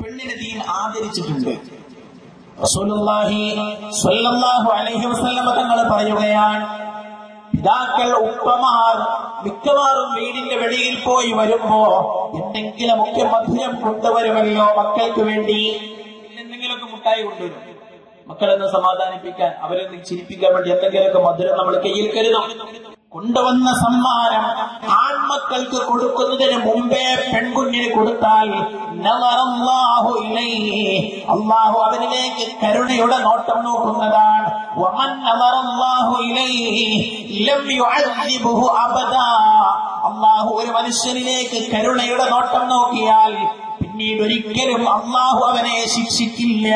പെണ്ണിനെ ദീൻ ആദരിച്ചിട്ടുണ്ട് റസൂലുള്ളാഹി സ്വല്ലല്ലാഹു അലൈഹി വസല്ലമ തങ്ങൾ പറയുകയാണ് പിതാക്കൾ ഉപ്പമാർ മിക്കവാറും വീടിന്റെ വെളിയിൽ പോയി വരുമ്പോ എന്തെങ്കിലുമൊക്കെ മധുരം കൊണ്ടുവരുമല്ലോ മക്കൾക്ക് വേണ്ടി എന്തെങ്കിലുമൊക്കെ മുട്ടായി കൊണ്ടുവരും മക്കളെന്ന് സമാധാനിപ്പിക്കാൻ അവരെന്ന് ചിരിപ്പിക്കാൻ വേണ്ടി എന്തെങ്കിലുമൊക്കെ മധുരം നമ്മൾ കയ്യിൽ കരുതും കൊണ്ടുവന്ന സമ്മാനം ആൺമക്കൾക്ക് കൊടുക്കുന്നതിന് മുമ്പേ പെൺകുഞ്ഞിന് കൊടുത്താൽ നളറല്ലാഹു ഇലൈഹി. അള്ളാഹു അവനിലേക്ക് കരുണയുടെ നോട്ടം നോക്കുന്നതാണ് വമൻ നളറല്ലാഹു ഇലൈഹി ലം യുഅദ്ദിബുഹു അബദാ. അള്ളാഹു ഒരു മനുഷ്യനിലേക്ക് കരുണയുടെ നോട്ടം നോക്കിയാൽ പിന്നീട് ഒരിക്കലും അള്ളാഹു അവനെ ശിക്ഷിക്കില്ല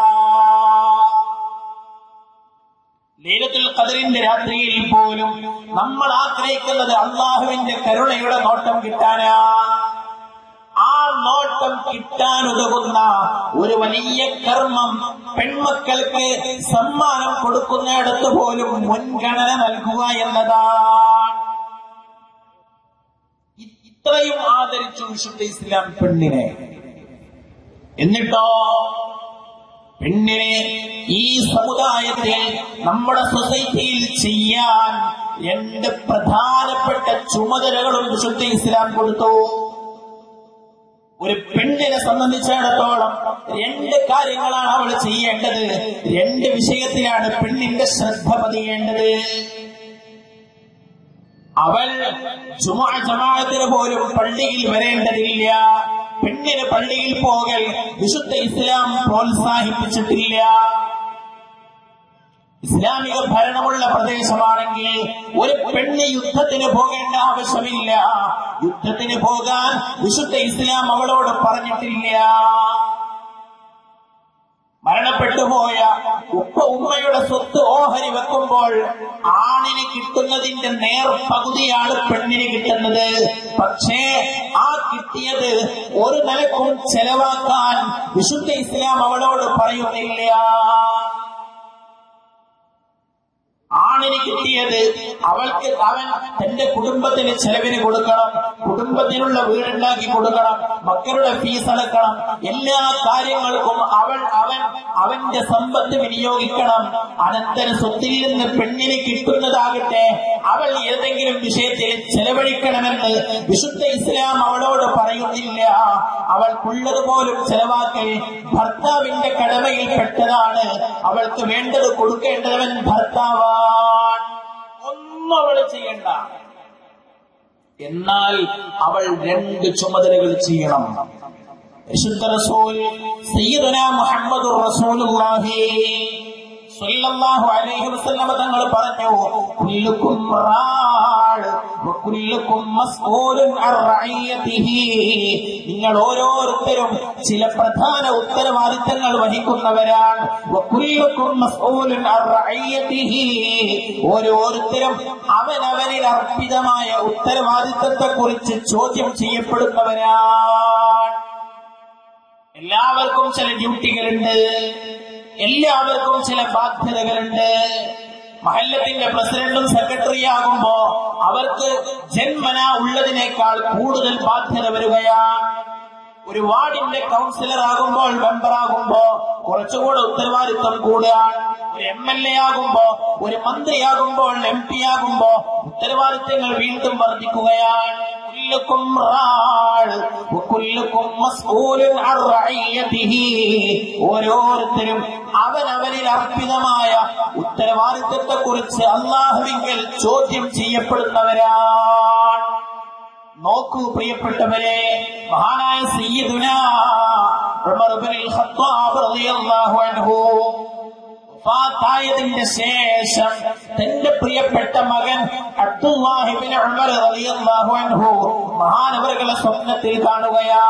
ലീലത്തുൽ ഖദറിന്റെ രാത്രിയിൽ പോലും നമ്മൾ ആഗ്രഹിക്കുന്നത് അള്ളാഹുവിന്റെ കരുണയുടെ നോട്ടം കിട്ടാനാ ആ നോട്ടം കിട്ടാനുതകുന്ന ഒരു വലിയ കർമ്മം പെൺമക്കൾക്ക് സമ്മാനം കൊടുക്കുന്നിടത്ത് പോലും മുൻഗണന നൽകുക എന്നതാണ് ഇ- ഇത്രയും ആദരിച്ചു വിശുദ്ധ ഇസ്ലാം പെണ്ണിനെ എന്നിട്ടോ പെണ്ണിനെ ഈ സമുദായത്തിൽ നമ്മുടെ സൊസൈറ്റിയിൽ ചെയ്യാൻ രണ്ട് പ്രധാനപ്പെട്ട ചുമതലകളും വിശുദ്ധ ഇസ്ലാം കൊടുത്തു ഒരു പെണ്ണിനെ സംബന്ധിച്ചിടത്തോളം രണ്ട് കാര്യങ്ങളാണ് അവൾ ചെയ്യേണ്ടത് രണ്ട് വിഷയത്തിലാണ് പെണ്ണിന്റെ ശ്രദ്ധ പതിയേണ്ടത് അവൾ ജുമാ ജമാഅത്തിന് പോലും പള്ളിയിൽ വരേണ്ടതില്ല പെണ്ണിന് പള്ളിയിൽ പോകൽ വിശുദ്ധ ഇസ്ലാം പ്രോത്സാഹിപ്പിച്ചിട്ടില്ല ഇസ്ലാമിക ഭരണമുള്ള പ്രദേശമാണെങ്കിൽ ഒരു പെണ്ണ് യുദ്ധത്തിന് പോകേണ്ട ആവശ്യമില്ല യുദ്ധത്തിന് പോകാൻ വിശുദ്ധ ഇസ്ലാം അവളോട് പറഞ്ഞിട്ടില്ല മരണപ്പെട്ടുപോയ ഉപ്പ ഉമ്മയുടെ സ്വത്ത് ഓഹരി വെക്കുമ്പോൾ ആണിന് കിട്ടുന്നതിന്റെ നേർ പകുതിയാണ് പെണ്ണിന് കിട്ടുന്നത് പക്ഷേ ആ കിട്ടിയത് ഒരു നിലക്കും ചെലവാക്കാൻ വിശുദ്ധ ഇസ്ലാം അവളോട് പറയുന്നില്ല ആണിന് കിട്ടിയത് അവൾക്ക് അവൻ തന്റെ കുടുംബത്തിന് ചെലവിന് കൊടുക്കണം കുടുംബത്തിനുള്ള വീടുണ്ടാക്കി കൊടുക്കണം മക്കളുടെ ഫീസ് അടക്കണം എല്ലാ കാര്യങ്ങൾക്കും അവൾ അവൻ അവന്റെ സമ്പത്ത് വിനിയോഗിക്കണം അനന്തര സ്വത്തിൽ നിന്ന് പെണ്ണിന് കിട്ടുന്നതാകട്ടെ അവൾ ഏതെങ്കിലും വിഷയത്തിൽ ചെലവഴിക്കണമെന്ന് വിശുദ്ധ ഇസ്ലാം അവളോട് പറയുന്നില്ല അവൾക്കുള്ളത് പോലും ചെലവാക്കൽ ഭർത്താവിന്റെ കടമയിൽപ്പെട്ടതാണ് അവൾക്ക് വേണ്ടത് കൊടുക്കേണ്ടവൻ ഭർത്താവാൻ ഒന്നും അവൾ ചെയ്യണ്ട എന്നാൽ അവൾ രണ്ട് ചുമതലകൾ ചെയ്യണം വിശുദ്ധ റസൂൽ സയ്യിദുന മുഹമ്മദുർ റസൂലുള്ളാഹി സ്വല്ലല്ലാഹു അലൈഹി വസല്ലമ തങ്ങൾ പറഞ്ഞു കുല്ലുക്കും റാൾ വകുല്ലുക്കും മസ്ഊലുൻ അർ റഈയതിഹി നിങ്ങൾ ഓരോരുത്തരും ചില പ്രധാന ഉത്തരവാദിത്തങ്ങൾ വഹിക്കുന്നവരാണ് വകുല്ലുക്കും മസ്ഊലുൻ അർ റഈയതിഹി ഓരോരുത്തരും അവനവനിൽ അർപ്പിതമായ ഉത്തരവാദിത്തത്തെ കുറിച്ച് ചോദ്യം ചെയ്യപ്പെടുന്നവരാണ് എല്ലാവർക്കും ചില ഡ്യൂട്ടികളുണ്ട് എല്ലാവർക്കും ചില ബാധ്യതകളുണ്ട് മഹല്ലത്തിന്റെ പ്രസിഡന്റും സെക്രട്ടറി ആകുമ്പോ അവർക്ക് ജന്മന ഉള്ളതിനേക്കാൾ കൂടുതൽ ബാധ്യത വരികയാണ് ഒരു വാർഡിന്റെ കൗൺസിലർ ആകുമ്പോൾ മെമ്പർ ആകുമ്പോ കുറച്ചുകൂടെ ഉത്തരവാദിത്വം കൂടുകയാണ് ഒരു എം എൽ എ ആകുമ്പോ ഒരു മന്ത്രിയാകുമ്പോൾ എം പി ആകുമ്പോ ഉത്തരവാദിത്തങ്ങൾ വീണ്ടും വർദ്ധിക്കുകയാണ് കുല്ലുക്കും റാൾ വകുല്ലുക്കും മസ്ഊലുൻ അൻ റഈയതിഹി ഓരോരുത്തരും അവനവനിൽ അർപ്പിതമായ ഉത്തരവാദിത്തത്തെ കുറിച്ച് അള്ളാഹുവിങ്കൽ ചോദ്യം ചെയ്യപ്പെടുന്നവരാണ് നോക്കൂ പ്രിയപ്പെട്ടവരെ മഹാനായ സയ്യിദുന ഉമർ ഇബ്നുൽ ഖത്താബ് റളിയല്ലാഹു അൻഹു വഫാത്തായതിന്റെ ശേഷം തന്റെ പ്രിയപ്പെട്ട മകൻ അബ്ദുല്ലാഹിബിൻ ഉമർ റളിയല്ലാഹു അൻഹു മഹാനവറുകളെ സ്വപ്നത്തിൽ കാണുകയാ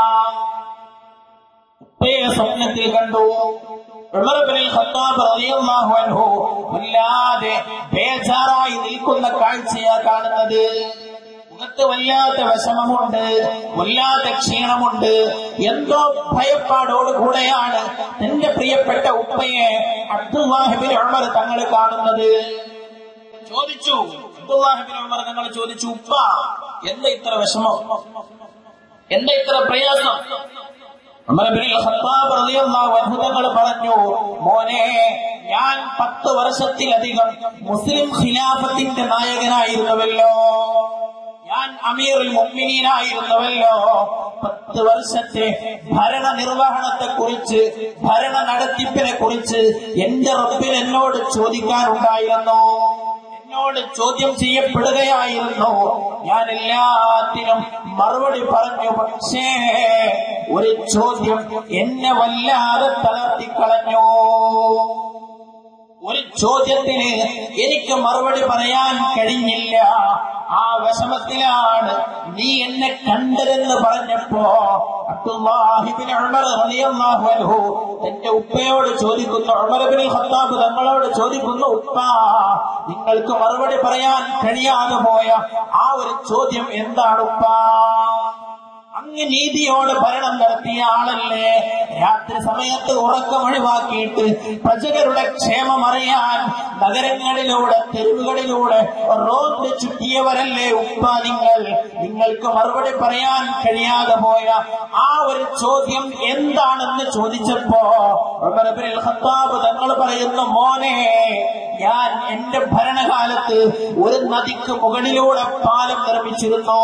ഉപ്പയെ സ്വപ്നത്തിൽ കണ്ടു ഉമർ ഇബ്നുൽ ഖത്താബ് റളിയല്ലാഹു അൻഹു വല്ലാതെ ബേജാറായി നിൽക്കുന്ന കാഴ്ചയാ കാണുന്നത് മുഖത്ത് വല്ലാത്ത വിഷമമുണ്ട് വല്ലാത്ത ക്ഷീണമുണ്ട് എന്തോ ഭയപ്പാടോട് കൂടെയാണ് തന്റെ പ്രിയപ്പെട്ട ഉപ്പയെ അബ്ദുല്ലാഹിബിൻ ഉമർ തങ്ങൾ കാണുന്നത് ചോദിച്ചു അബ്ദുല്ലാഹിബിൻ ഉമർ തങ്ങൾ ചോദിച്ചു ഉപ്പ എന്താ ഇത്ര വിഷമം എന്താ ഇത്ര പ്രയാസം ഉമർ ഇബ്നുൽ ഖത്താബ് റളിയല്ലാഹു അൻഹു തങ്ങൾ പറഞ്ഞു മോനെ ഞാൻ പത്ത് വർഷത്തിലധികം മുസ്ലിം ഖിലാഫത്തിന്റെ നായകനായിരുന്നുവല്ലോ ഞാൻ അമീറുൽ മുഅ്മിനീനായിരുന്നുവല്ലോ പത്ത് വർഷത്തെ ഭരണ നിർവഹണത്തെ കുറിച്ച് ഭരണ നടത്തിപ്പിനെ കുറിച്ച് എന്റെ റബ്ബിൽ എന്നോട് ചോദിക്കാനുണ്ടായിരുന്നു എന്നോട് ചോദ്യം ചെയ്യപ്പെടുകയായിരുന്നു ഞാൻ എല്ലാത്തിനും മറുപടി പറഞ്ഞു പക്ഷേ ഒരു ചോദ്യം എന്നെ വല്ലാതെ തളർത്തിക്കളഞ്ഞു ഒരു ചോദ്യത്തിന് എനിക്ക് മറുപടി പറയാൻ കഴിഞ്ഞില്ല ആ വിഷമത്തിലാണ് നീ എന്നെ കണ്ടതെന്ന് പറഞ്ഞപ്പോ അബ്ദുല്ലാഹിബിൻ ഉമർ റളിയല്ലാഹു അൻഹു തന്റെ ഉപ്പയോട് ചോദിക്കുന്നു ഉമർബിൻ ഖത്താബ് തങ്ങളോട് ചോദിക്കുന്നു ഉപ്പ നിങ്ങൾക്ക് മറുപടി പറയാൻ കഴിയാതെ പോയ ആ ഒരു ചോദ്യം എന്താണ് ഉപ്പ അങ്ങ് നീതിയോട് ഭരണം നടത്തിയ ആളല്ലേ രാത്രി സമയത്ത് ഉറക്കം ഒഴിവാക്കിയിട്ട് പ്രജകളുടെ ക്ഷേമം അറിയാൻ നഗരങ്ങളിലൂടെ തെരുവുകളിലൂടെ റോഡ് ചുറ്റിയവരല്ലേ ഉപ്പ നിങ്ങൾ നിങ്ങൾക്ക് മറുപടി പറയാൻ കഴിയാതെ പോയ ആ ഒരു ചോദ്യം എന്താണെന്ന് ചോദിച്ചപ്പോ ഉമർ ഇബ്നുൽ ഖത്താബ് തങ്ങൾ പറയുന്നു മോനെ ഞാൻ എന്റെ ഭരണകാലത്ത് ഒരു നദിക്ക് മുകളിലൂടെ പാലം നിർമ്മിച്ചിരുന്നു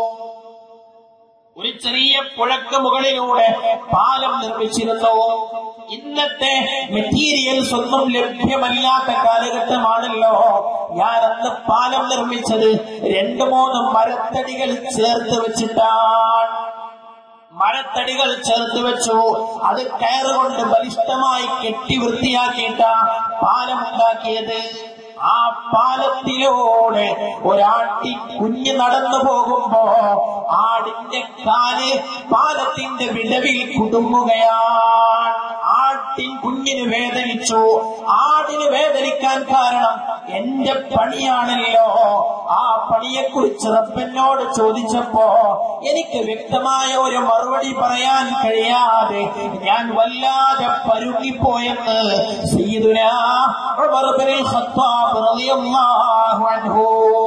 ഒരു ചെറിയ പുഴക്ക് മുകളിലൂടെ പാലം നിർമ്മിച്ചിരുന്നു ഇന്നത്തെ മെറ്റീരിയൽസ് ഒന്നും ലഭ്യമല്ലാത്ത കാലഘട്ടമാണല്ലോ ഞാൻ അന്ന് പാലം നിർമ്മിച്ചത് രണ്ടു മൂന്ന് മരത്തടികൾ ചേർത്ത് വെച്ചിട്ടാണ് മരത്തടികൾ ചേർത്ത് വെച്ചു അത് കയറുകൊണ്ട് ബലിഷ്ഠമായി കെട്ടി വൃത്തിയാക്കിയിട്ട പാലം ഉണ്ടാക്കിയത് ആ പാലത്തിലൂടെ ഒരാട്ടി കുഞ്ഞ് നടന്നു പോകുമ്പോ ആടിന്റെ കാല് പാലത്തിന്റെ വിടവിൽ കുടുങ്ങുകയാണ് ആട്ടിൻ കുഞ്ഞിന് വേദനിച്ചു ആടിന് വേദനിക്കാൻ കാരണം എന്റെ പണിയാണല്ലോ ആ പണിയെക്കുറിച്ച് റബ്ബനോട് ചോദിച്ചപ്പോ എനിക്ക് വ്യക്തമായ ഒരു മറുപടി പറയാൻ കഴിയാതെ ഞാൻ വല്ലാതെ പരുങ്ങിപ്പോയെന്ന് സയ്യിദുനാ ഉമർ ഇബ്നുൽ ഖത്താബ് റളിയല്ലാഹു അൻഹു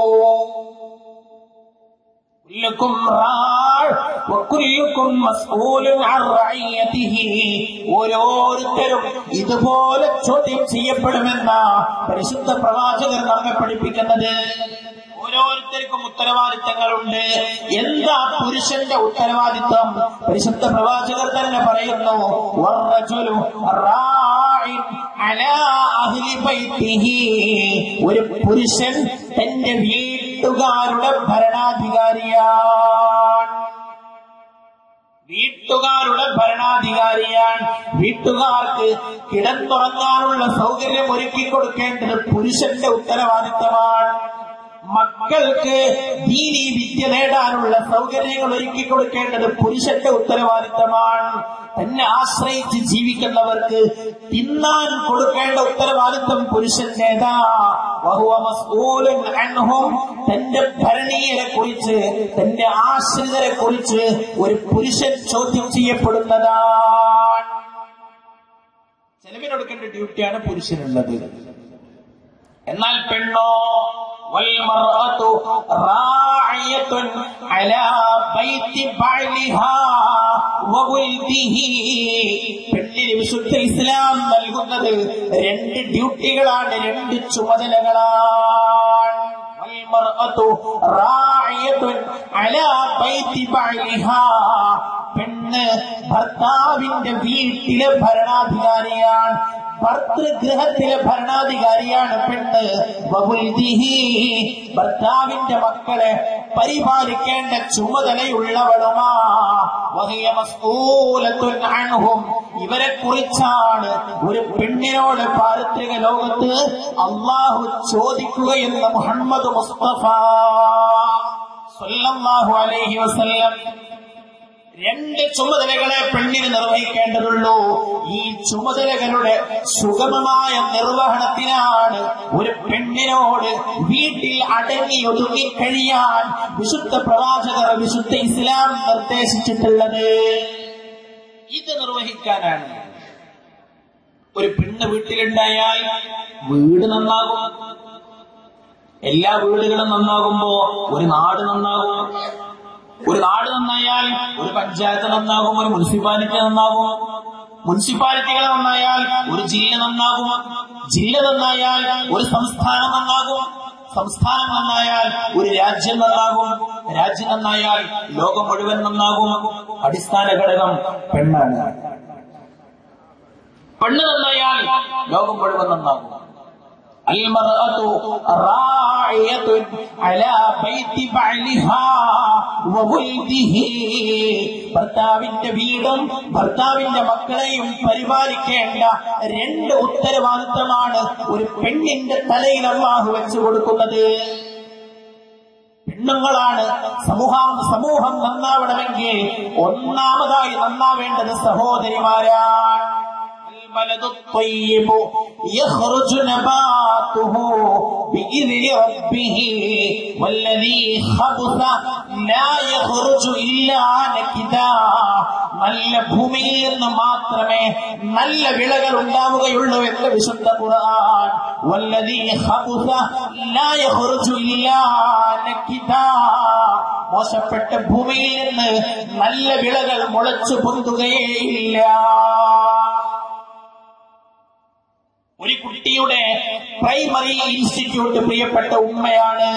كلكم راع وكلكم مسؤول عن رعيته ഓരോരുത്തരും ഇതുപോലെ ചോദ്യം ചെയ്യപ്പെടുമെന്ന പരിശുദ്ധ പ്രവാചകർ നമ്മെ പഠിപ്പിക്കുന്നത് ഓരോരുത്തർക്കും ഉത്തരവാദിത്തങ്ങളുണ്ട് എന്താ പുരുഷന്റെ ഉത്തരവാദിത്തം പരിശുദ്ധ പ്രവാചകർ തന്നെ പറയുന്നു വറജുലു റാഇൻ അലാ അഹ്ലി ബൈത്തിഹി ഒരു പുരുഷൻ തന്റെ വീട്ടുകാരുടെ ഭരണാധികാരിയാണ് വീട്ടുകാരുടെ ഭരണാധികാരിയാണ് വീട്ടുകാർക്ക് കിടന്നുറങ്ങാനുള്ള സൗകര്യം ഒരുക്കി കൊടുക്കേണ്ടത് പുരുഷന്റെ ഉത്തരവാദിത്തമാണ് മക്കൾക്ക് ദീനി വിദ്യ നേടാനുള്ള സൗകര്യങ്ങൾ ഒരുക്കി കൊടുക്കേണ്ടത് പുരുഷന്റെ ഉത്തരവാദിത്തമാണ് തന്നെ ആശ്രയിച്ച് ജീവിക്കുന്നവർക്ക് തിന്നാൻ കൊടുക്കേണ്ട ഉത്തരവാദിത്തം പുരുഷന്റേതാ വഹുവ മസ്ഊലുൻ അൻഹും തന്റെ ഭരണീയരെ കുറിച്ച് തന്റെ ആശ്രിതരെ കുറിച്ച് ഒരു പുരുഷൻ ചോദ്യം ചെയ്യപ്പെടുന്നതാണ് ചെലവിനൊടുക്കേണ്ട ഡ്യൂട്ടിയാണ് പുരുഷനുള്ളത് എന്നാൽ പെണ്ണോ والمرأة راعية على بيت بعلها وولده പെണ്ണിന് വിശുദ്ധ ഇസ്ലാം നൽകുന്നത് രണ്ട് ഡ്യൂട്ടികളാണ് രണ്ട് ചുമതലകളാണ് والمرأة راعية على بيت بعلها പെണ്ണ് ഭർത്താവിന്റെ വീട്ടിലെ ഭരണാധികാരിയാണ് ഭർത്തൃഗൃഹത്തിലെ ഭരണാധികാരിയാണ് പെണ്ണ് വകുൽദിഹി ഭർത്താവിന്റെ മക്കളെ പരിപാലിക്കേണ്ട ചുമതലയുള്ളവളുമാ വഹിയ മസ്ഊലത്തുൻ അൻഹും ഇവരെ കുറിച്ചാണ് ഒരു പെണ്ണിനോട് പാരത്രിക ലോകത്ത് അള്ളാഹു ചോദിക്കുകയെന്ന് മുഹമ്മദ് മുസ്തഫ സല്ലല്ലാഹു അലൈഹി വസല്ലം രണ്ട് ചുമതലകളെ പെണ്ണിന് നിർവഹിക്കേണ്ടതുള്ളൂ ഈ ചുമതലകളുടെ സുഗമമായ നിർവഹണത്തിനാണ് ഒരു പെണ്ണിനോട് വീട്ടിൽ അടങ്ങി ഒതുങ്ങി കഴിയാൻ വിശുദ്ധ പ്രവാചകർ വിശുദ്ധ ഇസ്ലാം നിർദ്ദേശിച്ചിട്ടുള്ളത് ഇത് നിർവഹിക്കാനാണ് ഒരു പെണ്ണ് വീട്ടിലുണ്ടായാൽ വീട് നന്നാകും എല്ലാ വീടുകളും നന്നാകുമ്പോ ഒരു നാട് നന്നാകും ഒരു നാട് നന്നായാൽ ഒരു പഞ്ചായത്ത് നന്നാകും ഒരു മുനിസിപ്പാലിറ്റി നന്നാകും മുനിസിപ്പാലിറ്റികൾ നന്നായാൽ ഒരു ജില്ല നന്നാകും ജില്ല നന്നായാൽ ഒരു സംസ്ഥാനം നന്നാകും സംസ്ഥാനം നന്നായാൽ ഒരു രാജ്യം നന്നാകും രാജ്യം നന്നായാൽ ലോകം മുഴുവൻ നന്നാകും അടിസ്ഥാന ഘടകം പെണ്ണാണ് പെണ്ണ് നന്നായാൽ ലോകം മുഴുവൻ നന്നാകും المرأة راعية على بيت بعلها وولده ഭർത്താവിന്റെ വീടും ഭർത്താവിന്റെ മക്കളെയും പരിപാലിക്കേണ്ട രണ്ട് ഉത്തരവാദിത്തമാണ് ഒരു പെണ്ണിന്റെ തലയിൽ അള്ളാഹു വെച്ചു കൊടുക്കുന്നത് പെണ്ണുങ്ങളാണ് സമൂഹം സമൂഹം നന്നാവണമെങ്കിൽ ഒന്നാമതായി നന്നാവേണ്ടത് സഹോദരിമാരാണ് البلد الطيب يخرج نباته بإذن ربه والذي خبث لا يخرج إلا نكدا നല്ല ഭൂമിയിൽ നിന്ന് മാത്രമേ നല്ല വിളകൾ ഉണ്ടാവുകയുള്ളൂ എന്ന് വിശുദ്ധ ഖുർആൻ വല്ലദീ ഖബുസ ലാ യഖ്റുജു ഇല്ലാ നകിദാ മോശപ്പെട്ട ഭൂമിയിൽ നിന്ന് നല്ല വിളകൾ മുളച്ചു പൊന്തുകയേയില്ല ഒരു കുട്ടിയുടെ പ്രൈമറി ഇൻസ്റ്റിറ്റ്യൂട്ട് പ്രിയപ്പെട്ട ഉമ്മയാണ്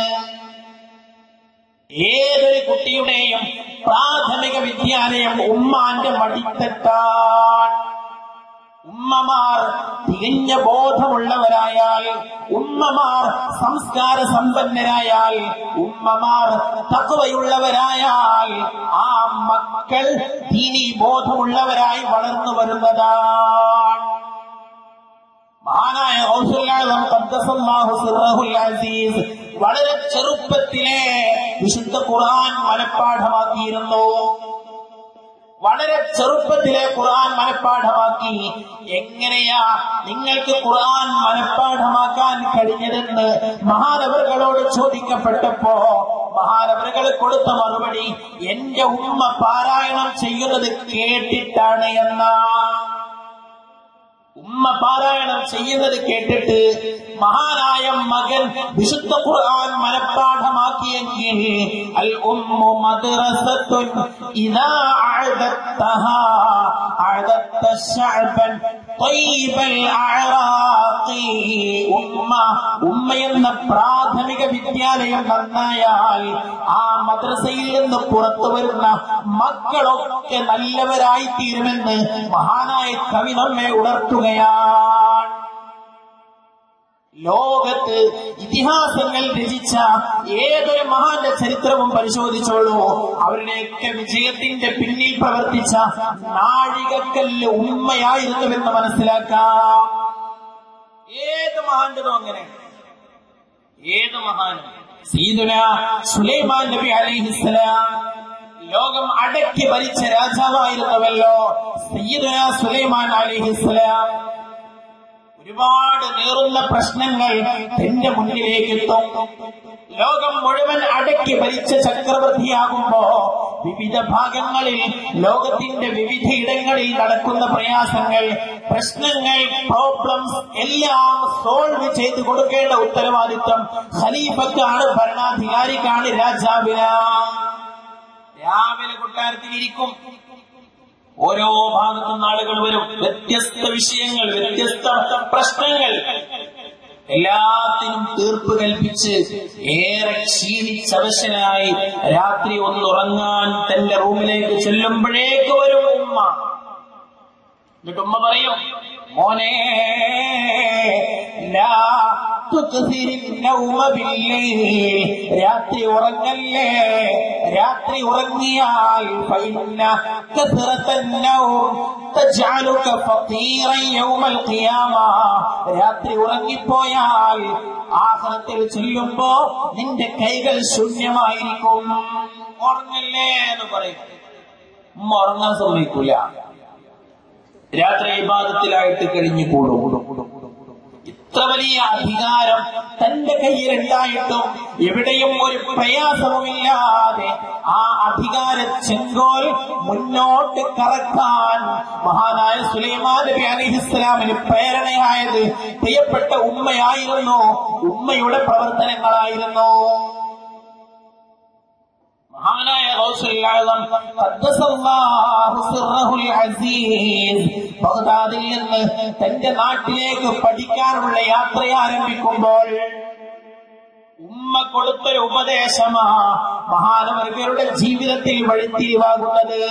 ഏതൊരു കുട്ടിയുടെയും പ്രാഥമിക വിദ്യാലയം ഉമ്മാന്റെ മടിത്തട്ടാൻ ഉമ്മമാർ തികഞ്ഞ ബോധമുള്ളവരായാൽ ഉമ്മമാർ സംസ്കാര സമ്പന്നരായാൽ ഉമ്മമാർ തകവയുള്ളവരായാൽ ആ മക്കൾ ദീനി ബോധമുള്ളവരായി വളർന്നു വരുന്നതാണ് മഹാനായ ഔസുല്ലാഹും ഖദ്ദസല്ലാഹു സിർറഹുൽ അസീസ് വളരെ ചെറുപ്പത്തിലെ വിശുദ്ധ ഖുർആൻ മനഃപ്പാഠമാക്കിയിരുന്നു വളരെ ചെറുപ്പത്തിലെ ഖുർആൻ മനഃപ്പാഠമാക്കി എങ്ങനെയാ നിങ്ങൾക്ക് ഖുർആൻ മനഃപ്പാഠമാക്കാൻ കഴിഞ്ഞതെന്ന് മഹാനവറുകളോട് ചോദിക്കപ്പെട്ടപ്പോ മഹാനവറുകൾ കൊടുത്ത മറുപടി എന്റെ ഉമ്മ പാരായണം ചെയ്യുന്നത് കേട്ടിട്ടാണ് എന്നാ ഉമ്മ പാരായണം ചെയ്യുന്നത് കേട്ടിട്ട് മഹാനായ മകൻ വിശുദ്ധ ഖുർആൻ മനഃപ്പാഠമാക്കിയെങ്കിൽ അൽ ഉമ്മു മദ്റസത്തുൻ ഇദാ അഅദത്തഹാ അഅദത്ത ശഅബൻ ത്വയ്യിബൽ അഅറാഖി ഉമ്മ ഉമ്മ എന്ന പ്രാഥമിക വിദ്യാലയം നന്നായാൽ ആ മദ്രസയിൽ നിന്ന് പുറത്തു വരുന്ന മക്കളൊക്കെ നല്ലവരായി തീരുമെന്ന് മഹാനായ കവി നമ്മെ ഉണർത്തുകയാണ് ലോകത്ത് ഇതിഹാസങ്ങൾ രചിച്ച ഏതൊരു മഹാന്റെ ചരിത്രവും പരിശോധിച്ചോളൂ അവരുടെയൊക്കെ വിജയത്തിന്റെ പിന്നിൽ പ്രവർത്തിച്ച നാഴികക്കല്ല് ഉമ്മയായിരുന്നുവെന്ന് മനസ്സിലാക്കാം ഏത് മഹാന്റതും അങ്ങനെ ഏത് മഹാനും സീദുന സുലൈമാൻ നബി അലൈഹിസ്സലാം ലോകം അടക്കി ഭരിച്ച രാജാവായിരുന്നുവല്ലോ സയ്യിദുന സുലൈമാൻ അലൈഹിസ്സലാം ഒരുപാട് നേറുന്ന പ്രശ്നങ്ങൾ എന്റെ മുന്നിലേക്ക് എത്തും ലോകം മുഴുവൻ അടക്കി ഭരിച്ച ചക്രവർത്തിയാകുമ്പോ വിവിധ ഭാഗങ്ങളിൽ ലോകത്തിന്റെ വിവിധ ഇടങ്ങളിൽ നടക്കുന്ന പ്രയാസങ്ങൾ പ്രശ്നങ്ങൾ പ്രോബ്ലംസ് എല്ലാം സോൾവ് ചെയ്തു കൊടുക്കേണ്ട ഉത്തരവാദിത്വം ഖലീഫക്കാണ് ഭരണാധികാരിക്കാണ് രാജാവിന് രാവിലെ കൊട്ടാരത്തിൽ ഇരിക്കും ഓരോ ഭാഗത്തും ആളുകൾ വരും വ്യത്യസ്ത വിഷയങ്ങൾ വ്യത്യസ്ത പ്രശ്നങ്ങൾ എല്ലാത്തിനും തീർപ്പ് കൽപ്പിച്ച് ഏറെ ക്ഷീണിച്ചവശനായി രാത്രി ഒന്നുറങ്ങാൻ തന്റെ റൂമിലേക്ക് ചെല്ലുമ്പോഴേക്ക് വരും ഉമ്മ എന്നിട്ട് ഉമ്മ പറയും മോനെ ലാ തുക്സിരി നൗമ ബില്ലൈൽ. രാത്രി ഉറങ്ങല്ലേ രാത്രി ഉറങ്ങിയാൽ ഫഇന്ന കസ്റത്തൻ നൗം തജ്അലുക ഫഖീറൻ യൗമൽ ഖിയാമ രാത്രി ഉറങ്ങിപ്പോയാൽ ആഖിറത്തിൽ ചെല്ലുമ്പോ നിന്റെ കൈകൾ ശൂന്യമായിരിക്കും ഉറങ്ങല്ലേ എന്ന് പറയും ഉമ്മ ഉറങ്ങാൻ സമ്മതിക്കൂല രാത്രി ഇബാദത്തിലായിട്ട് കഴിഞ്ഞു കൂടും ഇത്ര വലിയ അധികാരം തന്റെ കയ്യിലുണ്ടായിട്ടും എവിടെയും ഒരു പ്രയാസവുമില്ലാതെ ആ അധികാര ചെങ്കോൽ മുന്നോട്ട് കറക്കാൻ മഹാനായ സുലൈമാൻ നബി അലിഹിസ്ലാമിന് പ്രേരണയായത് പ്രിയപ്പെട്ട ഉമ്മയായിരുന്നു ഉമ്മയുടെ പ്രവർത്തനങ്ങളായിരുന്നു മഹാൻ മഹാനായ ഗൗസുൽ ആസം ഖദ്ദസല്ലാഹു സിർറഹുൽ അസീസ് ബഗ്ദാദിൽ നിന്ന് തന്റെ നാട്ടിലേക്ക് പഠിക്കാനുള്ള യാത്ര ആരംഭിക്കുമ്പോൾ ഉമ്മ കൊടുത്തൊരു ഉപദേശമാ മഹാനവർഗരുടെ ജീവിതത്തിൽ വഴിത്തിരിവാകുന്നത്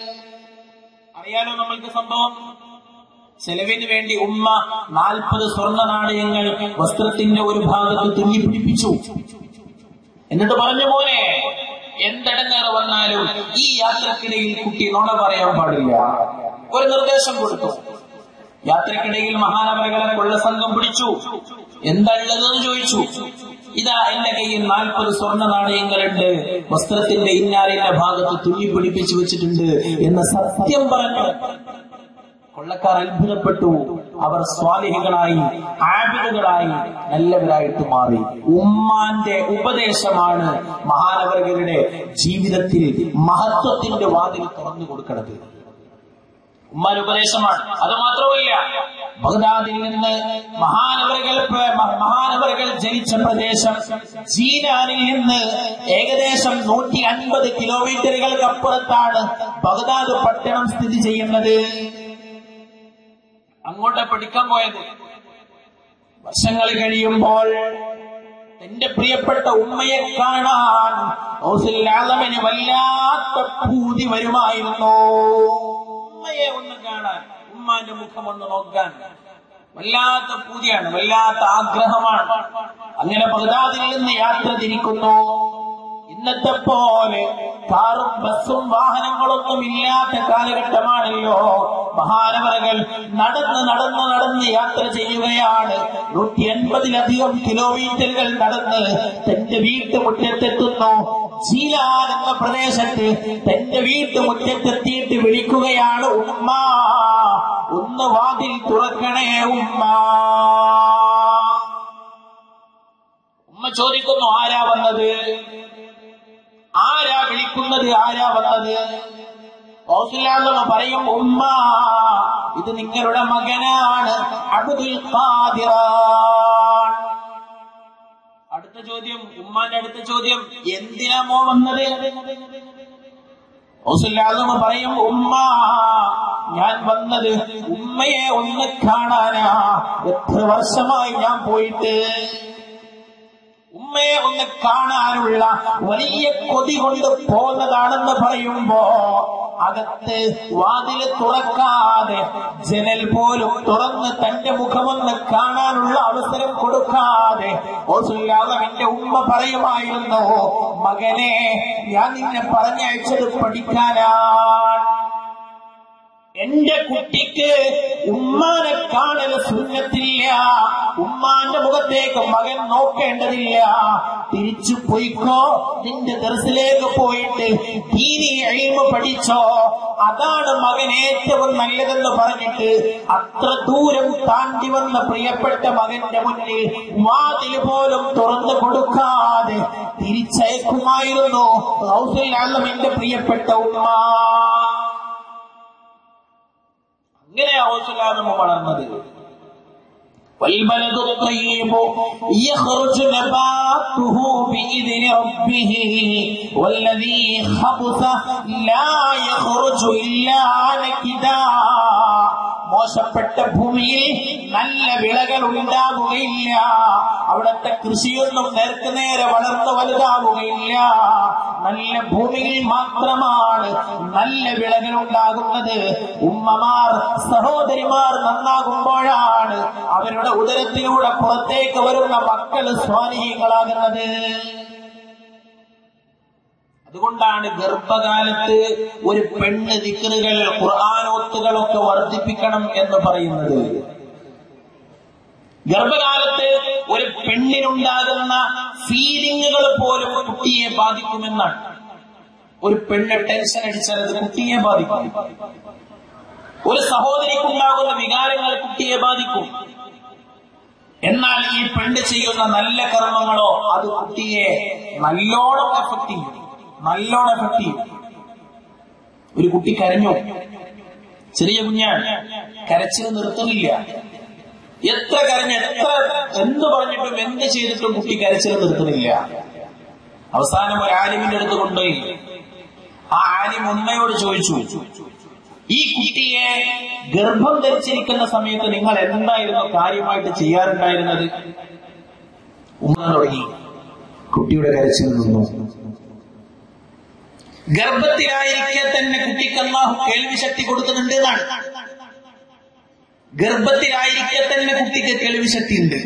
അറിയാലോ നമ്മൾക്ക് സംഭവം ചെലവിന് വേണ്ടി ഉമ്മ നാൽപ്പത് സ്വർണ്ണ നാണയങ്ങൾ വസ്ത്രത്തിന്റെ ഒരു ഭാഗത്ത് തുന്നിപ്പിടിപ്പിച്ചു എന്നിട്ട് പറഞ്ഞു മോനെ എന്തടങ്ങാറ് വന്നാലും ഈ യാത്രക്കിടയിൽ കുട്ടി നുണ പറയാൻ പാടില്ല ഒരു നിർദ്ദേശം കൊടുത്തു യാത്രക്കിടയിൽ മഹാനവരകളെ കൊള്ളസംഘം പിടിച്ചു എന്താ ഉള്ളതെന്ന് ചോദിച്ചു ഇതാ എന്റെ കയ്യിൽ നാൽപ്പത് സ്വർണ്ണ നാണയങ്ങളുണ്ട് വസ്ത്രത്തിന്റെ ഇന്നാലിന്റെ ഭാഗത്ത് തുന്നി പിടിപ്പിച്ചു വെച്ചിട്ടുണ്ട് എന്ന സത്യം പറഞ്ഞു കൊള്ളക്കാർ അത്ഭുതപ്പെട്ടു അവർ സ്വാലിഹികളായി ആബിദുകളായി നല്ലവരായിട്ട് മാറി ഉമ്മാന്റെ ഉപദേശമാണ് മഹാനവരുടെ ജീവിതത്തിൽ മഹത്വത്തിന്റെ വാതിൽ തുറന്നു കൊടുക്കുന്നത് ഉമ്മാൻ ഉപദേശമാണ് അത് മാത്രമല്ല ബഗ്ദാദിൽ നിന്ന് മഹാനവറുകൾ മഹാനവറുകൾ ജനിച്ച പ്രദേശം ജീനാനിൽ നിന്ന് ഏകദേശം നൂറ്റി അൻപത് കിലോമീറ്ററുകൾക്കപ്പുറത്താണ് ബഗ്ദാദ് പട്ടണം സ്ഥിതി ചെയ്യുന്നത് അങ്ങോട്ട് പഠിക്കാൻ പോയത് വർഷങ്ങൾ കഴിയുമ്പോൾ എന്റെ പ്രിയപ്പെട്ട ഉമ്മയെ കാണാൻ ഔസുല്ലാദമിന് വല്ലാത്ത പൂതി വരുമായിരുന്നു ഉമ്മയെ ഒന്ന് കാണാൻ ഉമ്മാന്റെ മുഖം ഒന്ന് നോക്കാൻ വല്ലാത്ത പൂതിയാണ് വല്ലാത്ത ആഗ്രഹമാണ് അങ്ങനെ ബഗ്ദാദിൽ നിന്ന് യാത്ര തിരിക്കുന്നു ഇന്നത്തെ പോലെ കാറും ബസ്സും വാഹനങ്ങളൊന്നും ഇല്ലാത്ത കാലഘട്ടമാണല്ലോ മഹാനവരകൾ നടന്ന് നടന്ന് നടന്ന് യാത്ര ചെയ്യുകയാണ് നൂറ്റി എൺപതിലധികം കിലോമീറ്ററുകൾ നടന്ന് തന്റെ വീട്ടുമുറ്റത്തെത്തുന്നു ജീലാൻ എന്ന പ്രദേശത്ത് തന്റെ വീട്ടുമുറ്റത്തെത്തിയിട്ട് വിളിക്കുകയാണ് ഉമ്മ ഒന്ന് വാതിൽ തുറക്കണേ ഉമ്മ ഉമ്മ ചോദിക്കുന്നു ആരാ വന്നത് ആരാ വിളിക്കുന്നത് ആരാ വന്നത് ഔസുല്ലാദമ പറയും ഉമ്മ ഇത് നിങ്ങളുടെ മകനാണ് അബ്ദുൽ ഖാദിർ അടുത്ത ചോദ്യം ഉമ്മാന്റെ അടുത്ത ചോദ്യം എന്തിനാ മോ വന്നത് ഔസുല്ലാദമ പറയും ഉമ്മ ഞാൻ വന്നത് ഉമ്മയെ ഒന്ന് കാണാനാ എത്ര വർഷമായി ഞാൻ പോയിട്ട് ഉമ്മയെ ഒന്ന് കാണാനുള്ള വലിയ കൊതി കൊണ്ട് പോന്നതാണെന്ന് പറയുമ്പോ അകത്ത് വാതില് തുറക്കാതെ ജനൽ പോലും തുറന്ന് തന്റെ മുഖമൊന്ന് കാണാനുള്ള അവസരം കൊടുക്കാതെ ഓസുല്ലാതെ എന്റെ ഉമ്മ പറയുമായിരുന്നു മകനെ ഞാൻ നിന്നെ പറഞ്ഞയച്ചത് പഠിക്കാനാണ് എന്റെ കുട്ടിക്ക് ഉമ്മാനെ കാണൽ സുന്നത്തില്ല ഉമ്മാന്റെ മുഖത്തേക്ക് മകൻ നോക്കേണ്ടതില്ല തിരിച്ചു പോയിക്കോ നിന്റെ ദർസിലേക്ക് പോയിട്ട് ദീനി അഴിമ പഠിച്ചോ അതാണ് മകൻ ഏറ്റവും നല്ലതെന്ന് പറഞ്ഞിട്ട് അത്ര ദൂരം താണ്ടി വന്ന പ്രിയപ്പെട്ട മകന്റെ മുന്നിൽ വാതിൽ പോലും തുറന്നു കൊടുക്കാതെ തിരിച്ചയക്കുമായിരുന്നു എന്റെ പ്രിയപ്പെട്ട ഉമ്മ അങ്ങനെ ഔസുലാദമ വളർന്നത് والبلد الطيب يخرج نباته بإذن ربه والذي خبث لا يخرج إلا نكدا മോശപ്പെട്ട ഭൂമിയിൽ നല്ല വിളകൾ ഉണ്ടാകുകയില്ല അവിടുത്തെ കൃഷിയൊന്നും നേർക്ക് നേരെ വളർന്നു വലുതാവുകയില്ല നല്ല ഭൂമിയിൽ മാത്രമാണ് നല്ല വിളകൾ ഉണ്ടാകുന്നത് ഉമ്മമാർ സഹോദരിമാർ നന്നാകുമ്പോഴാണ് അവരുടെ ഉദരത്തിലൂടെ പുറത്തേക്ക് വരുന്ന മക്കൾ സ്വാധീനങ്ങളാകുന്നത് അതുകൊണ്ടാണ് ഗർഭകാലത്ത് ഒരു പെണ്ണ് ദിക്കറുകൾ ഖുർആാനോത്തുകളൊക്കെ വർദ്ധിപ്പിക്കണം എന്ന് പറയുന്നത് ഗർഭകാലത്ത് ഒരു പെണ്ണിനുണ്ടാകുന്ന ഫീലിങ്ങുകൾ പോലും കുട്ടിയെ ബാധിക്കുമെന്നാണ് ഒരു പെണ്ണ് ടെൻഷൻ അടിച്ചാൽ അത് കുട്ടിയെ ബാധിക്കും ഒരു സഹോദരിക്കുണ്ടാകുന്ന വികാരങ്ങൾ കുട്ടിയെ ബാധിക്കും എന്നാൽ ഈ പെണ്ണ് ചെയ്യുന്ന നല്ല കർമ്മങ്ങളോ അത് കുട്ടിയെ നല്ലോണം എഫക്ട് ചെയ്യും നല്ലോണം എഫക്ട് ചെയ്യും ഒരു കുട്ടി കരഞ്ഞു ചെറിയ കുഞ്ഞാണ് കരച്ചിൽ നിർത്തുന്നില്ല എത്ര കരഞ്ഞ് എത്ര എന്ത് പറഞ്ഞിട്ടും എന്ത് ചെയ്തിട്ടും കുട്ടി കരച്ചിൽ നിർത്തുന്നില്ല അവസാനം ഒരു ആലിമിന്റെ അടുത്ത് കൊണ്ടുപോയി ആ ആലിം ഉമ്മയോട് ചോദിച്ചു ഈ കുട്ടിയെ ഗർഭം ധരിച്ചിരിക്കുന്ന സമയത്ത് നിങ്ങൾ എന്തായിരുന്നു കാര്യമായിട്ട് ചെയ്യാറുണ്ടായിരുന്നത് ഉമ്മ തുടങ്ങി കുട്ടിയുടെ കരച്ചിൽ നിന്നു ഗർഭത്തിലായിരിക്കെ തന്നെ കുട്ടിക്ക് അള്ളാഹു കേൾവി ശക്തി കൊടുക്കുന്നുണ്ട് എന്നാണ് ഗർഭത്തിലായിരിക്കെ തന്നെ കുട്ടിക്ക് കേൾവി ശക്തി ഉണ്ട്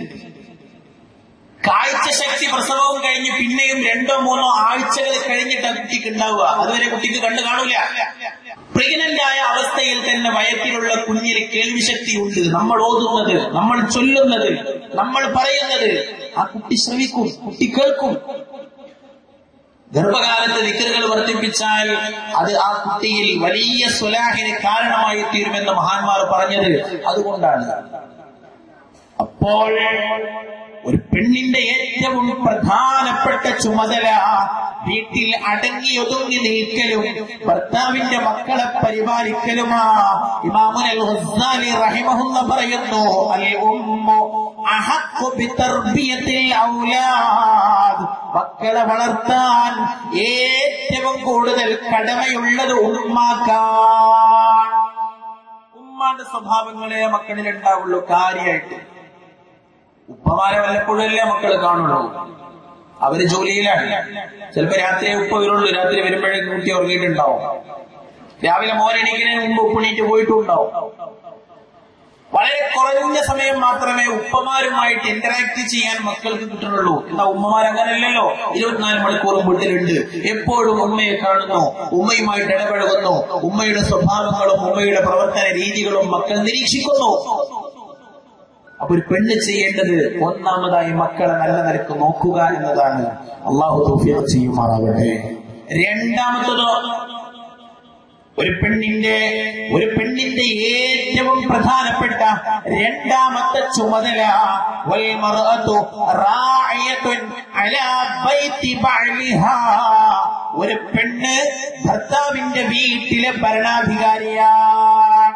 കാഴ്ച ശക്തി പ്രസവവും കഴിഞ്ഞ് പിന്നെയും രണ്ടോ മൂന്നോ ആഴ്ചകൾ കഴിഞ്ഞിട്ടാണ് കുട്ടിക്ക് ഉണ്ടാവുക അതുവരെ കുട്ടിക്ക് കണ്ടു കാണൂല പ്രഗ്നന്റ് ആയ അവസ്ഥയിൽ തന്നെ വയറ്റിലുള്ള കുഞ്ഞിന് കേൾവി ശക്തി ഉണ്ട് നമ്മൾ ഓതുന്നത് നമ്മൾ ചൊല്ലുന്നത് നമ്മൾ പറയുന്നത് ആ കുട്ടി ശ്രവിക്കും കുട്ടി കേൾക്കും ഗർഭകാലത്ത് ദിക്കറുകൾ വർദ്ധിപ്പിച്ചാൽ അത് ആ കുട്ടിയിൽ വലിയ സ്വലാഹിന് കാരണമായി തീരുമെന്ന് മഹാന്മാർ പറഞ്ഞത് അതുകൊണ്ടാണ് അപ്പോൾ ഒരു പെണ്ണിന്റെ ഏറ്റവും പ്രധാനപ്പെട്ട ചുമതല വീട്ടിൽ അടങ്ങി ഒതുങ്ങി നിൽക്കലും ഭർത്താവിന്റെ മക്കളെ പരിപാലിക്കലുമാ ഇമാമുൽ ഹുസ്സാലി റഹിമഹുല്ല പറയുന്നു അൽ ഉമ്മു അഹഖു ബിതർബിയത്തിൽ ഔലാദ് മക്കളെ വളർത്താൻ ഏറ്റവും കൂടുതൽ കടമയുള്ളത് ഉമ്മാക്കാൻ ഉമ്മാന്റെ സ്വഭാവങ്ങളെ മക്കളിൽ ഉണ്ടാവുള്ളൂ കാര്യമായിട്ട് ഉപ്പമാരെ വല്ലപ്പോഴല്ലേ മക്കൾ കാണുള്ളൂ അവര് ജോലിയിലാണ് ചിലപ്പോ രാത്രി ഉപ്പ വരുള്ളൂ രാത്രി വരുമ്പോഴേക്കും കുട്ടി ഉറങ്ങിയിട്ടുണ്ടാവും രാവിലെ മോരണിക്കുന്നതിന് മുമ്പ് ഉപ്പണീറ്റ് പോയിട്ടുണ്ടാവും വളരെ കുറഞ്ഞ സമയം മാത്രമേ ഉപ്പമാരുമായിട്ട് ഇന്ററാക്ട് ചെയ്യാൻ മക്കൾക്ക് കിട്ടുന്നുള്ളൂ എന്നാ ഉമ്മമാർ അങ്ങനെയല്ലല്ലോ ഇരുപത്തിനാല് മണിക്കൂറും വീട്ടിലുണ്ട് എപ്പോഴും ഉമ്മയെ കാണുന്നു ഉമ്മയുമായിട്ട് ഇടപഴകുന്നു ഉമ്മയുടെ സ്വഭാവങ്ങളും ഉമ്മയുടെ പ്രവർത്തന രീതികളും മക്കൾ നിരീക്ഷിക്കുന്നു അപ്പൊ ഒരു പെണ്ണ് ചെയ്യേണ്ടത് ഒന്നാമതായി മക്കളെ നല്ല നിലക്ക് നോക്കുക എന്നതാണ് അള്ളാഹു തൗഫീഖ് ചെയ്യുമാറാകട്ടെ രണ്ടാമത്തതോ ഒരു പെണ്ണിന്റെ ഒരു പെണ്ണിന്റെ ഏറ്റവും പ്രധാനപ്പെട്ട രണ്ടാമത്തെ ചുമതല വൽമർഅതു റാഇയത്തുൻ അലാ ബൈതി ബഅലിഹാ ഒരു പെണ്ണ് ഭർത്താവിന്റെ വീട്ടിലെ ഭരണാധികാരിയാണ്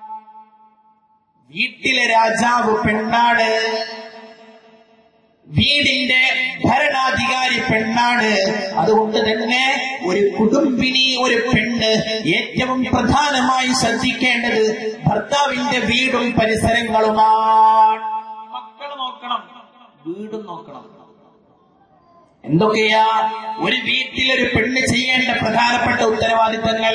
വീട്ടിലെ രാജാവ് പെണ്ണാണ് വീടിന്റെ ഭരണാധികാരി പെണ്ണാണ് അതുകൊണ്ട് തന്നെ ഒരു കുടുംബിനി ഒരു പെണ്ണ് ഏറ്റവും പ്രധാനമായി ശ്രദ്ധിക്കേണ്ടത് ഭർത്താവിന്റെ വീടും പരിസരങ്ങളുമാണ് മക്കൾ നോക്കണം വീടും നോക്കണം എന്തൊക്കെയാ ഒരു വീട്ടിലൊരു പെണ്ണ് ചെയ്യേണ്ട പ്രധാനപ്പെട്ട ഉത്തരവാദിത്തങ്ങൾ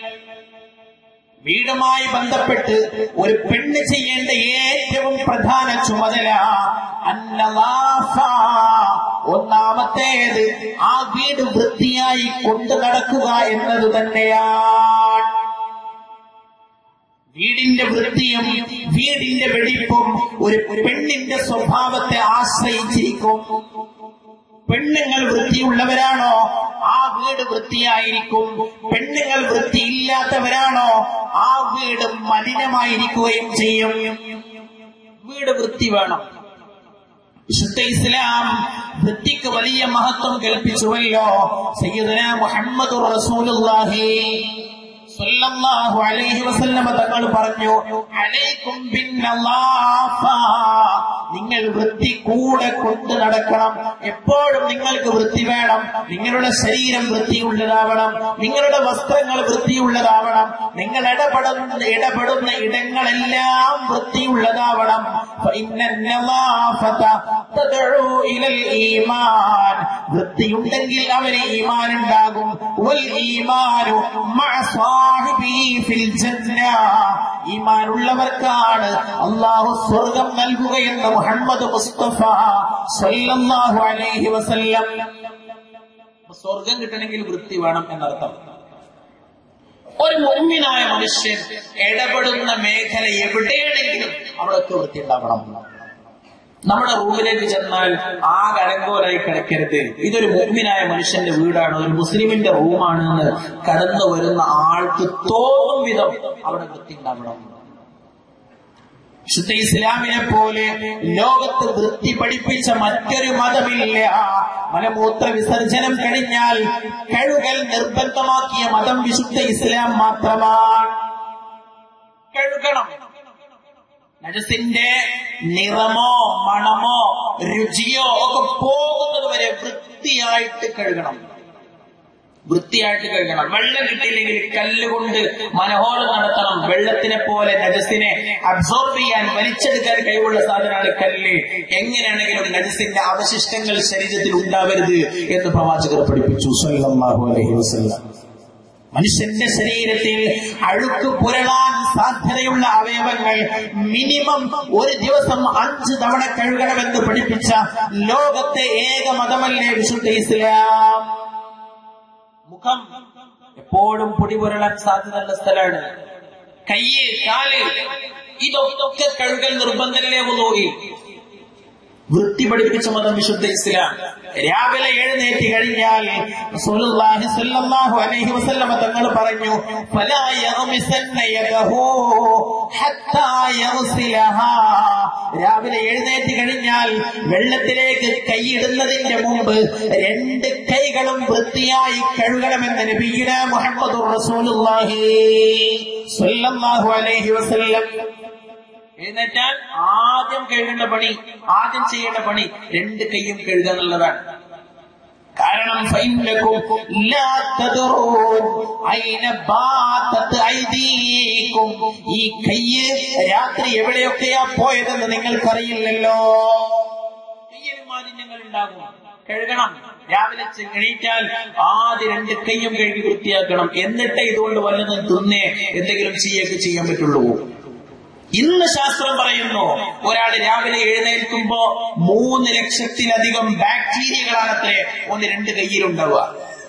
വീടുമായി ബന്ധപ്പെട്ട് ഒരു പെണ്ണ് ചെയ്യേണ്ട ഏറ്റവും പ്രധാന ചുമതല അന്നലാഫ ഒന്നാമത്തേത് ആ വീട് വൃത്തിയായി കൊണ്ടു നടക്കുക എന്നത് തന്നെയാണ് വീടിന്റെ വൃത്തിയും വീടിന്റെ വെടിപ്പും ഒരു പെണ്ണിന്റെ സ്വഭാവത്തെ ആശ്രയിച്ചിരിക്കും പെണ്ണുങ്ങൾ വൃത്തിയുള്ളവരാണോ ആ വീട് വൃത്തിയായിരിക്കും പെണ്ണുങ്ങൾ വൃത്തിയില്ലാത്തവരാണോ ആ വീട് മലിനമായിരിക്കുകയും ചെയ്യും വീട് വൃത്തി വേണം വിശുദ്ധ ഇസ്ലാം വൃത്തിക്ക് വലിയ മഹത്വം കൽപ്പിച്ചുവല്ലോ സയ്യിദന മുഹമ്മദ് റസൂലുള്ളാഹി സല്ലല്ലാഹു അലൈഹി വസല്ലമ തങ്ങൾ പറഞ്ഞു അലൈക്കും ബിന്നല്ലാഫ നിങ്ങൾ വൃത്തി കൂടെ കൊണ്ട് നടക്കണം എപ്പോഴും നിങ്ങൾക്ക് വൃത്തി വേണം നിങ്ങളുടെ ശരീരം വൃത്തിയുള്ളതാവണം നിങ്ങളുടെ വസ്ത്രങ്ങൾ വൃത്തിയുള്ളതാവണം നിങ്ങൾ ഇടപെടുന്ന ഇടപെടുന്ന ഇടങ്ങളെല്ലാം വൃത്തിയുള്ളതാവണം فإن النظافة تدعو إلى الإيمان വൃത്തിയുണ്ടെങ്കിൽ അവന് ഈമാൻ ഉണ്ടാകും വൽ ഈമാനു മഅ സാഹിബിഹി ഫിൽ ജന്ന ഈമാൻ ഉള്ളവർക്കാണ് അള്ളാഹു സ്വർഗം നൽകുകയെന്ന് മുഹമ്മദ് മുസ്തഫ സല്ലല്ലാഹു അലൈഹി വസല്ലം സ്വർഗം കിട്ടണമെങ്കിൽ വൃത്തി വേണം എന്നർത്ഥം ഒരു മുമ്മിനായ മനുഷ്യൻ ഇടപെടുന്ന മേഖല എവിടെയാണെങ്കിലും അവിടെയൊക്കെ വൃത്തി ഉണ്ടാവണം നമ്മുടെ റൂമിലേക്ക് ചെന്നാൽ ആ കടങ്കോലായി കിടക്കരുത് ഇതൊരു മുഗ്മിനായ മനുഷ്യന്റെ വീടാണ് ഒരു മുസ്ലിമിന്റെ റൂമാണ് എന്ന് കടന്നു വരുന്ന ആൾക്ക് തോന്നും വിധം അവിടെ വൃത്തി ഉണ്ടാവണം വിശുദ്ധ ഇസ്ലാമിനെ പോലെ ലോകത്ത് വൃത്തി പഠിപ്പിച്ച മറ്റൊരു മതമില്ല മലമൂത്ര വിസർജനം കഴിഞ്ഞാൽ കഴുകൽ നിർബന്ധമാക്കിയ മതം വിശുദ്ധ ഇസ്ലാം മാത്രമാണ് കഴുകണം നജസിന്റെ നിറമോ മണമോ രുചിയോ ഒക്കെ പോകുന്നത് വരെ വൃത്തിയായിട്ട് കഴുകണം വൃത്തിയായിട്ട് കഴുകണം വെള്ളം കിട്ടിയില്ലെങ്കിൽ കല്ലുകൊണ്ട് മനഹോൾ നടത്തണം വെള്ളത്തിനെ പോലെ നജസിനെ അബ്സോർബ് ചെയ്യാൻ വലിച്ചെടുക്കാൻ കഴിവുള്ള സാധനമാണ് കല്ല് എങ്ങനെയാണെങ്കിലും നജസിന്റെ അവശിഷ്ടങ്ങൾ ശരീരത്തിൽ ഉണ്ടാവരുത് എന്ന് പ്രവാചകർ പഠിപ്പിച്ചു സല്ലല്ലാഹു അലൈഹി വസല്ലം മനുഷ്യന്റെ ശരീരത്തിൽ അഴുക്ക് പുരളാൻ സാധ്യതയുള്ള അവയവങ്ങൾ മിനിമം ഒരു ദിവസം അഞ്ച് തവണ കഴുകണമെന്ന് പഠിപ്പിച്ച ലോകത്തെ ഏക മതമല്ലേ വിശുദ്ധ ഇസ്ലാം മുഖം എപ്പോഴും പൊടി പുരളാൻ സാധ്യതയുള്ള സ്ഥലമാണ് കയ്യ് കാല് ഇതൊക്കെ കഴുകൽ നിർബന്ധമല്ലേ നോക്കി വൃത്തി പഠിപ്പിച്ച മതം വിശുദ്ധ ഇസ്ലാം രാവിലെ എഴുന്നേറ്റ് കഴിഞ്ഞാൽ റസൂലുള്ളാഹി സ്വല്ലല്ലാഹു അലൈഹി വസല്ലമ തങ്ങൾ പറഞ്ഞു ഫലാ യഗ്മിസന്ന യദഹു ഹത്താ യഗ്സിലഹാ രാവിലെ എഴുന്നേറ്റ് കഴിഞ്ഞാൽ വെള്ളത്തിലേക്ക് കൈയിടുന്നതിന്റെ മുമ്പ് രണ്ട് കൈകളും വൃത്തിയായി കഴുകണമെന്ന് നബിയുന മുഹമ്മദുർ റസൂലുള്ളാഹി സ്വല്ലല്ലാഹു അലൈഹി വസല്ലം എഴുന്നേറ്റാൽ ആദ്യം കഴുകേണ്ട പണി ആദ്യം ചെയ്യേണ്ട പണി രണ്ട് കൈയും കഴുകുക എന്നുള്ളതാണ് കാരണം ഫൈനക്കും ലാ തദറൂൻ ഐന ബാതത് ഐദീകും ഈ കയ്യ് രാത്രി എവിടെയൊക്കെയാ പോയതെന്ന് നിങ്ങൾക്കറിയില്ലല്ലോ കയ്യിൽ മാലിന്യങ്ങൾ ഉണ്ടാകും കഴുകണം രാവിലെ എണീറ്റാൽ ആദ്യം രണ്ട് കൈയും കഴുകി വൃത്തിയാക്കണം എന്നിട്ടേ ഇതുകൊണ്ട് വല്ലതും തിന്നേ എന്തെങ്കിലും ചെയ്യൊക്കെ ചെയ്യാൻ പറ്റുള്ളൂ ഇന്ന് ശാസ്ത്രം പറയുന്നു ഒരാൾ രാവിലെ എഴുന്നേൽക്കുമ്പോ മൂന്ന് ലക്ഷത്തിലധികം ബാക്ടീരിയകളാണത്രേ ഒന്ന് രണ്ട് കയ്യിലുണ്ടാവുക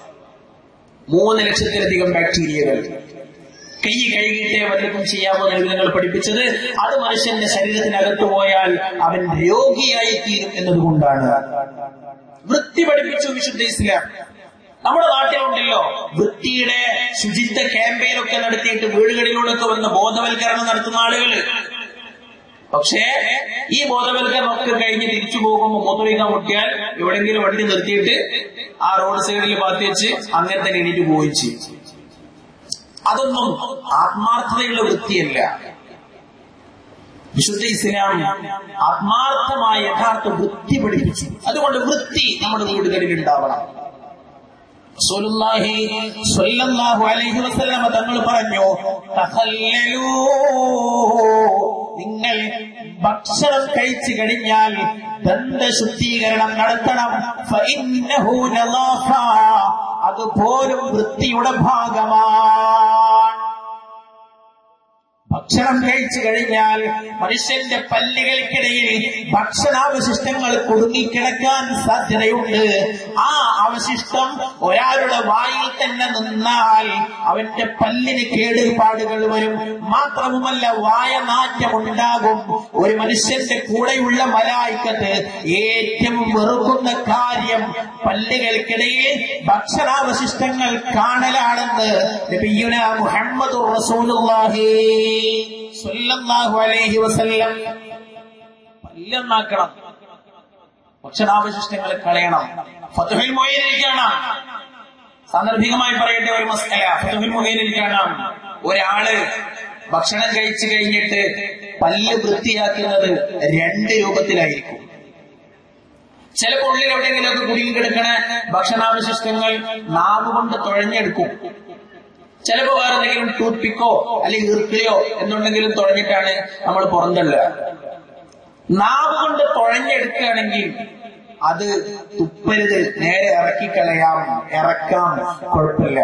മൂന്ന് ലക്ഷത്തിലധികം ബാക്ടീരിയകൾ കൈ കഴുകിയിട്ടേ വല്ലതും ചെയ്യാമോ എന്ന് നിങ്ങൾ പഠിപ്പിച്ചത് അത് മനുഷ്യന്റെ ശരീരത്തിനകത്ത് പോയാൽ അവൻ രോഗിയായി തീരും എന്നതുകൊണ്ടാണ് വൃത്തി പഠിപ്പിച്ചു വിശുദ്ധ ഇസ്ലാം നമ്മുടെ നാട്ടിലുണ്ടല്ലോ വൃത്തിയുടെ ശുചിത്വ ക്യാമ്പയിനൊക്കെ നടത്തിയിട്ട് വീടുകളിലൂടെയൊക്കെ വന്ന് ബോധവൽക്കരണം നടത്തുന്ന ആളുകള് പക്ഷേ ഈ ബോധവൽക്കരണം ഒക്കെ കഴിഞ്ഞ് തിരിച്ചു പോകുമ്പോൾ മൂത്രമൊഴിക്കാൻ മുട്ടിയാൽ എവിടെങ്കിലും വണ്ടി നിർത്തിയിട്ട് ആ റോഡ് സൈഡിൽ പാത്തി വെച്ച് അങ്ങനെ തന്നെ എണീറ്റ് പോവുകയും ചെയ്യും അതൊന്നും ആത്മാർത്ഥതയുള്ള വൃത്തിയല്ല വിശുദ്ധ ഇസ്ലാം ആത്മാർത്ഥമായ യഥാർത്ഥ വൃത്തി പഠിപ്പിച്ചു അതുകൊണ്ട് വൃത്തി നമ്മുടെ വീടുകളിൽ ഉണ്ടാവണം റസൂലുള്ളാഹി സ്വല്ലല്ലാഹു അലൈഹി വസല്ലമ തങ്ങൾ പറഞ്ഞു തഖല്ലലൂ നിങ്ങൾ ഭക്ഷണം കഴിച്ചു കഴിഞ്ഞാൽ ദന്തശുദ്ധീകരണം നടത്തണം ഫഇന്നഹു നളാഫ അതുപോലും വൃത്തിയുടെ ഭാഗമാണ് ഭക്ഷണം കഴിച്ചു കഴിഞ്ഞാൽ മനുഷ്യന്റെ പല്ലുകൾക്കിടയിൽ ഭക്ഷണാവശിഷ്ടങ്ങൾ കുടുങ്ങിക്കിടക്കാൻ സാധ്യതയുണ്ട് ആ അവശിഷ്ടം ഒരാളുടെ വായിൽ തന്നെ നിന്നാൽ അവന്റെ പല്ലിന് കേടുപാടുകൾ വരും മാത്രവുമല്ല വായ നാറ്റമുണ്ടാകും ഒരു മനുഷ്യന്റെ കൂടെയുള്ള മലായിക്കത്ത് ഏറ്റവും വെറുക്കുന്ന കാര്യം പല്ലുകൾക്കിടയിൽ ഭക്ഷണാവശിഷ്ടങ്ങൾ കാണലാണെന്ന് നബിയുന മുഹമ്മദ് റസൂലുള്ളാഹി സ്വല്ലല്ലാഹു അലൈഹി വസല്ലം പല്ലെന്നാക്കണം ഭക്ഷണാവശിഷ്ടങ്ങൾ കളയണം ഫതുഹിൽ മൊയ്യനിൽ കാണാം സാന്ദർഭികമായി പറയട്ടെ ഒരു മസ്കല ഫതുഹിൽ മൊയ്യനിൽ കാണാം ഒരാള് ഭക്ഷണം കഴിച്ചു കഴിഞ്ഞിട്ട് പല്ല് വൃത്തിയാക്കുന്നത് രണ്ട് രൂപത്തിലായിരിക്കും ചിലപ്പോൾ ഉള്ളിൽ എവിടെയെങ്കിലുമൊക്കെ കുടുങ്ങി കിടക്കണ ഭക്ഷണാവശിഷ്ടങ്ങൾ നാവ് കൊണ്ട് തുഴഞ്ഞെടുക്കും ചിലപ്പോ വേറെ എന്തെങ്കിലും ടൂത്ത് പിക്കോ അല്ലെങ്കിൽ ഈർക്കിലോ എന്നുണ്ടെങ്കിലും തുഴഞ്ഞിട്ടാണ് നമ്മൾ പുറന്തള്ളുക നാവ് കൊണ്ട് തുഴഞ്ഞെടുക്കുകയാണെങ്കിൽ അത് തുപ്പരുത് നേരെ ഇറക്കിക്കളയാം ഇറക്കാം കുഴപ്പമില്ല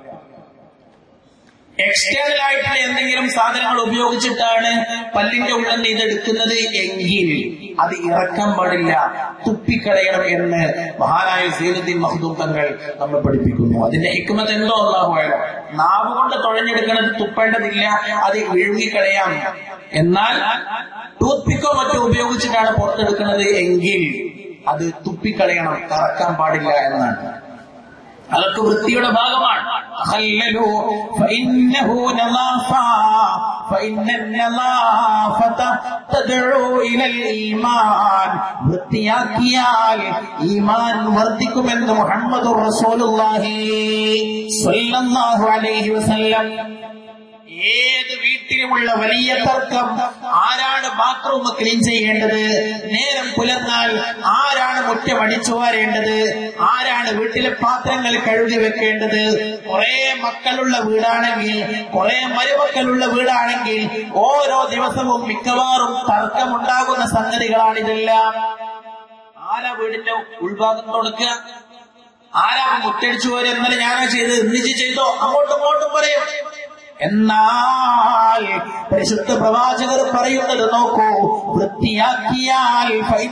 എക്സ്റ്റേണൽ ആയിട്ടുള്ള എന്തെങ്കിലും സാധനങ്ങൾ ഉപയോഗിച്ചിട്ടാണ് പല്ലിന്റെ ഉള്ളിൽ നിന്ന് ഇതെടുക്കുന്നത് എങ്കിൽ അത് ഇറക്കാൻ പാടില്ല തുപ്പിക്കളയണം എന്ന് മഹാനായ സീനുദ്ദീൻ മഹദൂം തങ്ങൾ നമ്മൾ പഠിപ്പിക്കുന്നു അതിന്റെ ഹിക്മത്ത് എന്തോ ഒന്നാകുമല്ലോ നാവ് കൊണ്ട് തുഴഞ്ഞെടുക്കുന്നത് തുപ്പേണ്ടതില്ല അത് വിഴുങ്ങിക്കളയാം എന്നാൽ ടൂത്ത് പിക്കോ മറ്റോ ഉപയോഗിച്ചിട്ടാണ് പുറത്തെടുക്കുന്നത് എങ്കിൽ അത് തുപ്പിക്കളയണം കറക്കാൻ പാടില്ല എന്നാണ് അതൊക്കെ വൃത്തിയുടെ ഭാഗമാണ് തഖല്ലലൂ ഫഇന്നഹു നളാഫ ഫഇന്ന النظافة تدعو إلى الإيمان വൃത്തിയാക്കിയാൽ ഈമാൻ വർദ്ധിക്കുമെന്ന് മുഹമ്മദ് റസൂലുള്ളാഹി സ്വല്ലല്ലാഹു അലൈഹി വസല്ലം ഏത് വീട്ടിലുമുള്ള വലിയ തർക്കം ആരാണ് ബാത്റൂം ക്ലീൻ ചെയ്യേണ്ടത് നേരം പുലർന്നാൽ ആരാണ് മുറ്റം അടിച്ചു വാരേണ്ടത് ആരാണ് വീട്ടിലെ പാത്രങ്ങൾ കഴുകി വെക്കേണ്ടത് കുറെ മക്കളുള്ള വീടാണെങ്കിൽ കുറെ മരുമക്കളുള്ള വീടാണെങ്കിൽ ഓരോ ദിവസവും മിക്കവാറും തർക്കമുണ്ടാകുന്ന സംഗതികളാണിതെല്ലാം ആരാ വീടിന്റെ ഉൾഭാഗം തുടക്കുക ആരാ മുറ്റടിച്ചു പോരെ ഇന്നലെ ഞാനാ ചെയ്ത് ഇന്നിച്ച് ചെയ്തോ അങ്ങോട്ടും ഇങ്ങോട്ടും പറയും എന്നാൽ പരിശുദ്ധ പ്രവാചകർ പറയുന്നത് നോക്കൂ വൃത്തിയാക്കിയാൽ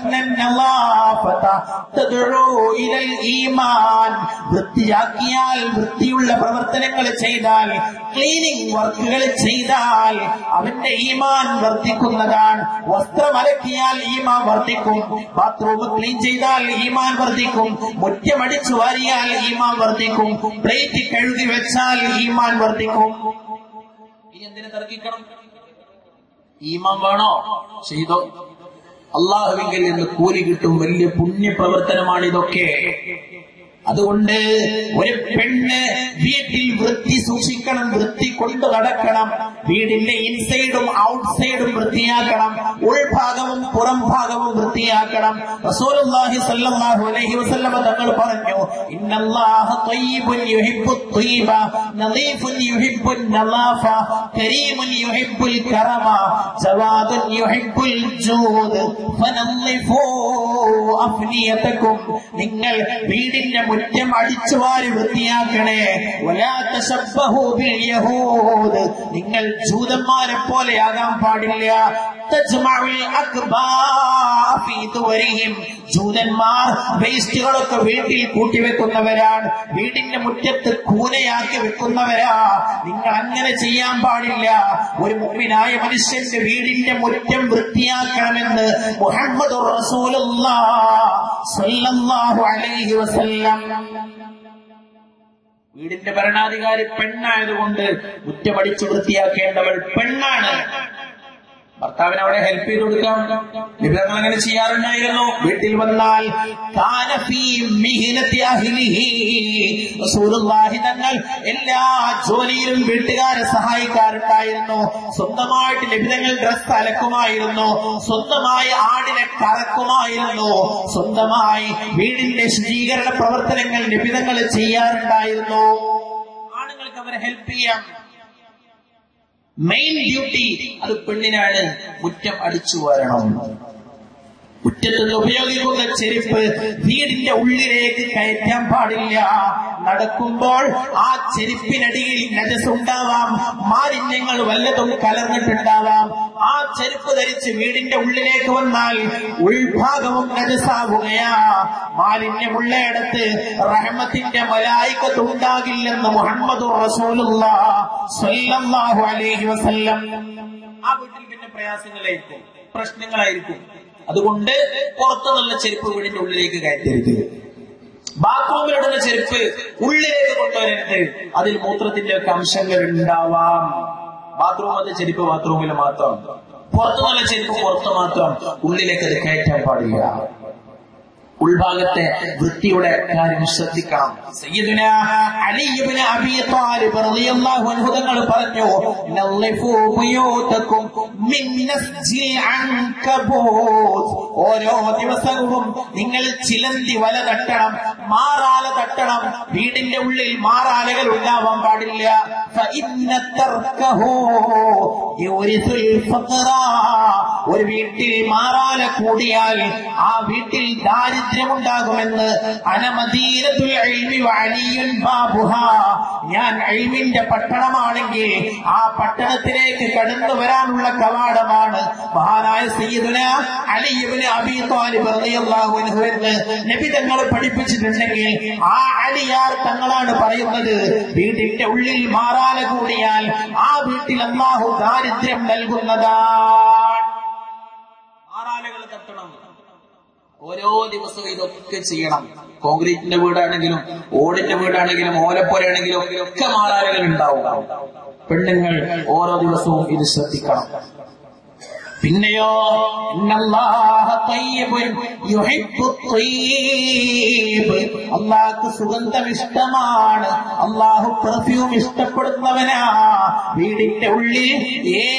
ഈമാൻ വൃത്തിയാക്കിയാൽ വൃത്തിയുള്ള പ്രവർത്തനങ്ങൾ ചെയ്താൽ ക്ലീനിങ് വർക്കുകൾ ചെയ്താൽ അവന്റെ ഈമാൻ വർദ്ധിക്കുന്നതാണ് വസ്ത്രം അലക്കിയാൽ ഈമാൻ വർദ്ധിക്കും ബാത്റൂം ക്ലീൻ ചെയ്താൽ ഈമാൻ വർദ്ധിക്കും മുറ്റമടിച്ചു വാരിയാൽ ഈമാൻ വർദ്ധിക്കും പ്ലേറ്റ് കഴുകി വെച്ചാൽ ഈമാൻ വർദ്ധിക്കും ഇനി എന്തിനു തർക്കിക്കണം ഈമാൻ വേണോ ചെയ്തോ അള്ളാഹുവിങ്കിൽ നിന്ന് കൂലി കിട്ടും വലിയ പുണ്യ പ്രവർത്തനമാണ് ഇതൊക്കെ അതുകൊണ്ട് ഒരു പെണ്ണ് വീട്ടിൽ വൃത്തി സൂക്ഷിക്കണം വൃത്തി കൊണ്ടു നടക്കണം വീടിന്റെ ഇൻസൈഡും ഔട്ട്സൈഡും വൃത്തിയാക്കണം ഉൾഭാഗവും പുറം ഭാഗവും വൃത്തിയാക്കണം റസൂലുള്ളാഹി സ്വല്ലല്ലാഹു അലൈഹി വസല്ലമ തങ്ങൾ പറഞ്ഞു ഇന്നല്ലാഹ ത്വയ്യിബുൻ യുഹിബ്ബു ത്വയ്യിബ നദീഫുൻ യുഹിബ്ബുൻ നളാഫ കരീമുൻ യുഹിബ്ബുൽ കറമ ജവാദുൻ യുഹിബ്ബുൽ ജൂദ് ഫനളിഫൂ അഫ്നിയതകും നിങ്ങൾ വീടിന്റെ മുറ്റം അടിച്ചു വാരി വൃത്തിയാക്കണേ വലാ തശബ്ബഹു ബിൽ യഹൂദ് നിങ്ങൾ ജൂതന്മാരെ പോലെയാകാൻ പാടില്ല തജ്മഉൽ അക്ബാ ഫീ ദുവരിഹിം ജൂതന്മാർ വേസ്റ്റുകളൊക്കെ വീട്ടിൽ കൂട്ടിവെക്കുന്നവരാണ് വീടിന്റെ മുറ്റത്ത് കൂനയാക്കി വെക്കുന്നവരാ നിങ്ങൾ അങ്ങനെ ചെയ്യാൻ പാടില്ല ഒരു മുമ്പിനായ മനുഷ്യന്റെ വീടിന്റെ മുറ്റം വൃത്തിയാക്കണമെന്ന് മുഹമ്മദ് സല്ലല്ലാഹു അലൈഹി വസല്ലം വീടിന്റെ ഭരണാധികാരി പെണ്ണായതുകൊണ്ട് മുറ്റമടിച്ച് വൃത്തിയാക്കേണ്ടവൾ പെണ്ണാണ് ഭർത്താവിന് അവിടെ ഹെൽപ്പ് ചെയ്ത് കൊടുക്കാം വിവിധങ്ങൾ അങ്ങനെ ചെയ്യാറുണ്ടായിരുന്നു വീട്ടിൽ വന്നാൽ കാനഫീ മിഹിനത്തി അഹ്ലിഹി. റസൂലുള്ളാഹി തങ്ങൾ എല്ലാ ജോലിയിലും വീട്ടുകാരെ സഹായിക്കാറുണ്ടായിരുന്നു സ്വന്തമായിട്ട് ലഭിതങ്ങൾ ഡ്രസ് അലക്കുമായിരുന്നു സ്വന്തമായി ആടിനെ കറക്കുമായിരുന്നു സ്വന്തമായി വീടിന്റെ ശുചീകരണ പ്രവർത്തനങ്ങൾ ലഭിതങ്ങൾ ചെയ്യാറുണ്ടായിരുന്നു ആണുങ്ങൾക്ക് അവരെ ഹെൽപ്പ് ചെയ്യാം മെയിൻ ഡ്യൂട്ടി അത് പെണ്ണിനാണ് മുറ്റം അടിച്ചു വരണം മുറ്റത്ത് നിന്ന് ഉപയോഗിക്കുന്ന ചെരുപ്പ് വീടിന്റെ ഉള്ളിലേക്ക് കയറ്റാൻ പാടില്ല നടക്കുമ്പോൾ ആ ചെരുപ്പിനടിയിൽ നജസ് ഉണ്ടാവാം മാലിന്യങ്ങൾ വല്ലതും കലർന്നിട്ടുണ്ടാവാം ആ ചെരുപ്പ് ധരിച്ച് വീടിന്റെ ഉള്ളിലേക്ക് വന്നാൽ ഉൾഭാഗവും നജസാവുകയാ മാലിന്യമുള്ളയിടത്ത് റഹ്മത്തിന്റെ മലായിക്കത്ത് ഉണ്ടാകില്ലെന്ന് മുഹമ്മദ് റസൂലുള്ളാഹു അലൈഹി വസല്ലം ആ വീട്ടിൽ പിന്നെ പ്രയാസങ്ങളായിരിക്കും പ്രശ്നങ്ങളായിരിക്കും അതുകൊണ്ട് പുറത്തു നല്ല ചെരുപ്പ് വീടിന്റെ ഉള്ളിലേക്ക് കയറ്റരുത് ബാത്റൂമിലിടുന്ന ചെരുപ്പ് ഉള്ളിലേക്ക് കൊണ്ടുവരരുത് അതിൽ മൂത്രത്തിന്റെ ഒക്കെ അംശങ്ങൾ ഉണ്ടാവാം ബാത്റൂം അത് ചെരുപ്പ് ബാത്റൂമിൽ മാത്രം പുറത്തു നല്ല ചെരുപ്പ് പുറത്ത് മാത്രം ഉള്ളിലേക്ക് അത് കയറ്റാൻ പാടില്ല ഉൾഭാഗത്തെ വൃത്തിയുടെ കാര്യം ശ്രദ്ധിക്കണം സയ്യിദുന അലി ഇബ്നു അബീ ത്വാലിബ് റളിയല്ലാഹു അൻഹു തങ്ങൾ പറഞ്ഞു നളിഫു ബുയൂതകും മിൻ നസ്ജിൽ അൻകബൂത് ഓരോ ദിവസവും നിങ്ങൾ ചിലന്തി വല തട്ടണം മാറാല തട്ടണം വീടിന്റെ ഉള്ളിൽ മാറാലകൾ ഉണ്ടാവാൻ പാടില്ല ഫഇന്ന തർക്കഹു യുരിസുൽ ഫഖറ ഒരു വീട്ടിൽ മാറാല കൂടിയാൽ ആ വീട്ടിൽ ദാരിദ്ര്യമുണ്ടാകുമെന്ന് അനമദീനത്തുൽ ഇൽമി വഅലിയുൻ ബാബുഹാ ഞാൻ ഇൽമിന്റെ പട്ടണമാണെങ്കിൽ ആ പട്ടണത്തിലേക്ക് കടന്നു വരാനുള്ള കവാടമാണ് മഹാനായ സയ്യിദുന അലി ഇബ്നു അബീ ത്വാലിബ് റളിയല്ലാഹു അൻഹു എന്ന് നബി തങ്ങൾ പഠിപ്പിച്ചിട്ടുണ്ടെങ്കിൽ ആ അലിയാർ തങ്ങളാണ് പറയുന്നത് വീടിന്റെ ഉള്ളിൽ മാറാല കൂടിയാൽ ആ വീട്ടിൽ അള്ളാഹു ദാരിദ്ര്യം നൽകുന്നതാണ് മാറാലകൾ തട്ടണം ഓരോ ദിവസവും ഇതൊക്കെ ചെയ്യണം കോൺക്രീറ്റിന്റെ വീടാണെങ്കിലും ഓടിന്റെ വീടാണെങ്കിലും ഓലപ്പുരയാണെങ്കിലും ഒക്കെ മാറാലകൾ ഉണ്ടാവും പെണ്ണുങ്ങൾ ഓരോ ദിവസവും ഇത് ശ്രദ്ധിക്കണം പിന്നെയോ ഇന്നല്ലാഹ തയ്യിബുൻ യുഹിബ്ബു ത്വയ്യിബ്. അള്ളാഹ്ക്ക് സുഗന്ധം ഇഷ്ടമാണ് അള്ളാഹു പെർഫ്യൂം ഇഷ്ടപ്പെടുന്നവനാ വീടിന്റെ ഉള്ളിൽ ഏറ്റവും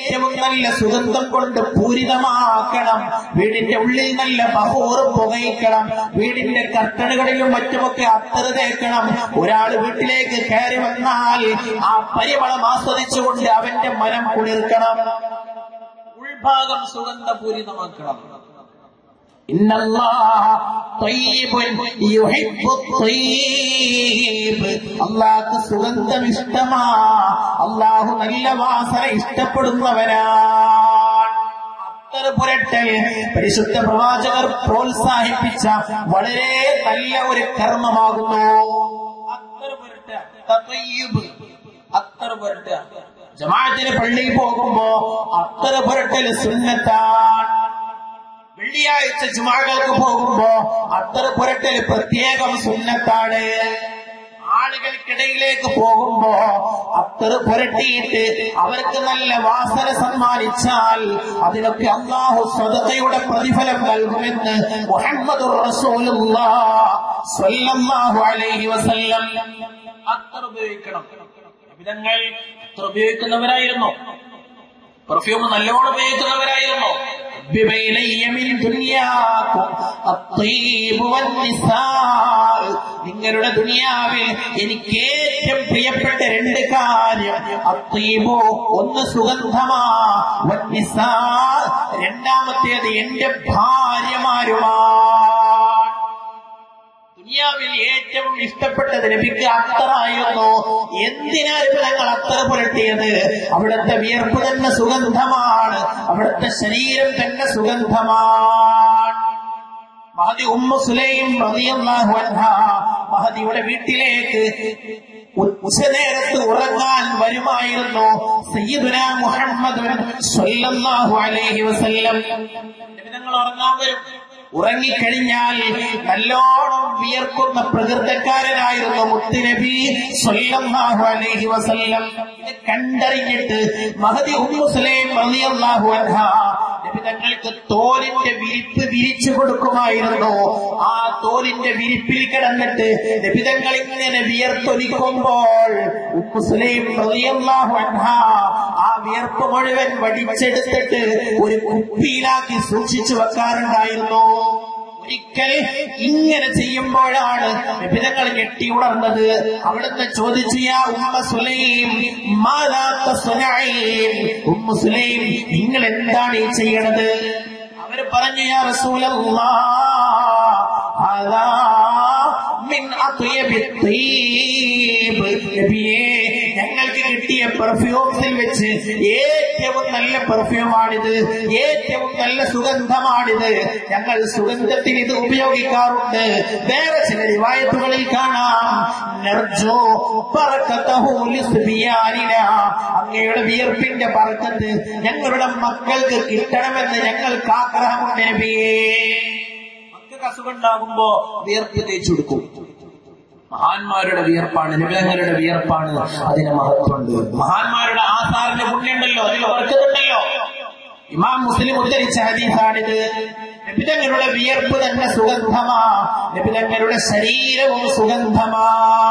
ഏറ്റവും നല്ല സുഗന്ധം കൊണ്ട് പൂരിതമാക്കണം വീടിന്റെ ഉള്ളിൽ നല്ല ബഹൂറ് പുകയിക്കണം വീടിന്റെ കർട്ടനുകളിലും മറ്റുമൊക്കെ അത്തറ് തേക്കണം ഒരാൾ വീട്ടിലേക്ക് കയറി വന്നാൽ ആ പരിമളം ആസ്വദിച്ചുകൊണ്ട് അവന്റെ മനം കുളിർക്കണം ഉൾഭാഗം സുഗന്ധപൂരിതമാക്കണം إن الله طيب يحب الطيب അള്ളാഹ് സുഗന്ധം ഇഷ്ടമാ അള്ളാഹു നല്ല വാസന ഇഷ്ടപ്പെടുന്നവനാണ് അത്തർ പുരട്ടൽ പരിശുദ്ധ പ്രവാചകർ പ്രോത്സാഹിപ്പിച്ച വളരെ നല്ല ഒരു കർമ്മമാകുന്നു അത്തർ പുരട്ട തത്വയ്യിബ്. അത്തർ പുരട്ട ജമാഅത്തിന് പള്ളിയിൽ പോകുമ്പോ അത്തർ പുരട്ടൽ സുന്നത്താണ് വെള്ളിയാഴ്ച ജുമാകൾക്ക് പോകുമ്പോ അത്തർ പുരട്ടൽ പ്രത്യേകം സുന്നത്താണ് ആളുകൾക്കിടയിലേക്ക് പോകുമ്പോ അത്തർ പുരട്ടിയിട്ട് അവർക്ക് നല്ല വാസന സമ്മാനിച്ചാൽ അതിനൊക്കെ അള്ളാഹു സ്വതയുടെ പ്രതിഫലം നൽകുമെന്ന് മുഹമ്മദ് അലൈഹി വസല്ലം അത്തർ ഉപയോഗിക്കണം വിധങ്ങൾ അത്തർ ഉപയോഗിക്കുന്നവരായിരുന്നു പെർഫ്യൂം നല്ലോണം ഉപയോഗിക്കുന്നവരായിരുന്നു ببيني من دنياكم الطيب والنساء നിങ്ങളുടെ ദുനിയാവിൽ എനിക്ക് ഏറ്റവും പ്രിയപ്പെട്ട രണ്ട് കാര്യം അത്തീബോ ഒന്ന് സുഗന്ധമാ വന്നിസാ രണ്ടാമത്തേത് എന്റെ ഭാര്യമാരുമാണ് ദുനിയാവിൽ ഏറ്റവും ഇഷ്ടപ്പെട്ടത് നബിക്ക് അത്തറായിരുന്നു എന്തിനായിരുന്നു ഞങ്ങൾ അത്തറ പുരട്ടിയത് അവിടുത്തെ വിയർപ്പ് തന്നെ സുഗന്ധമാണ് അവിടുത്തെ ശരീരം തന്നെ സുഗന്ധമാണ് മഹദി ഉമ്മ സുലൈം റളിയല്ലാഹു അൻഹ മഹദിയുടെ വീട്ടിലേക്ക് ഉച്ചനേരത്ത് ഉറങ്ങാൻ വരുമായിരുന്നു സയ്യിദുന മുഹമ്മദ് സ്വല്ലല്ലാഹു അലൈഹി വസല്ലം നിങ്ങൾ ഉറങ്ങാൻ വരും ഉറങ്ങിക്കഴിഞ്ഞാൽ നല്ലോണം വിയർക്കുന്ന പ്രകൃതക്കാരനായിരുന്നു മുത്തുനബി സ്വല്ലല്ലാഹു അലൈഹി വസല്ലം ഇത് കണ്ടറിഞ്ഞിട്ട് മഹദി ഉമ്മുസ്ലൈം റളിയല്ലാഹു അൻഹ നബി തങ്ങൾക്ക് തോലിന്റെ വിരിപ്പ് വിരിച്ചു കൊടുക്കുമായിരുന്നു ആ തോലിന്റെ വിരിപ്പിൽ കിടന്നിട്ട് നബി തങ്ങൾ ഇങ്ങനെ വിയർത്തൊലിക്കുമ്പോൾ ഉമ്മുസ്ലൈം റളിയല്ലാഹു അൻഹ ആ വിയർപ്പ് മുഴുവൻ വടിച്ചെടുത്തിട്ട് ഒരു കുപ്പിയിലാക്കി സൂക്ഷിച്ചു വെക്കാറുണ്ടായിരുന്നു ഒരിക്കൽ ഇങ്ങനെ ചെയ്യുമ്പോഴാണ് വിഭിതങ്ങൾ ഞെട്ടി ഉണർന്നത് അവിടുന്ന് ചോദിച്ചു യാ ഉമ്മ സുലൈം മാലാത്ത സുനൈം ഉമ്മ സുലൈം നിങ്ങൾ എന്താണ് ഈ ചെയ്യണത് അവര് പറഞ്ഞു യാ റസൂലല്ലാ അതാ മിൻ അത്യബി തീബ് നബിയേ ഞങ്ങൾക്ക് കിട്ടിയ പെർഫ്യൂംസിൽ വെച്ച് ഏറ്റവും നല്ല പെർഫ്യൂമാണിത് ഏറ്റവും നല്ല സുഗന്ധമാണിത് ഞങ്ങൾ സുഗന്ധത്തിന് ഇത് ഉപയോഗിക്കാറുണ്ട് വേറെ ചില റിവായത്തുകളിൽ കാണാം നർജോ ബറക്കത്തഹു ലിസ്ബിയാനിന അങ്ങയുടെ വിയർപ്പിന്റെ പറക്കത്ത് ഞങ്ങളുടെ മക്കൾക്ക് കിട്ടണമെന്ന് ഞങ്ങൾക്ക് ആഗ്രഹമുണ്ട് നബിയേ മക്കൾക്ക് അസുഖം ഉണ്ടാകുമ്പോ വിയർപ്പ് തേച്ചു കൊടുക്കും മഹാന്മാരുടെ വിയർപ്പാണ് നിബിധങ്ങളുടെ വിയർപ്പാണ് അതിന് മഹത്വമുണ്ട് മഹാന്മാരുടെ ആസാറിന്റെ പുണ്യുണ്ടല്ലോ അതിൽ വർക്കതുണ്ടല്ലോ ഇമാം മുസ്ലിം ഉദ്ധരിച്ച ഹദീസാണിത് നബിതങ്ങളുടെ വിയർപ്പ് തന്നെ സുഗന്ധമാ നബിതങ്ങളുടെ ശരീരവും സുഗന്ധമാ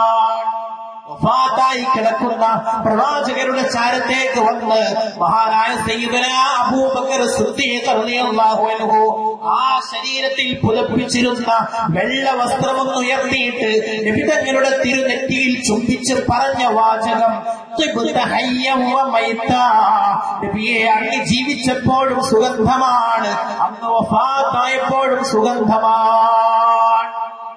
വഫാത്തായി കിടക്കുന്ന പ്രവാചകരുടെ ചാരത്തേക്ക് വന്ന് മഹാനായ സയ്യിദന അബൂബക്കർ സിദ്ദീഖ് റളിയല്ലാഹു അൻഹു ആ ശരീരത്തിൽ പുതപ്പിച്ചിരുന്ന വെള്ള വസ്ത്രമൊന്ന് ഉയർത്തിയിട്ട് നബിതങ്ങളുടെ തിരുനെറ്റിയിൽ ചുംബിച്ച് പറഞ്ഞ വാചകം "തിബ്ത ഹയ്യം വ മൈത്താ." നബിയെ അങ്ങ് ജീവിച്ചപ്പോഴും സുഗന്ധമാണ് അന്ന് വഫാത്തായപ്പോഴും സുഗന്ധമാണ്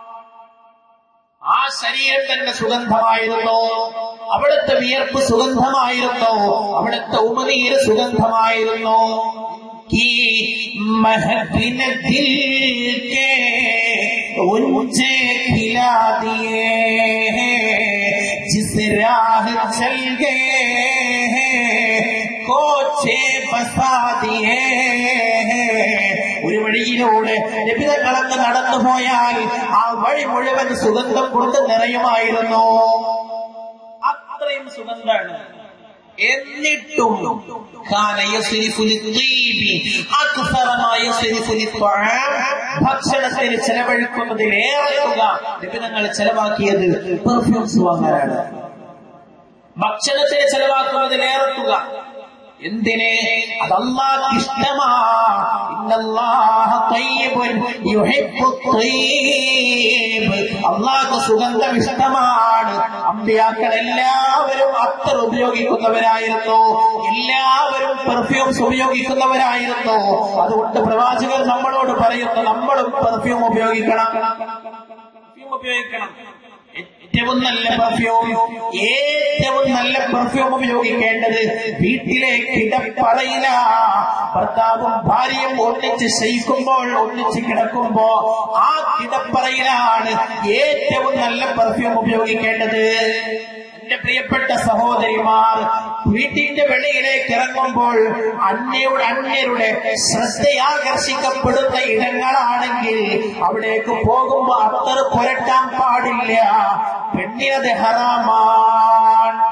ആ ശരീരം തന്നെ സുഗന്ധമായിരുന്നു അവിടുത്തെ വിയർപ്പ് സുഗന്ധമായിരുന്നു അവിടുത്തെ ഉമനീര് സുഗന്ധമായിരുന്നു की महफिल दिल के उनसे खिला दिए हैं जिस राह चल गए हैं कोचे बसा दिए हैं ഒരു വഴിയിലൂടെ ലഭിതങ്ങളങ്ങ് നടന്നു പോയാൽ ആ വഴി മുഴുവൻ സുഗന്ധം കൊണ്ട് നിറയുമായിരുന്നു അത്രയും സുഗന്ധാണ് എന്നിട്ടും കാന യസ്രിഫു ലിത്തീബി അക്സറ മാ യസ്രിഫു ലിത്വആം ഭക്ഷണത്തിന് ചെലവഴിക്കുന്നതിലേറെ തുക ലഭിതങ്ങൾ ചെലവാക്കിയത് പെർഫ്യൂംസ് വാങ്ങാനാണ് ഭക്ഷണത്തിന് ചെലവാക്കുന്നതിലേറെ തുക എന്തിന് അത് അള്ളാഹ് ഇഷ്ടമാ ഇന്നല്ലാഹ ത്വയ്യിബുൻ യുഹിബ്ബു ത്വയ്യിബ്. അള്ളാഹ്ക്ക് സുഗന്ധം ഇഷ്ടമാണ് അമ്പിയാക്കൾ എല്ലാവരും അത്തർ ഉപയോഗിക്കുന്നവരായിരുന്നു എല്ലാവരും പെർഫ്യൂംസ് ഉപയോഗിക്കുന്നവരായിരുന്നു അതുകൊണ്ട് പ്രവാചകർ നമ്മളോട് പറയുന്നു നമ്മളും പെർഫ്യൂം ഉപയോഗിക്കണം പെർഫ്യൂം ഉപയോഗിക്കണം ഏറ്റവും നല്ല പെർഫ്യൂം ഏറ്റവും നല്ല പെർഫ്യൂം ഉപയോഗിക്കേണ്ടത് വീട്ടിലെ കിടപ്പറയില ഭർത്താവും ഭാര്യയും ഒന്നിച്ച് ശയിക്കുമ്പോൾ ഒന്നിച്ച് കിടക്കുമ്പോ ആ കിടപ്പറയിലാണ് ഏറ്റവും നല്ല പെർഫ്യൂം ഉപയോഗിക്കേണ്ടത് എന്റെ പ്രിയപ്പെട്ട സഹോദരിമാർ വീട്ടിന്റെ വെളിയിലേക്ക് ഇറങ്ങുമ്പോൾ അന്യയുടെ അന്യരുടെ ശ്രദ്ധയാകർഷിക്കപ്പെടുന്ന ഇടങ്ങളാണെങ്കിൽ അവിടേക്ക് പോകുമ്പോ അത്തർ പുരട്ടാൻ പാടില്ല പെണ്ണിനത് ഹറാമാണ്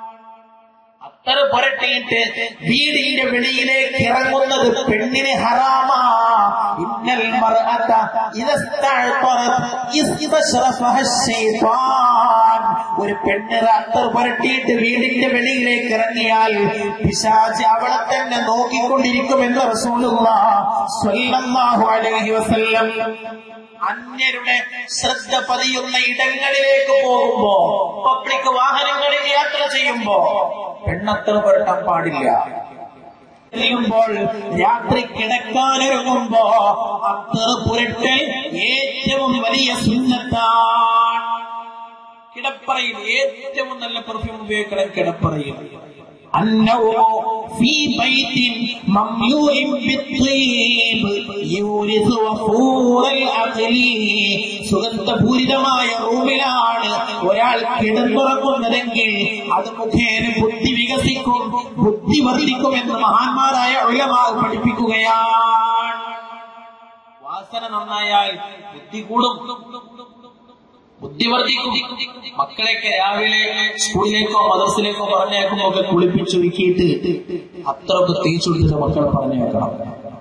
അത്തർ പുരട്ടിയിട്ട് വീടിന്റെ വെളിയിലേക്ക് ഇറങ്ങുന്നത് പെണ്ണിന് ഹറാമാ ഇന്നൽ മർഅത ഇദസ്തഅതറത് ഇസ്തശറഫഹ ശൈത്വാൻ ഒരു പെണ്ണ് അത്തർ പുരട്ടിയിട്ട് വീടിന്റെ വെളിയിലേക്ക് ഇറങ്ങിയാൽ പിശാച് അവളെ തന്നെ നോക്കിക്കൊണ്ടിരിക്കുമെന്ന് റസൂലുള്ള സ്വല്ലല്ലാഹു അലൈഹി വസല്ലം അന്യരുടെ ശ്രദ്ധ പതിയുന്ന ഇടങ്ങളിലേക്ക് പോകുമ്പോ പബ്ലിക് വാഹനങ്ങളിൽ യാത്ര ചെയ്യുമ്പോ പെണ്ണത്തർ പുരട്ടാൻ പാടില്ല ചെയ്യുമ്പോൾ രാത്രി കിടക്കാനൊരുങ്ങുമ്പോ അത്തർ പുരട്ടൽ ഏറ്റവും വലിയ സുന്നത്താണ് കിടപ്പറയിൽ ഏറ്റവും നല്ല പെർഫ്യൂം ഉപയോഗിക്കണം കിടപ്പറയിൽ النوم في بيت مملوء بالطيب يورث وفور العقل സുഗന്ധപൂരിതമായ റൂമിലാണ് ഒരാൾ കിടന്നുറങ്ങുന്നതെങ്കിൽ അത് മുഖേന ബുദ്ധി വികസിക്കും ബുദ്ധി വർദ്ധിക്കുമെന്ന് മഹാന്മാരായ ഉലമാവ് പഠിപ്പിക്കുകയാണ് വാസന നന്നായാൽ ബുദ്ധി കൂടും ബുദ്ധി വർദ്ധിക്കും മക്കളെയൊക്കെ രാവിലെ സ്കൂളിലേക്കോ മദർസിലേക്കോ പറഞ്ഞേക്കുമ്പോ ഒക്കെ കുളിപ്പിച്ചൊരുക്കിയിട്ട് അത്രയൊക്കെ തേച്ചൊടുത്തിട്ട് മക്കളെ പറഞ്ഞേക്കണം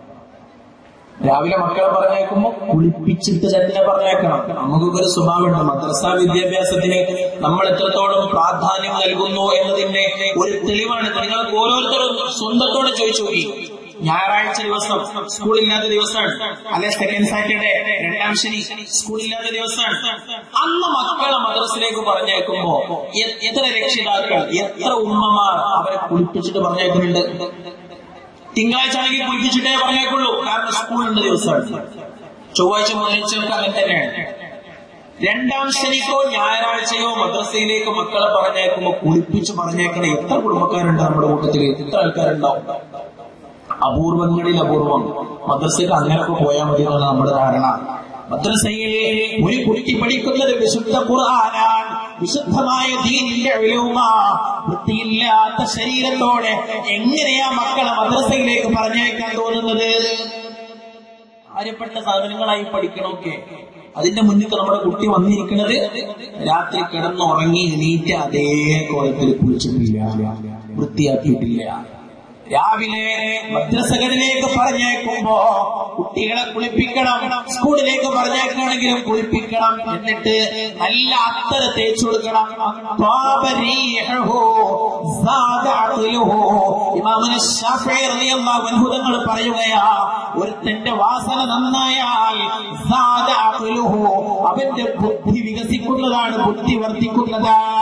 രാവിലെ മക്കളെ പറഞ്ഞേക്കുമ്പോ കുളിപ്പിച്ചിട്ട് തന്നെ പറഞ്ഞേക്കണം നമുക്കൊക്കെ ഒരു സ്വഭാവമുണ്ട് മദ്രസ വിദ്യാഭ്യാസത്തിന് നമ്മൾ എത്രത്തോളം പ്രാധാന്യം നൽകുന്നു എന്നതിന്റെ ഒരു തെളിവാണ് നിങ്ങൾക്ക് ഓരോരുത്തരും സ്വന്തത്തോടെ ചോദിച്ചു നോക്കി ഞായറാഴ്ച ദിവസം സ്കൂളില്ലാത്ത ദിവസമാണ് അല്ലെ സെക്കൻഡ് സാറ്റർഡേ രണ്ടാം ശനി സ്കൂളില്ലാത്ത ദിവസമാണ് അന്ന് മക്കളെ മദ്രസിലേക്ക് പറഞ്ഞേക്കുമ്പോ എ- എത്ര രക്ഷിതാക്കൾ എത്ര ഉമ്മമാർ അവരെ കുളിപ്പിച്ചിട്ട് പറഞ്ഞേക്കുന്നുണ്ട് തിങ്കളാഴ്ച ആണെങ്കിൽ കുളിപ്പിച്ചിട്ടേ പറഞ്ഞേക്കുള്ളൂ കാരണം സ്കൂളുണ്ട് ദിവസമാണ് ചൊവ്വാഴ്ച ബുധനാഴ്ചയൊക്കെ അങ്ങനെ തന്നെയാണ് രണ്ടാം ശനിക്കോ ഞായറാഴ്ചയോ മദ്രസയിലേക്ക് മക്കളെ പറഞ്ഞേക്കുമ്പോ കുളിപ്പിച്ച് പറഞ്ഞേക്കണ എത്ര കുടുംബക്കാരുണ്ട് നമ്മുടെ കൂട്ടത്തിൽ എത്ര ആൾക്കാരുണ്ടാവും അപൂർവങ്ങളിൽ അപൂർവം മദ്രസയിൽ അങ്ങനെയൊക്കെ പോയാൽ മതി എന്നാണ് നമ്മുടെ ധാരണ മദ്രസയിൽ ഒരു കുട്ടി പഠിക്കുന്നത് വിശുദ്ധ ഖുർആനാണ് വിശുദ്ധമായ ദീനിന്റെ വിലവുമ വൃത്തിയില്ലാത്ത ശരീരത്തോടെ എങ്ങനെയാ മക്കളെ മദ്രസയിലേക്ക് പറഞ്ഞേക്കാൻ തോന്നുന്നത് കാര്യപ്പെട്ട സാധനങ്ങളായി പഠിക്കണമൊക്കെ അതിന്റെ മുന്നിൽ നമ്മുടെ കുട്ടി വന്നിരിക്കുന്നത് രാത്രി കിടന്നുറങ്ങി എണീറ്റ് അതേ കോലത്തിൽ കുളിച്ചിട്ടില്ല വൃത്തിയാക്കിയിട്ടില്ല രാവിലെ മദ്രസകളിലേക്ക് പറഞ്ഞേക്കുമ്പോ കുട്ടികളെ കുളിപ്പിക്കണം സ്കൂളിലേക്ക് പറഞ്ഞേക്കണമെങ്കിലും കുളിപ്പിക്കണം എന്നിട്ട് നല്ല അത്തര തേച്ചു കൊടുക്കണം ത്വാബ റീഹുഹു, സാദ അഖ്ലുഹു. ഇമാമുന ശാഫിഈ റളിയല്ലാഹു അൻഹു തങ്ങൾ പറയുകയാ ഒരുത്തന്റെ വാസന നന്നായാൽ സാദ അഖ്ലുഹു. അവന്റെ ബുദ്ധി വികസിക്കുന്നതാണ് ബുദ്ധി വർദ്ധിക്കുന്നതാണ്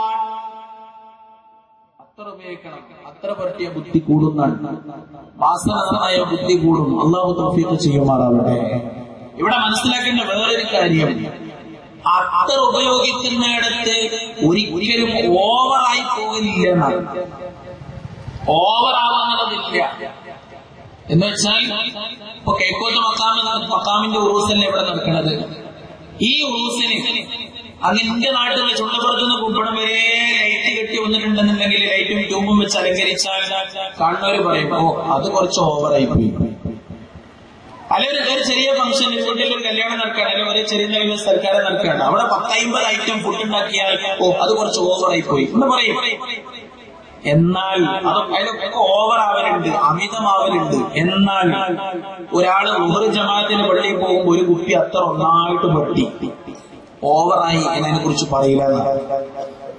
അത്ര ഉപയോഗിക്കണം അത്ര പറ്റിയ ബുദ്ധി കൂടുന്നാണ് വാസനമായ ബുദ്ധി കൂടും അള്ളാഹു തൗഫീഖ് ചെയ്യുമാറാവട്ടെ ഇവിടെ മനസ്സിലാക്കേണ്ട വേറൊരു കാര്യം അത്തർ ഉപയോഗിക്കുന്നിടത്ത് ഒരിക്കലും ഓവറായി പോകില്ല എന്നാണ് ഓവറാവുന്നതില്ല എന്ന് വെച്ചാൽ ഇപ്പൊ കേക്കോത്ത് മക്കാമി മക്കാമിന്റെ ഉറൂസല്ലേ ഇവിടെ നടക്കുന്നത് ഈ ഉറൂസിന് അങ്ങ് എന്റെ നാട്ടിലെ ചുണ്ടപ്പുറത്തുനിന്ന് കുമ്പണം വരെ ലൈറ്റ് കെട്ടി വന്നിട്ടുണ്ടെന്നുണ്ടെങ്കിൽ ലൈറ്റും ട്യൂബും വെച്ച് അലങ്കരിച്ചാൽ കാണുന്നവര് പറയും ഓ അത് കുറച്ച് ഓവറായി പോയി അല്ലെങ്കിൽ ഒരു ചെറിയ ഫംഗ്ഷൻ വീട്ടിൽ ഒരു കല്യാണം നടക്കുകയാണ് അല്ലെങ്കിൽ ഒരു ചെറിയ നിലവിൽ സൽക്കാരം നടക്കുകയാണ് അവിടെ പത്തൈമ്പത് ഐറ്റം ഫുഡ് ഉണ്ടാക്കിയാൽ ഓ അത് കുറച്ച് ഓവറായി പോയി എന്ന് പറയും എന്നാൽ അത് അതിലൊക്കെ ഓവർ ആവലുണ്ട് അമിതമാവലുണ്ട് എന്നാൽ ഒരാള് ഒരു ജമാഅത്തിന് പള്ളിയിൽ പോകുമ്പോൾ ഒരു കുപ്പി അത്ര ഒന്നായിട്ട് പൊട്ടി ഓവറായി എന്നതിനെ കുറിച്ച് പറയില്ല എന്നാണ്.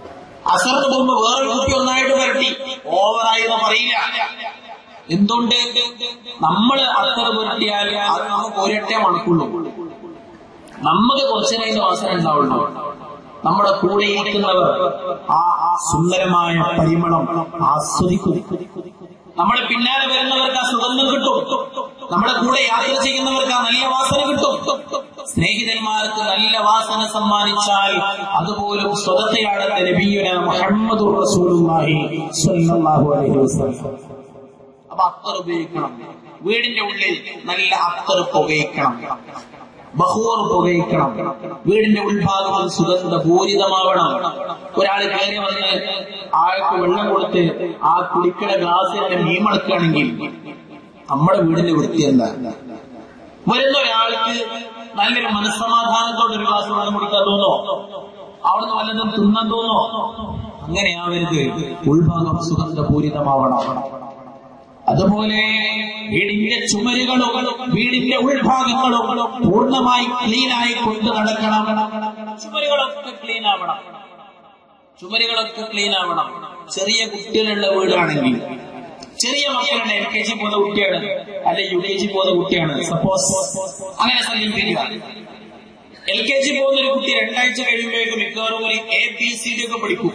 അസർക്ക് മുമ്പ് വേറൊരു കുട്ടി ഒന്നായിട്ട് വരട്ടി ഓവറായി എന്ന് പറയില്ല എന്തുകൊണ്ട് നമ്മൾ അത്തർ പുരട്ടിയാൽ അത് നമുക്ക് ഒരൊറ്റ മണക്കുള്ളൂ നമുക്ക് കുറച്ചു നേരം വാസന ഉണ്ടാവുള്ളൂ നമ്മുടെ കൂടെ ഇരിക്കുന്നവർ ആ ആ സുന്ദരമായ പരിമളം ആസ്വദിക്കും നമ്മുടെ പിന്നാലെ വരുന്നവർക്ക് ആ സുഗന്ധം കിട്ടും നമ്മുടെ കൂടെ യാത്ര ചെയ്യുന്നവർക്ക് ആ നല്ല വാസന കിട്ടും സ്നേഹിതന്മാർക്ക് നല്ല വാസന സമ്മാനിച്ചാൽ അതുപോലും സ്വതത്തെയാണ് നബിയുന മുഹമ്മദ് റസൂലുള്ളാഹി സ്വല്ലല്ലാഹു അലൈഹി വസല്ലം അപ്പൊ അത്തർ ഉപയോഗിക്കണം വീടിന്റെ ഉള്ളിൽ നല്ല അത്തർ പുകയിക്കണം ബഹൂർ പുകയിക്കണം വീടിന്റെ ഉൾഭാഗം സുഗന്ധ പൂരിതമാവണം ഒരാൾ കയറി വന്ന് ആൾക്ക് വെള്ളം കൊടുത്ത് ആ കുടിക്കണ ഗ്ലാസ്സിന്റെ മീമടക്കുകയാണെങ്കിൽ നമ്മുടെ വീടിന്റെ വൃത്തി എന്താ വരുന്ന ഒരാൾക്ക് നല്ലൊരു മനസ്സമാധാനത്തോടെ ഒരു ഗ്ലാസ് വെള്ളം കുടിക്കാൻ തോന്നോ അവിടുന്ന് വല്ലതും തിന്നാൻ തോന്നോ അങ്ങനെ ആവരുത് ഉൾഭാഗം സുഗന്ധ പൂരിതമാവണം അതുപോലെ വീടിന്റെ ചുമരുകളും വീടിന്റെ ഉൾഭാഗങ്ങളും പൂർണ്ണമായി ക്ലീനായി കൊണ്ടു നടക്കണം ചുമരുകളൊക്കെ ക്ലീൻ ആവണം ചുമരുകളൊക്കെ ക്ലീൻ ആവണം ചെറിയ കുട്ടികളുള്ള വീടാണെങ്കിൽ ചെറിയ മക്കളുണ്ട് എൽ കെ ജി പോകുന്ന കുട്ടിയാണ് അല്ലെ യു കെ ജി പോകുന്ന കുട്ടിയാണ് സപ്പോസ് അങ്ങനെ സങ്കല്പിക്കുക എൽ കെ ജി പോകുന്ന ഒരു കുട്ടി രണ്ടാഴ്ച കഴിയുമ്പോഴേക്കും മിക്കവാറും ഒരു എ ബി സി ഡി ഒക്കെ പഠിക്കും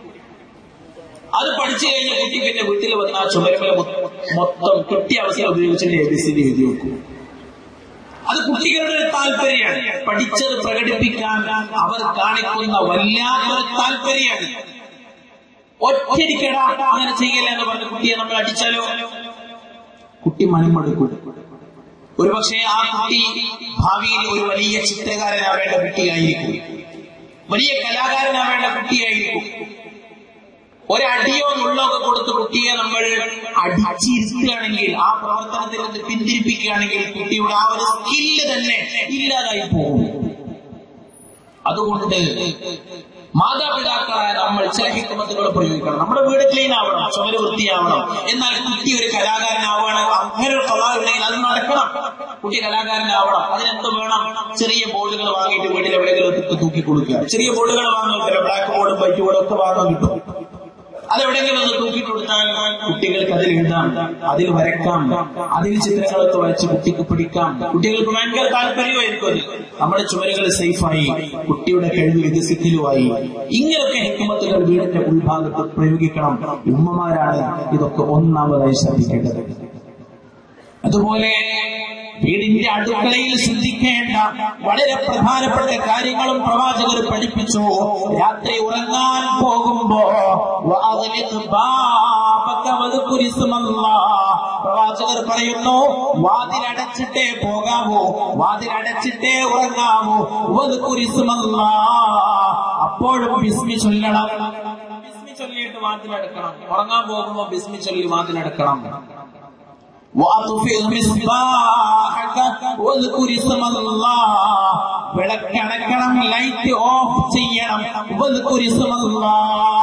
അത് പഠിച്ചു കഴിഞ്ഞ കുട്ടി പിന്നെ വീട്ടിൽ വന്ന ആ ചുമരുമല മൊത്തം കിട്ടിയ അവസരം ഉപയോഗിച്ചിട്ട് എ ബി സി ഡി എഴുതി വെക്കും അത് കുട്ടികളുടെ ഒരു താല്പര്യമാണ് പഠിച്ചത് പ്രകടിപ്പിക്കാൻ അവർ കാണിക്കുന്ന വല്ലാത്തൊരു താല്പര്യമാണ് ഒറ്റടിക്കട അങ്ങനെ ചെയ്യല എന്ന് പറഞ്ഞ് കുട്ടിയെ നമ്മൾ അടിച്ചാലോ കുട്ടി മണിമടുക്കും ഒരുപക്ഷെ ആ കുട്ടി ഭാവിയിൽ ഒരു വലിയ ചിത്രകാരനാവേണ്ട കുട്ടിയായിരിക്കും വലിയ കലാകാരനാവേണ്ട കുട്ടിയായിരിക്കും ഒരടിയോ നുള്ളോ ഒക്കെ കൊടുത്ത് കുട്ടിയെ നമ്മൾ അടിച്ചിരുത്തുകയാണെങ്കിൽ ആ പ്രവർത്തനത്തിൽ നിന്ന് പിന്തിരിപ്പിക്കുകയാണെങ്കിൽ കുട്ടിയുടെ ആ ഒരു സ്കില്ല് തന്നെ ഇല്ലാതായി പോകും അതുകൊണ്ട് മാതാപിതാക്കളായ നമ്മൾ ചില ഹിക്മത്തുകൾ പ്രയോഗിക്കണം നമ്മുടെ വീട് ക്ലീൻ ആവണം ചുമര് വൃത്തിയാവണം എന്നാൽ കുട്ടി ഒരു കലാകാരനാവണം അങ്ങനെ ഒരു കലാകാരനെങ്കിൽ അത് നടക്കണം കുട്ടി കലാകാരനാവണം അതിനെന്ത് വേണം ചെറിയ ബോർഡുകൾ വാങ്ങിയിട്ട് വീട്ടിൽ എവിടെയെങ്കിലും തൂക്കി കൊടുക്കുക ചെറിയ ബോർഡുകൾ വാങ്ങുക ബ്ലാക്ക് ബോർഡും വൈറ്റ് ബോർഡും ഒക്കെ വാങ്ങാൻ കിട്ടും അതെവിടെയെങ്കിലും ഒന്ന് തൂക്കിയിട്ട് കൊടുത്താൽ കുട്ടികൾക്ക് അതിൽ എഴുതാം അതിൽ വരക്കാം അതിൽ ചിത്രങ്ങളൊക്കെ വരച്ച് കുട്ടിക്ക് പിടിക്കാം കുട്ടികൾക്ക് ഭയങ്കര താല്പര്യമായിരിക്കും അത് നമ്മുടെ ചുമരുകൾ സേഫായി കുട്ടിയുടെ കഴിവ് വികസിക്കലുമായി ഇങ്ങനെയൊക്കെ ഹിക്കുമത്തുകൾ വീടിന്റെ ഉൾഭാഗത്ത് പ്രയോഗിക്കണം ഉമ്മമാരാണ് ഇതൊക്കെ ഒന്നാമതായി ശ്രദ്ധിക്കേണ്ടത് അതുപോലെ വീടിന്റെ അടുക്കളയിൽ ശ്രദ്ധിക്കേണ്ട വളരെ പ്രധാനപ്പെട്ട കാര്യങ്ങളും പ്രവാചകർ പഠിപ്പിച്ചു രാത്രി ഉറങ്ങാൻ പോകുമ്പോ വാതിലിത് ബാബക വദ്കുരിസ്മല്ലാ. പ്രവാചകർ പറയുന്നു വാതിലടച്ചിട്ടേ പോകാവൂ വാതിലടച്ചിട്ടേ ഉറങ്ങാവൂ വദ്കുരിസ്മല്ലാ. അപ്പോഴും ബിസ്മി ചൊല്ലണം ബിസ്മി ചൊല്ലിയിട്ട് വാതിലടക്കണം ഉറങ്ങാൻ പോകുമ്പോ ബിസ്മി ചൊല്ലി വാതിലടക്കണം وأطفئ مصباحك واذكر اسم الله വിളക്കണക്കണം ലൈറ്റ് ഓഫ് ചെയ്യണം واذكر اسم الله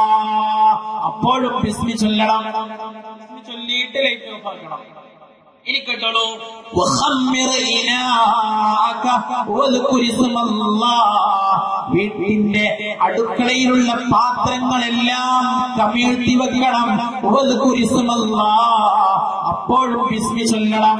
അപ്പോഴും ബിസ്മി ചൊല്ലണം ബിസ്മി ചൊല്ലിയിട്ട് ലൈറ്റ് ഓഫ് ആക്കണം ഇനി കേട്ടോളൂ وخمر إناءك واذكر اسم الله വീട്ടിന്റെ അടുക്കളയിലുള്ള പാത്രങ്ങളെല്ലാം കമിഴ്ത്തി വെക്കണം واذكر اسم الله അപ്പോഴും ബിസ്മി ചൊല്ലണം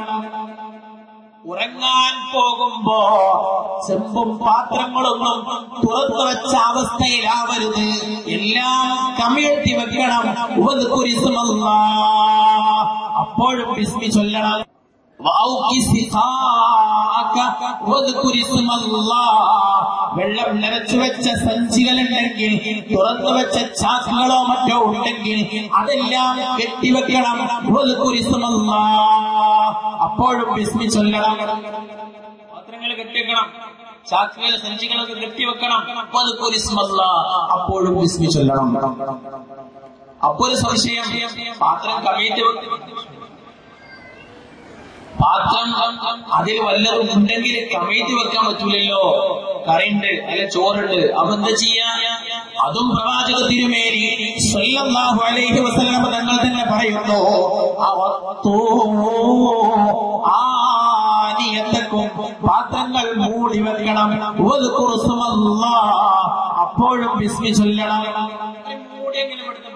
ഉറങ്ങാൻ പോകുമ്പോ ചെമ്പും പാത്രങ്ങളൊന്നും തുറന്നു വെച്ച അവസ്ഥയിലാവരുത് എല്ലാം കമിഴ്ത്തി വെക്കണം ഉപദ്കുരിസുമല്ല അപ്പോഴും ബിസ്മി ചൊല്ലണം വഔക്കി സിഖാക വദ്കുരി ഇസ്മല്ലാഹ്. വെള്ളം നിറച്ചു വെച്ച സഞ്ചികളുണ്ടെങ്കിൽ തുറന്നു വെച്ച ചാക്കുകളോ മറ്റോ ഉണ്ടെങ്കിൽ അതെല്ലാം കെട്ടിവെക്കണം വദ്കുരി ഇസ്മല്ലാഹ്. അപ്പോഴും ബിസ്മി ചൊല്ലണം പാത്രങ്ങൾ കെട്ടിവെക്കണം ചാക്കുകൾ സഞ്ചികളൊക്കെ കെട്ടിവെക്കണം വദ്കുരി ഇസ്മല്ലാഹ്. അപ്പോഴും ബിസ്മി ചൊല്ലണം അപ്പൊ ഒരു സംശയം പാത്രം കമീറ്റ് പാത്രം അതിൽ വല്ലതും ഉണ്ടെങ്കിൽ കമഴ്ത്തി വെക്കാൻ പറ്റൂലല്ലോ കറിയുണ്ട് അല്ല ചോറുണ്ട് അപ്പൊ എന്താ ചെയ്യാ അതും പ്രവാചക തിരുമേനി സ്വല്ലല്ലാഹു അലൈഹി വസല്ലം തങ്ങൾ തന്നെ പറയുന്നു അവത്തോ ആനിയത്തക്കും പാത്രങ്ങൾ മൂടി വെക്കണം വദ്കുറു സ്മല്ലാഹ്. അപ്പോഴും ബിസ്മി ചൊല്ലണം മൂടി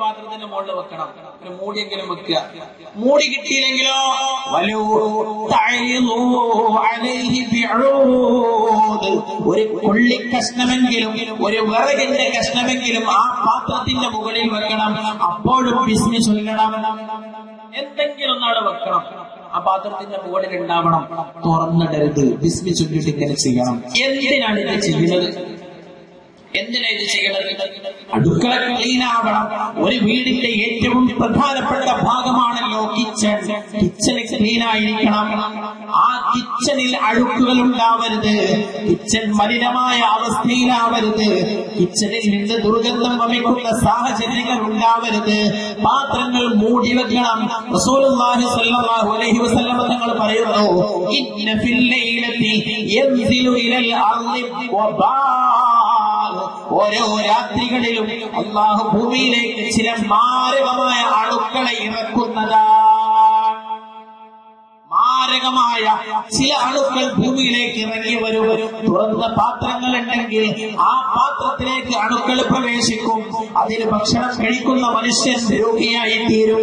പാത്രത്തിന്റെ മുകളിൽ വെക്കണം ഒരു മൂടിയെങ്കിലും വെക്കുക മൂടി കിട്ടിയില്ലെങ്കിലോ വലൂ തഅരിളൂ അലൈഹി ബിഊദ്. ഒരു കൊള്ളി കഷ്ണമെങ്കിലും ഒരു വിറകിന്റെ കഷ്ണമെങ്കിലും ആ പാത്രത്തിന്റെ മുകളിൽ വെക്കണം അപ്പോഴും ബിസ്മി ചൊല്ലണം എന്തെങ്കിലും ഒന്നവിടെ വെക്കണം ആ പാത്രത്തിന്റെ മുകളിൽ ഉണ്ടാവണം തുറന്നിടരുത് ബിസ്മി ചൊല്ലിട്ട് ഇങ്ങനെ ചെയ്യണം എന്തിനാണ് ഇത് ചെയ്യുന്നത് എന്തിനാ ഇത് ചെയ്യണത് അടുക്കള ക്ലീൻ ആവണം ഒരു വീടിന്റെ ഏറ്റവും പ്രധാനപ്പെട്ട ഭാഗമാണല്ലോ കിച്ചൺ കിച്ചൺ ക്ലീൻ ആയിരിക്കണം ആ കിച്ചണിൽ അഴുക്കുകൾ ഉണ്ടാവരുത് കിച്ചൺ മലിനമായ അവസ്ഥയിലാവരുത് കിച്ചണിൽ നിന്ന് ദുർഗന്ധം വമിക്കുന്ന സാഹചര്യങ്ങൾ ഉണ്ടാവരുത് പാത്രങ്ങൾ മൂടി വെക്കണം റസൂലുള്ളാഹി സ്വല്ലല്ലാഹു അലൈഹി വസല്ലം തങ്ങൾ പറയുന്നു ഇന്ന ഫിൽ ലൈലത്തി യൻസിലു ഇലൽ അർളി വബാ ഓരോ രാത്രികളിലും അള്ളാഹു ഭൂമിയിലേക്ക് ചില മാരകമായ അണുക്കളെ ഇറക്കുന്നതാണ് മാരകമായ ചില അണുക്കൾ ഭൂമിയിലേക്ക് ഇറങ്ങി വരും തുറന്ന പാത്രങ്ങൾ ഉണ്ടെങ്കിൽ ആ പാത്രത്തിലേക്ക് അണുക്കൾ പ്രവേശിക്കും അതിന് ഭക്ഷണം കഴിക്കുന്ന മനുഷ്യൻ രോഗിയായി തീരും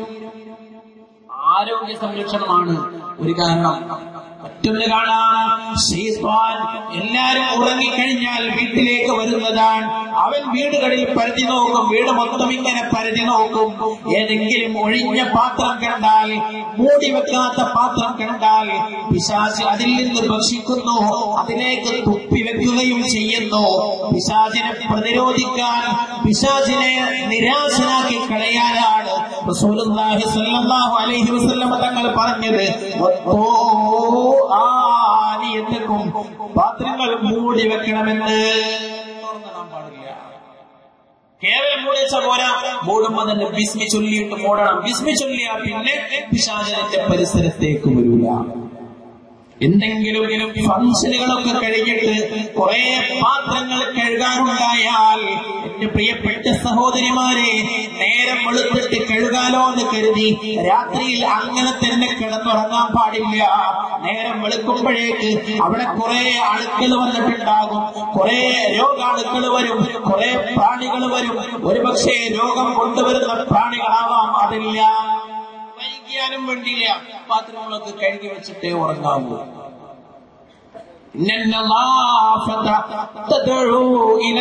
ആരോഗ്യ സംരക്ഷണമാണ് ഒരു കാരണം മറ്റൊന്ന് കാണാം ശൈത്വാൻ എല്ലാരും ഉറങ്ങിക്കഴിഞ്ഞാൽ വീട്ടിലേക്ക് വരുന്നതാണ് അവൻ വീടുകളിൽ പരതി നോക്കും വീട് മൊത്തം ഇങ്ങനെ പരതി നോക്കും ഏതെങ്കിലും ഒഴിഞ്ഞ പാത്രം കണ്ടാൽ മൂടി വെക്കാത്ത പാത്രം കണ്ടാൽ പിശാച് അതിൽ നിന്ന് ഭക്ഷിക്കുന്നു അതിലേക്ക് തുപ്പി വെക്കുകയും ചെയ്യുന്നു പിശാചിനെ പ്രതിരോധിക്കാൻ പിശാചിനെ നിരാശനാക്കി കളയാനാണ് റസൂലുള്ളാഹി സ്വല്ലല്ലാഹു അലൈഹി വസല്ലം തങ്ങൾ പറഞ്ഞത് വത്തോ ആനിയത്തക്കും പാത്രങ്ങൾ മൂടി വെക്കണമെന്ന് തുറന്നിടാൻ പാടില്ല കേവലം മൂടിച്ച പോരാ മൂടുമ്പോ തന്നെ ബിസ്മി ചൊല്ലിയിട്ട് മൂടണം ബിസ്മി ചൊല്ലിയാ പിന്നെ പിശാചനന്റെ പരിസരത്തേക്ക് വരൂല എന്തെങ്കിലും ഫംഗ്ഷനുകളൊക്കെ കഴിഞ്ഞിട്ട് കുറെ പാത്രങ്ങൾ കഴുകാനുണ്ടായാൽ എന്റെ പ്രിയപ്പെട്ട സഹോദരിമാരെ നേരം വെളുത്തിട്ട് കഴുകാലോ എന്ന് കരുതി രാത്രിയിൽ അങ്ങനെ തന്നെ കിടന്നുറങ്ങാൻ പാടില്ല നേരം വെളുക്കുമ്പോഴേക്ക് അവിടെ കുറെ അണുക്കൾ വന്നിട്ടുണ്ടാകും കുറെ രോഗാണുക്കൾ വരും കുറെ പ്രാണികൾ വരും ഒരുപക്ഷെ രോഗം കൊണ്ടുവരുന്ന പ്രാണികളാവാം അതില്ല വൈകിയാലും വേണ്ടിയില്ല പാത്രങ്ങളൊക്കെ കഴുകി വെച്ചിട്ടേ ഉറങ്ങാവൂ إن النظافة تدعو إلى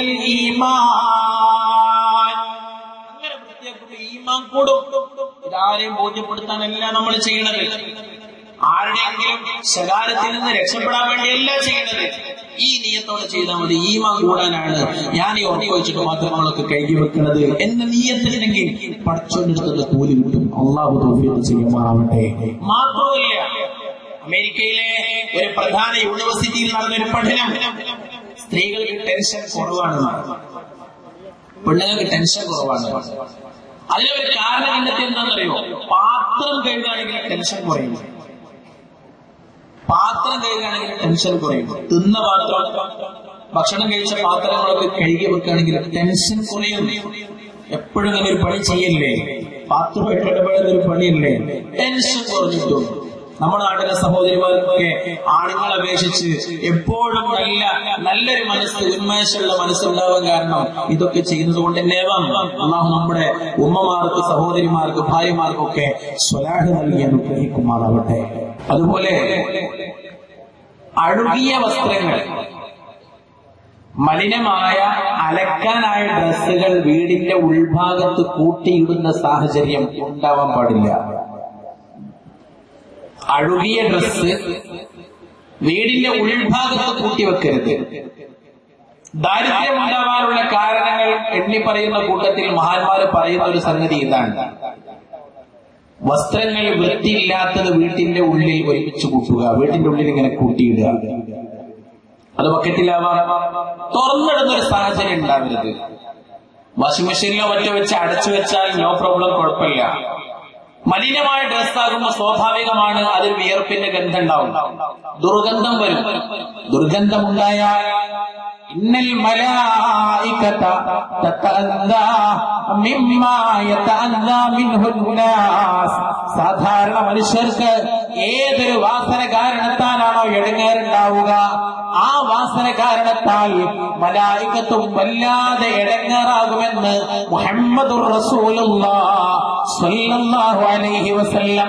الإيمان അങ്ങനെ വൃത്തിയാക്കുമ്പോൾ ഈമാൻ കൂടും ഇതാരെയും ബോധ്യപ്പെടുത്താനല്ല നമ്മൾ ചെയ്യണത് ആരുടെയെങ്കിലും ശകാരത്തിൽ നിന്ന് രക്ഷപ്പെടാൻ വേണ്ടിയല്ല ചെയ്യണത് ഈ നീയത്തോടെ ചെയ്താൽ മതി ഈമാൻ കൂടാനാണ് ഞാൻ ഈ ഉറങ്ങി വെച്ചിട്ട് പാത്രങ്ങളൊക്കെ കഴുകി വെക്കുന്നത് എന്ന നീയത്തിലുണ്ടെങ്കിൽ പഠിച്ചുകൊണ്ടിരുന്നത് കൂലി കിട്ടും അള്ളാഹു തോഫിയൊക്കെ ചെയ്യുമാറാവട്ടെ മാത്രമല്ല അമേരിക്കയിലെ ഒരു പ്രധാന യൂണിവേഴ്സിറ്റിയിൽ നടന്നൊരു പഠനം സ്ത്രീകൾക്ക് ടെൻഷൻ കുറവാണ് പെണ്ണുങ്ങൾക്ക് ടെൻഷൻ കുറവാണ് അതിനൊരു കാരണം കണ്ടെത്തി എന്താണെന്നറിയോ പാത്രം കഴുകുകയാണെങ്കിൽ ടെൻഷൻ കുറയും പാത്രം കഴുകുകയാണെങ്കിൽ ടെൻഷൻ കുറയും തിന്ന പാത്രം ഭക്ഷണം കഴിച്ച പാത്രങ്ങളൊക്കെ കഴുകി വെക്കുകയാണെങ്കിൽ ടെൻഷൻ കുറയും എപ്പോഴും ഇങ്ങനെ ഒരു പണി ചെയ്യല്ലേ പാത്രമായിട്ട് ഇടപെടുന്ന ഒരു പണിയല്ലേ ടെൻഷൻ കുറഞ്ഞിട്ടും നമ്മുടെ നാട്ടിലെ സഹോദരിമാർക്കൊക്കെ ആണുങ്ങളെ അപേക്ഷിച്ച് എപ്പോഴും നല്ല നല്ലൊരു മനസ്സ് ഉന്മേഷമുള്ള മനസ്സുണ്ടാവാൻ കാരണം ഇതൊക്കെ ചെയ്യുന്നത് കൊണ്ട് തന്നെയാവാം അള്ളാഹു നമ്മുടെ ഉമ്മമാർക്ക് സഹോദരിമാർക്ക് ഭാര്യമാർക്കൊക്കെ സ്വലാഹ് നൽകി അനുഗ്രഹിക്കുമാറാവട്ടെ അതുപോലെ അഴുകിയ വസ്ത്രങ്ങൾ മലിനമായ അലക്കാനായ ഡ്രസ്സുകൾ വീടിന്റെ ഉൾഭാഗത്ത് കൂട്ടിയിടുന്ന സാഹചര്യം ഉണ്ടാവാൻ പാടില്ല അഴുകിയ ഡ്രസ്സ് വീടിന്റെ ഉൾഭാഗത്ത് കൂട്ടിവെക്കരുത് ദാരിദ്ര്യം ഉണ്ടാവാനുള്ള കാരണങ്ങൾ എണ്ണി പറയുന്ന കൂട്ടത്തിൽ മഹാന്മാര് പറയുന്ന ഒരു സംഗതി ഇതാണ് വസ്ത്രങ്ങൾ വൃത്തിയില്ലാത്തത് വീട്ടിന്റെ ഉള്ളിൽ ഒരുമിച്ച് കൂട്ടുക വീട്ടിന്റെ ഉള്ളിൽ ഇങ്ങനെ കൂട്ടിയിടുക അത് ബക്കറ്റിലാവാം തുറന്നിടുന്ന ഒരു സാഹചര്യം ഉണ്ടാവരുത് വാഷിംഗ് മെഷീനിലോ മറ്റോ വെച്ച് അടച്ചു വെച്ചാൽ നോ പ്രോബ്ലം കുഴപ്പമില്ല മലിനമായ ഡ്രസ്സാകുമ്പോൾ സ്വാഭാവികമാണ് അതിൽ വിയർപ്പിന്റെ ഗന്ധം ഉണ്ടാവും ദുർഗന്ധം വരും ദുർഗന്ധമുണ്ടായാൽ ഇന്നൽ മലായികത തതഅദ്ദാ മിമ്മാ യതഅദ്ദാ മിൻഹു നാസ് സാധാരണ മനുഷ്യർക്ക് ഏതൊരു വാസന കാരണത്താലാണോ ഇടങ്ങേറുണ്ടാവുക ആ വാസന കാരണത്താൽ മലായികത്തും വല്ലാതെ ഇടങ്ങാറാകുമെന്ന് മുഹമ്മദുർ റസൂലുള്ളാഹ് സ്വല്ലല്ലാഹു അലൈഹി വസല്ലം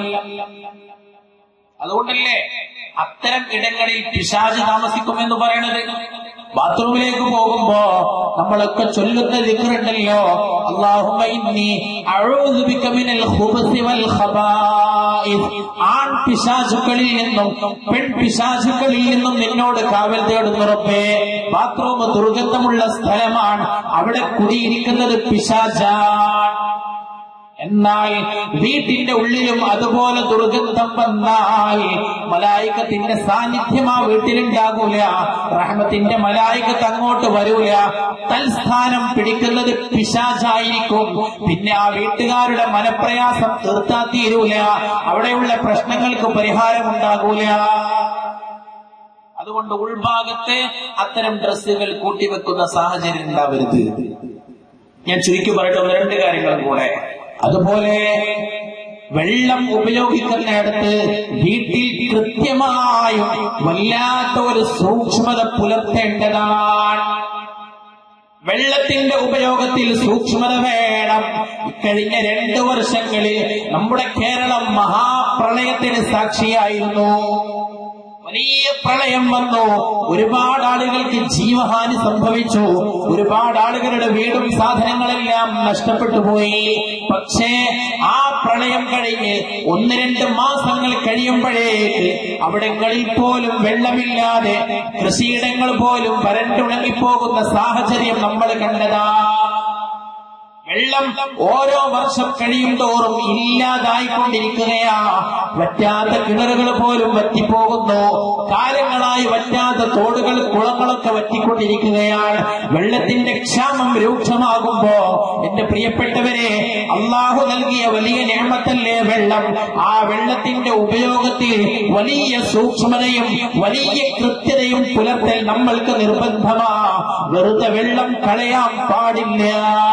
അതുകൊണ്ടല്ലേ അത്തരം ഇടങ്ങളിൽ പിശാച് താമസിക്കുമെന്ന് പറയണത് ബാത്റൂമിലേക്ക് പോകുമ്പോ നമ്മളൊക്കെ ചൊല്ലുന്ന ദിക്റുണ്ടല്ലോ അല്ലാഹുമ്മ ഇന്നി അഊദു ബിക മിനൽ ഖുബ്സി വൽ ഖബായിസ് ആൺ പിശാചുക്കളിൽ നിന്നും പെൺ പിശാചുക്കളിൽ നിന്നും നിന്നോട് കാവൽ തേടുന്നു റബ്ബേ ബാത്റൂം ദുർഗന്ധമുള്ള സ്ഥലമാണ് അവിടെ കുടിയിരിക്കുന്നത് പിശാചാണ് എന്നാൽ വീട്ടിന്റെ ഉള്ളിലും അതുപോലെ ദുർഗന്ധം വന്നാൽ മലായിക്കത്തിന്റെ സാന്നിധ്യം ആ വീട്ടിലുണ്ടാകൂല റഹ്മത്തിന്റെ മലായിക്കത്ത് അങ്ങോട്ട് വരൂല തൽസ്ഥാനം പിടിക്കുന്നത് പിശാചായിരിക്കും പിന്നെ ആ വീട്ടുകാരുടെ മനപ്രയാസം തീർത്താ തീരൂല അവിടെയുള്ള പ്രശ്നങ്ങൾക്ക് പരിഹാരം ഉണ്ടാകൂല അതുകൊണ്ട് ഉൾഭാഗത്ത് അത്തരം ഡ്രസ്സുകൾ കൂട്ടിവെക്കുന്ന സാഹചര്യം ഉണ്ടാവരുത് ഞാൻ ചുരുക്കി പറയട്ടെ ഒന്ന് രണ്ട് കാര്യങ്ങളും കൂടെ അതുപോലെ വെള്ളം ഉപയോഗിക്കുന്നിടത്ത് വീട്ടിൽ കൃത്യമായും വല്ലാത്ത ഒരു സൂക്ഷ്മത പുലർത്തേണ്ടതാണ് വെള്ളത്തിന്റെ ഉപയോഗത്തിൽ സൂക്ഷ്മത വേണം ഇക്കഴിഞ്ഞ രണ്ടു വർഷങ്ങളിൽ നമ്മുടെ കേരളം മഹാപ്രളയത്തിന് സാക്ഷിയായിരുന്നു വലിയ പ്രളയം വന്നു ഒരുപാട് ആളുകൾക്ക് ജീവഹാനി സംഭവിച്ചു ഒരുപാട് ആളുകളുടെ വീടും സാധനങ്ങളെല്ലാം നഷ്ടപ്പെട്ടു പോയി പക്ഷേ ആ പ്രളയം കഴിഞ്ഞ് ഒന്ന് രണ്ട് മാസങ്ങൾ കഴിയുമ്പോഴേക്ക് അവിടങ്ങളിൽ പോലും വെള്ളമില്ലാതെ കൃഷിയിടങ്ങൾ പോലും വരണ്ടുണങ്ങിപ്പോകുന്ന സാഹചര്യം നമ്മൾ കണ്ടതാ വെള്ളം ഓരോ വർഷം കഴിയും തോറും ഇല്ലാതായിക്കൊണ്ടിരിക്കുകയാ വറ്റാത്ത കിണറുകൾ പോലും വറ്റിപ്പോകുന്നു കാലങ്ങളായി വറ്റാത്ത തോടുകൾ കുളങ്ങളൊക്കെ വറ്റിക്കൊണ്ടിരിക്കുകയാണ് വെള്ളത്തിന്റെ ക്ഷാമം രൂക്ഷമാകുമ്പോ എന്റെ പ്രിയപ്പെട്ടവരെ അള്ളാഹു നൽകിയ വലിയ ഞാമത്തല്ലേ വെള്ളം ആ വെള്ളത്തിന്റെ ഉപയോഗത്തിൽ വലിയ സൂക്ഷ്മതയും വലിയ കൃത്യതയും പുലർത്തൽ നമ്മൾക്ക് നിർബന്ധമാ വെറുതെ വെള്ളം കളയാൻ പാടില്ല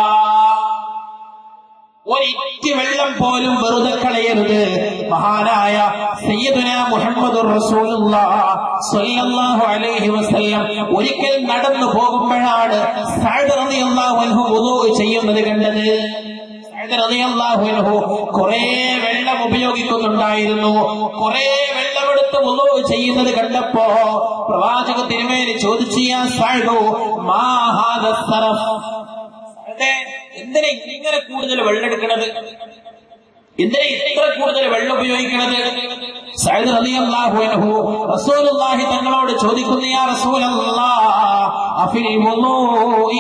ഒരിറ്റ് വെള്ളം പോലും വെറുതെ കളയരുത് മഹാനായ സയ്യിദുന മുഹമ്മദ് സ്വല്ലല്ലാഹു അലൈഹി വസല്ലം ഒരിക്കൽ നടന്നു പോകുമ്പോഴാണ് സഅദ് റളിയല്ലാഹു അൻഹു വുളൂ ചെയ്യുന്നത് കണ്ടത് സഅദ് റളിയല്ലാഹു അൻഹു കുറേ വെള്ളം ഉപയോഗിക്കുന്നുണ്ടായിരുന്നു കുറേ വെള്ളമെടുത്ത് വുളൂ ചെയ്യുന്നത് കണ്ടപ്പോ പ്രവാചക തിരുമേനി ചോദിച്ചു യാ സഅദു മാ ഹാദ സറഫ് സഅദേ എന്തിനാ ഇങ്ങനെ കൂടുതൽ വെള്ളം എടുക്കണത് എന്തിനാ ഇത്ര കൂടുതൽ വെള്ളം ഉപയോഗിക്കണത് സയ്യിദ് റളിയല്ലാഹു അൻഹു റസൂലുള്ളാഹി തങ്ങളോട് ചോദിക്കുന്നു യാ റസൂലല്ലാഹ് അഫിൽ വുളൂഇ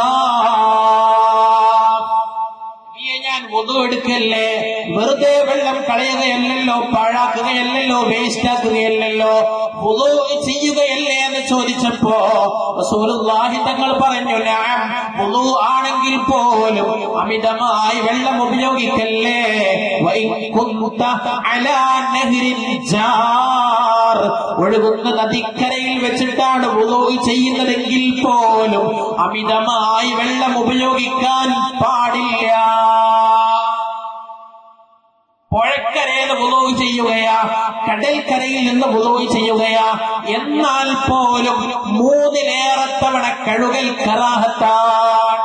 ഇസ്റാഫ് നബിയെ, ഞാൻ വുദു എടുക്കല്ലേ വെറുതെ വെള്ളം കളയുകയല്ലല്ലോ പാഴാക്കുകയല്ലല്ലോ വേസ്റ്റ് ആക്കുകയല്ലല്ലോ വുദു ചെയ്യുകയല്ലേ എന്ന് ചോദിച്ചപ്പോ റസൂലുള്ളാഹി തങ്ങൾ പറഞ്ഞു "നഅം, വുദു ആണെങ്കിൽ പോലും അമിതമായി വെള്ളം ഉപയോഗിക്കല്ലേ വഇൻ കുന്ത അലാ നഹ്രിൻ ജാർ ഒഴുകുന്ന നദിക്കരയിൽ വെച്ചിട്ടാണ് വുദു ചെയ്യുന്നതെങ്കിൽ പോലും അമിതമായി വെള്ളം ഉപയോഗിക്കാൻ പാടില്ല പുഴക്കരയിൽ വുളവ് ചെയ്യുകയാ കടൽക്കരയിൽ നിന്ന് വുളവ് ചെയ്യുകയാ എന്നാൽ പോലും മൂന്നിലേറെ തവണ കഴുകൽ കറാഹത്താണ്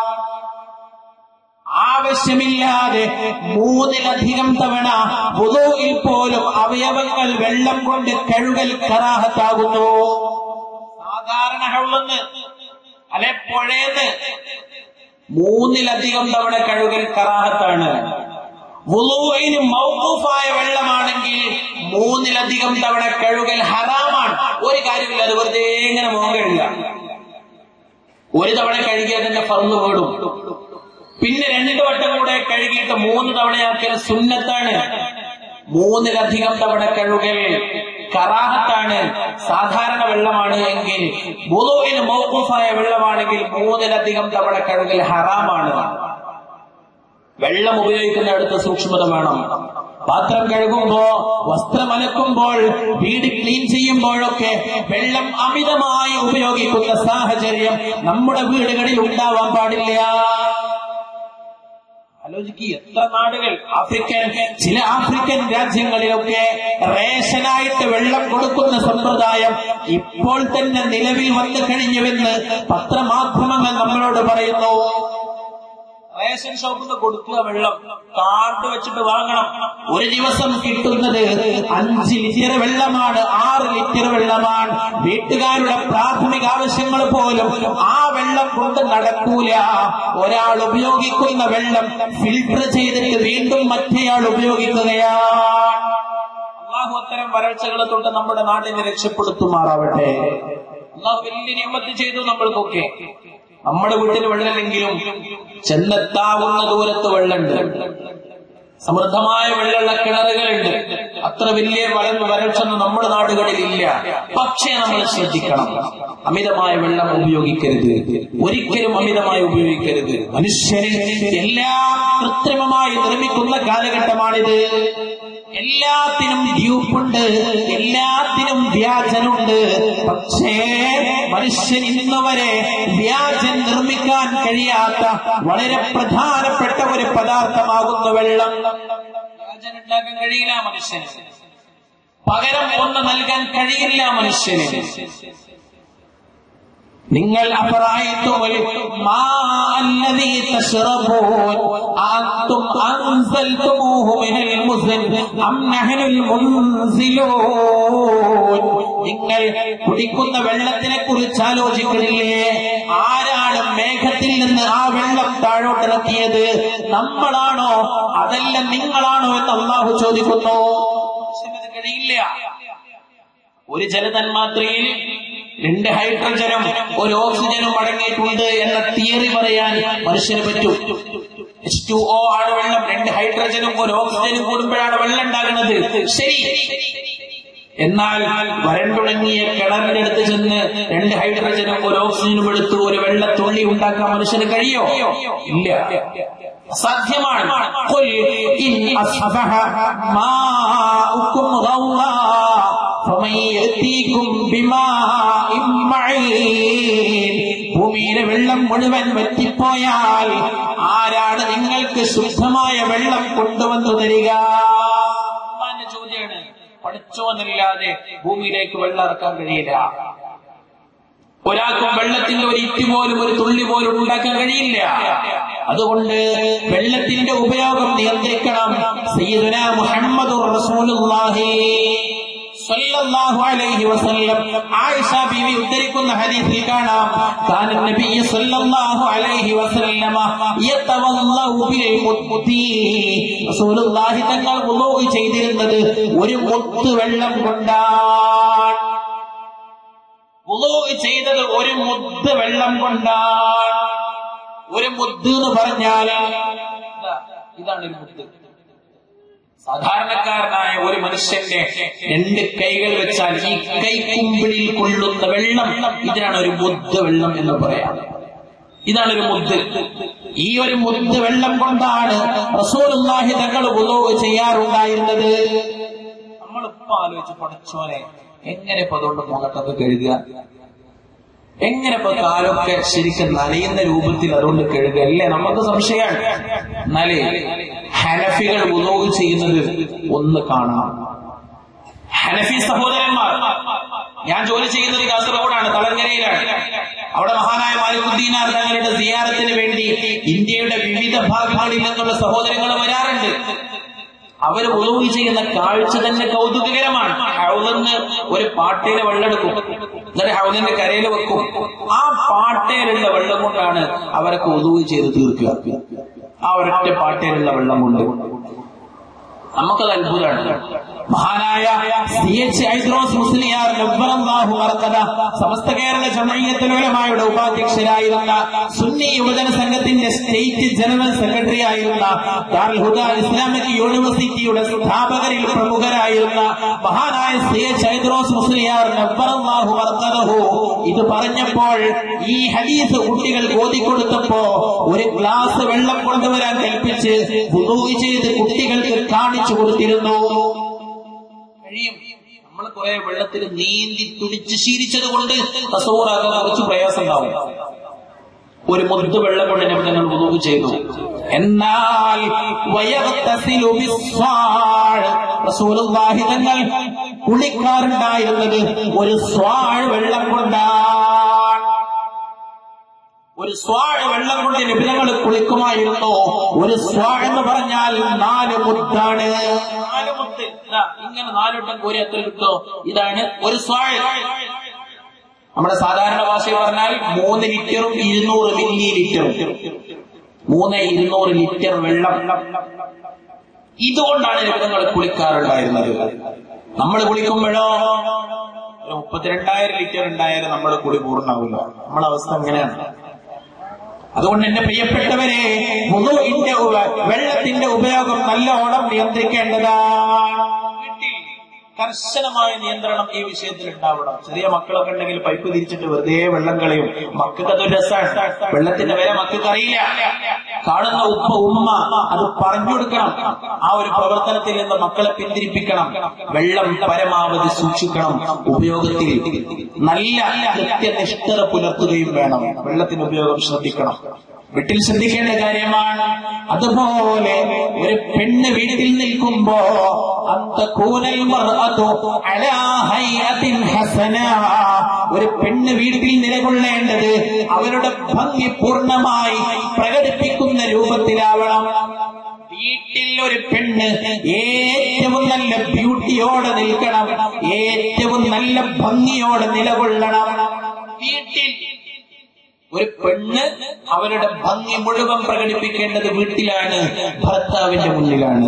ആവശ്യമില്ലാതെ മൂന്നിലധികം തവണ വുളുവിൽ പോലും അവയവങ്ങൾ വെള്ളം കൊണ്ട് കഴുകൽ കറാഹത്താകുന്നു സാധാരണ ഹൗളെന്ന് അല്ലെ പുഴയെന്ന് മൂന്നിലധികം തവണ കഴുകൽ കറാഹത്താണ് വുളുവിന് മൗഖൂഫായ വെള്ളമാണെങ്കിൽ മൂന്നിലധികം തവണ കഴുകൽ ഹറാമാണ് ഒരു കാര്യമില്ല അത് വെറുതെ ഇങ്ങനെ മുഖം കഴുകുക ഒരു തവണ കഴുകിയാൽ തന്നെ പറന്നു വീടും പിന്നെ രണ്ട് വട്ടം കൂടെ കഴുകിയിട്ട് മൂന്ന് തവണയാക്കിയ സുന്നത്താണ് മൂന്നിലധികം തവണ കഴുകൽ കറാഹത്താണ് സാധാരണ വെള്ളമാണ് എങ്കിൽ വുളുവിന് മൗഖൂഫായ വെള്ളമാണെങ്കിൽ മൂന്നിലധികം തവണ കഴുകൽ ഹറാമാണ് വെള്ളം ഉപയോഗിക്കുന്നിടത്ത് സൂക്ഷ്മത വേണം പാത്രം കഴുകുമ്പോ വസ്ത്രം അലക്കുമ്പോൾ വീട് ക്ലീൻ ചെയ്യുമ്പോഴൊക്കെ വെള്ളം അമിതമായി ഉപയോഗിക്കുന്ന സാഹചര്യം നമ്മുടെ വീടുകളിൽ ഉണ്ടാവാൻ പാടില്ല ആലോചിക്കുക എത്ര നാടുകൾ ആഫ്രിക്കൻ ചില ആഫ്രിക്കൻ രാജ്യങ്ങളിലൊക്കെ റേഷനായിട്ട് വെള്ളം കൊടുക്കുന്ന സമ്പ്രദായം ഇപ്പോൾ തന്നെ നിലവിൽ വന്നു കഴിഞ്ഞുവെന്ന് പത്രമാധ്യമങ്ങൾ നമ്മളോട് പറയുന്നു റേഷൻ ഷോപ്പിൽ നിന്ന് കൊടുക്കുക വെള്ളം കാർഡ് വെച്ചിട്ട് വാങ്ങണം ഒരു ദിവസം കിട്ടുന്നത് അഞ്ച് ലിറ്റർ വെള്ളമാണ് ആറ് ലിറ്റർ വെള്ളമാണ് വീട്ടുകാരുടെ പ്രാഥമിക ആവശ്യങ്ങൾ പോലും ആ വെള്ളം കൊണ്ട് നടക്കൂല ഒരാൾ ഉപയോഗിക്കുന്ന വെള്ളം ഫിൽട്ടർ ചെയ്തിട്ട് വീണ്ടും മറ്റേയാൾ ഉപയോഗിക്കുകയാണ് അള്ളാഹു അത്തരം വരൾച്ചകളെ തൊട്ട് നമ്മുടെ നാടിനെ രക്ഷപ്പെടുത്തുമാറാവട്ടെ അള്ളാഹു വലിയ നിയമത്ത് ചെയ്തു നമ്മൾക്കൊക്കെ നമ്മുടെ വീട്ടിൽ വെള്ളമില്ലെങ്കിലും ചെന്നെത്താവുന്ന ദൂരത്ത് വെള്ളമുണ്ട് സമൃദ്ധമായ വെള്ളമുള്ള കിണറുകളുണ്ട് അത്ര വലിയ വളർന്നു വരൾച്ചൊന്നും നമ്മുടെ നാടുകളിൽ ഇല്ല പക്ഷേ നമ്മൾ ശ്രദ്ധിക്കണം അമിതമായ വെള്ളം ഉപയോഗിക്കരുത് ഒരിക്കലും അമിതമായി ഉപയോഗിക്കരുത് മനുഷ്യന് എല്ലാം കൃത്രിമമായി നിർമ്മിക്കുന്ന കാലഘട്ടമാണിത് എല്ലാത്തിനും ഡ്യൂപ്പുണ്ട് എല്ലാത്തിനും വ്യാജനുണ്ട് പക്ഷേ മനുഷ്യൻ ഇന്ന് വരെ വ്യാജൻ നിർമ്മിക്കാൻ കഴിയാത്ത വളരെ പ്രധാനപ്പെട്ട ഒരു പദാർത്ഥമാകുന്നു വെള്ളം വ്യാജൻ ഉണ്ടാക്കാൻ കഴിയില്ല മനുഷ്യന് പകരം ഒന്ന് നൽകാൻ കഴിയില്ല മനുഷ്യന് നിങ്ങൾ അപറായിത്തുൽ മാ അല്ലദീ തശ്റബൂൻ അൻതും അൻസൽതുമൂഹു മിനൽ മുസ്ൻ അം നഹ്നുൽ മുൻസിലൂൻ നിങ്ങൾ കുടിക്കുന്ന വെള്ളത്തിനെ കുറിച്ച് ആലോചിക്കുന്നില്ലേ ആരാണ് മേഘത്തിൽ നിന്ന് ആ വെള്ളം താഴോട്ടിറക്കിയത് നമ്മളാണോ അതല്ല നിങ്ങളാണോ എന്ന് അള്ളാഹു ചോദിക്കുന്നു മനുഷ്യനത് കഴിയില്ല ഒരു ജലതന്മാത്രയിൽ രണ്ട് ഹൈഡ്രജനും ഒരു ഓക്സിജനും അടങ്ങിയിട്ടുണ്ട് എന്ന തിയറി പറയാൻ മനുഷ്യന് പറ്റും എച്ച് ടു ഒ ആണ് വെള്ളം രണ്ട് ഹൈഡ്രജനും ഒരു ഓക്സിജനും കൂടുമ്പോഴാണ് വെള്ളം ഉണ്ടാകുന്നത് ശരി എന്നാൽ വരണ്ടുണങ്ങിയ കിണറിന്റെ അടുത്ത് ചെന്ന് രണ്ട് ഹൈഡ്രജനും ഒരു ഓക്സിജനും എടുത്ത് ഒരു വെള്ളത്തുള്ളി ഉണ്ടാക്കാൻ മനുഷ്യന് കഴിയോ ഇല്ല സാധ്യമാണ് ഖുൽ ഇൻ അസ്ബഹ മാഉകും ഗൗറാ ഫമൻ യതീകും ബിമാഇൻ മഈൻ ഭൂമിയിലെ വെള്ളം മുഴുവൻ വറ്റിപ്പോയാൽ ആരാണ് നിങ്ങൾക്ക് ശുദ്ധമായ വെള്ളം കൊണ്ടുവന്നു തരിക അള്ളാന്റെ ചോദ്യമാണ് പഠിച്ചോന്നല്ലാതെ ഭൂമിയിലേക്ക് വെള്ളം ഇറക്കാൻ കഴിയില്ല ഒരാൾക്കും വെള്ളത്തിന്റെ ഒരു ഇറ്റ് പോലും ഒരു തുള്ളി പോലും ഉണ്ടാക്കാൻ കഴിയില്ല അതുകൊണ്ട് വെള്ളത്തിന്റെ ഉപയോഗം നിയന്ത്രിക്കണം സയ്യിദുന മുഹമ്മദ് റസൂലുള്ളാഹി സല്ലല്ലാഹു അലൈഹി വസല്ലം ആയിഷ ബീവി ഉദ്ധരിക്കുന്ന ഹദീസിൽ കാണാം കാന നബി സല്ലല്ലാഹു അലൈഹി വസല്ലമ യതവല്ലഹു ബിൽ മുത്തി റസൂലുള്ളാഹി തങ്ങൾ വുളൂ ചെയ്തിരുന്നത് ഒരു മുത്ത് വെള്ളം കൊണ്ടാണ് വുളൂ ചെയ്തത് ഒരു മുദ്ദ് വെള്ളം കൊണ്ടാണ് ഒരു മുദ്ദ് എന്ന് പറഞ്ഞാൽ ഇതാ, ഇതാണ് ഒരു മുദ്ദ് സാധാരണക്കാരനായ ഒരു മനുഷ്യന്റെ രണ്ട് കൈകൾ വെച്ചാൽ ഈ കൈക്കുമ്പിളിൽ കൊള്ളുന്ന വെള്ളം ഇതിനാണ് ഒരു മുദ്ദ വെള്ളം എന്ന് പറയാം ഇതാണ് ഒരു മുദ്ദ് ഈ ഒരു മുദ്ദ് വെള്ളം കൊണ്ടാണ് റസൂലുള്ളാഹി തങ്ങൾ ഉദോ ചെയ്യാറുണ്ടായിരുന്നത് നമ്മളിപ്പോ ആലോചിച്ച് പഠിച്ചോനെ എങ്ങനെ ഇപ്പൊ അതുകൊണ്ട് മുഖത്തൊക്കെ കഴുകുക എങ്ങനെ ഇപ്പൊ കാലൊക്കെ ശരിക്കും നനയുന്ന രൂപത്തിൽ അതുകൊണ്ട് കഴുകുക അല്ലേ നമുക്ക് സംശയമാണ് എന്നാലേ ഹനഫികൾ ഉദോഗ് ചെയ്യുന്നത് ഒന്ന് കാണാം ഹനഫി സഹോദരന്മാർ ഞാൻ ജോലി ചെയ്യുന്നത് കാസർഗോഡാണ് തളങ്കരയിലാണ് അവിടെ മഹാനായ മാലിക്കുദ്ദീനാർ തങ്ങളുടെ സിയാറത്തിന് വേണ്ടി ഇന്ത്യയുടെ വിവിധ ഭാഗങ്ങളിൽ നിന്നുള്ള സഹോദരങ്ങൾ വരാറുണ്ട് അവർ ഉദവി ചെയ്യുന്ന കാഴ്ച തന്നെ കൗതുകകരമാണ് ഹൗലെന്ന് ഒരു പാട്ടയിലെ വെള്ളമെടുക്കും എന്നിട്ട് ഹൗലിന്റെ കരയിൽ വെക്കും ആ പാട്ടയിലുള്ള വെള്ളം കൊണ്ടാണ് അവരൊക്കെ ഉദവി ചെയ്ത് തീർക്കുക ആ ഒരൊറ്റ പാട്ടയിലുള്ള വെള്ളം കൊണ്ട് നമുക്കത് അത്ഭുതമാണ് മഹാനായ സി എച്ച് ഐദ്രോസ് മുസ്ലിയാർ നബ്ബറല്ലാഹു മറക്കത സമസ്ത കേരള ജമയ്യത്തുലമായുടെ ഉപാധ്യക്ഷരായിരുന്ന സുന്നി യുവജന സംഘത്തിന്റെ സ്റ്റേറ്റ് ജനറൽ സെക്രട്ടറി ആയിരുന്ന ദാറുൽ ഹുദ ഇസ്ലാമിക് യൂണിവേഴ്സിറ്റിയുടെ സ്ഥാപകരിൽ പ്രമുഖരായിരുന്ന മഹാനായ സി എച്ച് ഐദ്രോസ് മുസ്ലിയാർ നബ്ബറല്ലാഹു മറക്കതഹു ഇത് പറഞ്ഞപ്പോൾ ഈ ഹദീസ് കുട്ടികൾ ഓതിക്കൊടുത്തപ്പോ ഒരു ഗ്ലാസ് വെള്ളം കൊണ്ടുവരാൻ കൽപ്പിച്ച് വുദൂ ചെയ്ത് കുട്ടികൾക്ക് കാണിച്ചു കൊടുത്തിരുന്നു കഴിയും നമ്മൾ കുറെ വെള്ളത്തിൽ നീന്തി തുടിച്ച് ശീലിച്ചത് കൊണ്ട് തസൂറാകാൻ കുറച്ച് പ്രയാസം ഉണ്ടാവും ഒരു മുദ്ദ് വെള്ളം കൊണ്ട് നബിതങ്ങൾ ഉദവ് ചെയ്തു എന്നാൽ വയഗ്തസിലു ബിസ്സാഴ്. റസൂലുള്ളാഹി തങ്ങൾ കുളിക്കാറുണ്ടായിരുന്നത് ഒരു സ്വാഴ് വെള്ളം കൊണ്ടാണ് ഒരു സ്വാഴ് വെള്ളം കൊണ്ട് നിബിധങ്ങൾ കുളിക്കുമായിരുന്നു ഒരു സ്വാഴ് എന്ന് പറഞ്ഞാൽ നാല് മുത്താണ് നാല് മുത്ത് ഇതാ, ഇങ്ങനെ നാലുവട്ടം കോരി എത്ര കിട്ടോ ഇതാണ് ഒരു സ്വാഴ് നമ്മുടെ സാധാരണ ഭാഷയിൽ പറഞ്ഞാൽ മൂന്ന് ലിറ്ററും ഇരുന്നൂറ് മില്ലി ലിറ്ററും മൂന്ന് ഇരുന്നൂറ് ലിറ്റർ വെള്ളം ഇതുകൊണ്ടാണ് നിബിധങ്ങൾ കുളിക്കാറുണ്ടായിരുന്നത് നമ്മൾ കുളിക്കുമ്പോഴോ ഒരു മുപ്പത്തിരണ്ടായിരം ലിറ്റർ ഉണ്ടായാലും നമ്മുടെ കുളി പൂർണ്ണമാവില്ല നമ്മളെ അവസ്ഥ അങ്ങനെയാണ് അതുകൊണ്ട് എന്റെ പ്രിയപ്പെട്ടവരെ വുളുഇന്റെ ഉപ- വെള്ളത്തിന്റെ ഉപയോഗം നല്ലോണം നിയന്ത്രിക്കേണ്ടതാണ് വീട്ടിൽ കർശനമായ നിയന്ത്രണം ഈ വിഷയത്തിൽ ഉണ്ടാവണം ചെറിയ മക്കളൊക്കെ ഉണ്ടെങ്കിൽ പൈപ്പ് തിരിച്ചിട്ട് വെറുതെ വെള്ളം കളയും മക്കൾക്ക് അതൊരു രസമാണ് വെള്ളത്തിന്റെ വില മക്കൾക്ക് അറിയില്ല കാണുന്ന ഉപ്പ ഉമ്മ അത് പറഞ്ഞു കൊടുക്കണം ആ ഒരു പ്രവർത്തനത്തിൽ നിന്ന് മക്കളെ പിന്തിരിപ്പിക്കണം വെള്ളം പരമാവധി സൂക്ഷിക്കണം ഉപയോഗത്തിൽ നല്ല കൃത്യനിഷ്ഠത പുലർത്തുകയും വേണം വെള്ളത്തിന്റെ ഉപയോഗം ശ്രദ്ധിക്കണം വീട്ടിൽ ശ്രദ്ധിക്കേണ്ട കാര്യമാണ് അതുപോലെ ഒരു പെണ്ണ് വീട്ടിൽ നിൽക്കുമ്പോ അന്തകൂനൽ മർഅതു അലാ ഹൈഅത്തിൻ ഹസന ഒരു പെണ്ണ് വീട്ടിൽ നിലകൊള്ളേണ്ടത് അവരുടെ ഭംഗി പൂർണ്ണമായി പ്രകടിപ്പിക്കുന്ന രൂപത്തിലാവണം വീട്ടിൽ ഒരു പെണ്ണ് ഏറ്റവും നല്ല ബ്യൂട്ടിയോടെ നിൽക്കണം ഏറ്റവും നല്ല ഭംഗിയോടെ നിലകൊള്ളണം വീട്ടിൽ ഒരു പെണ്ണ് അവരുടെ ഭംഗി മുഴുവൻ പ്രകടിപ്പിക്കേണ്ടത് വീട്ടിലാണ് ഭർത്താവിന്റെ മുന്നിലാണ്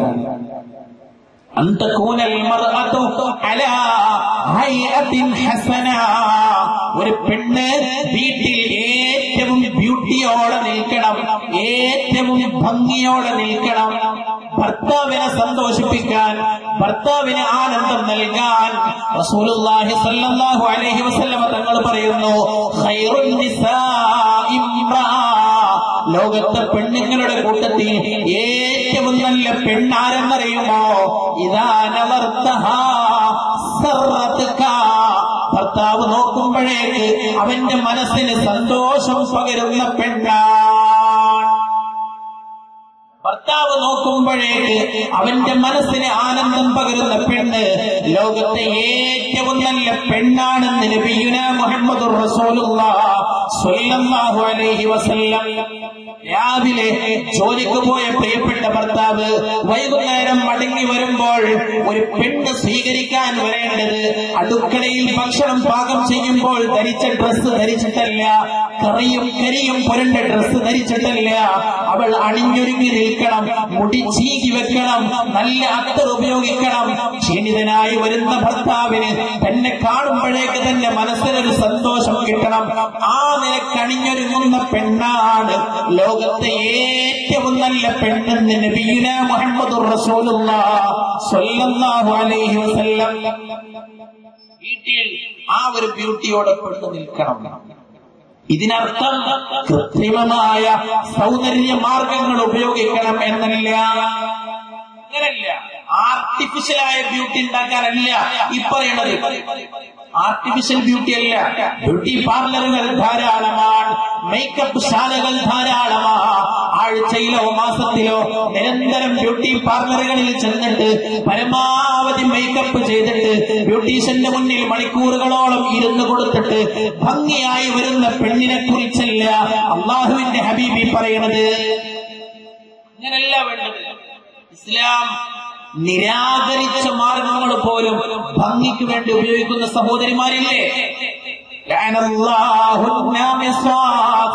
أن تكون المرأة على هيئة حسنة ഒരു പെണ്ണ് വീട്ടിൽ ഏറ്റവും ബ്യൂട്ടിയോടെ നിൽക്കണം ഏറ്റവും ഭംഗിയോടെ നിൽക്കണം ഭർത്താവിനെ സന്തോഷിപ്പിക്കാൻ ഭർത്താവിന് ആനന്ദം നൽകാൻ റസൂലുള്ളാഹി സ്വല്ലല്ലാഹു അലൈഹി വസല്ലമ തങ്ങൾ പറയുന്നു ഖൈറുൻ നിസാഇ ഇംറാ ലോകത്തെ പെണ്ണുങ്ങളുടെ കൂട്ടത്തിൽ ഏറ്റവും നല്ല പെണ്ണാരെന്നറിയുമോ ഇതാ നവർത്തഹാ സർറത്തുക. ഭർത്താവ് നോക്കുമ്പോഴേക്ക് അവന്റെ മനസ്സിന് സന്തോഷം പകരുന്ന പെണ്ണാണ് ഭർത്താവ് നോക്കുമ്പോഴേക്ക് അവന്റെ മനസ്സിന് ആനന്ദം പകരുന്ന പെണ്ണ് ലോകത്തെ ഏറ്റവും നല്ല പെണ്ണാണെന്ന് നബിയുന മുഹമ്മദ് സ്വല്ലല്ലാഹു അലൈഹി വസല്ലം രാവിലെ ജോലിക്ക് പോയ പ്രിയപ്പെട്ട ഭർത്താവ് വൈകുന്നേരം മടങ്ങി വരുമ്പോൾ ഒരു പെണ്ണ് സ്വീകരിക്കാൻ വരേണ്ടത് അടുക്കളയിൽ ഭക്ഷണം പാകം ചെയ്യുമ്പോൾ ധരിച്ച ഡ്രസ്സ് ധരിച്ചിട്ടല്ല കറിയും കരിയും പുരണ്ട ഡ്രസ്സ് ധരിച്ചിട്ടല്ല അവൾ അണിഞ്ഞൊരുങ്ങി നിൽക്കണം മുടി ചീകി വെക്കണം നല്ല അത്തർ ഉപയോഗിക്കണം ക്ഷീണിതനായി വരുന്ന ഭർത്താവിന് തന്നെ കാണുമ്പോഴേക്ക് തന്നെ മനസ്സിനൊരു സന്തോഷം കിട്ടണം ആ നിലക്ക് അണിഞ്ഞൊരുങ്ങുന്ന പെണ്ണാണ് ലോകത്തെ ഏറ്റവും നല്ല പെണ്ണെന്ന് നബിയുന മുഹമ്മദ് സ്വല്ലല്ലാഹു അലൈഹി വസല്ലം വീട്ടിൽ ആ ഒരു ബ്യൂട്ടിയോടെ പെണ്ണ് നിൽക്കണം ഇതിനർത്ഥം കൃത്രിമമായ സൗന്ദര്യ മാർഗങ്ങൾ ഉപയോഗിക്കണം എന്നല്ല അങ്ങനല്ല ആർട്ടിഫിഷ്യലായ ബ്യൂട്ടി ഉണ്ടാക്കാനല്ല ഈ പറയണത് ആർട്ടിഫിഷ്യൽ ബ്യൂട്ടി അല്ല ബ്യൂട്ടി പാർലറുകൾ ധാരാളമാണ് മേക്കപ്പ് ശാലകൾ ധാരാളമാണ് ആഴ്ചയിലോ മാസത്തിലോ നിരന്തരം ബ്യൂട്ടി പാർലറുകളിൽ ചെന്നിട്ട് പരമാവധി മേക്കപ്പ് ചെയ്തിട്ട് ബ്യൂട്ടീഷ്യന്റെ മുന്നിൽ മണിക്കൂറുകളോളം ഇരുന്ന് കൊടുത്തിട്ട് ഭംഗിയായി വരുന്ന പെണ്ണിനെ കുറിച്ചല്ല അള്ളാഹുവിന്റെ ഹബീബി പറയണത് അങ്ങനല്ല വേണ്ടത് ഇസ്ലാം നിരാകരിച്ച മാർഗങ്ങൾ പോലും ഭംഗിക്ക് വേണ്ടി ഉപയോഗിക്കുന്ന സഹോദരിമാരില്ലേ لعن الله النامصات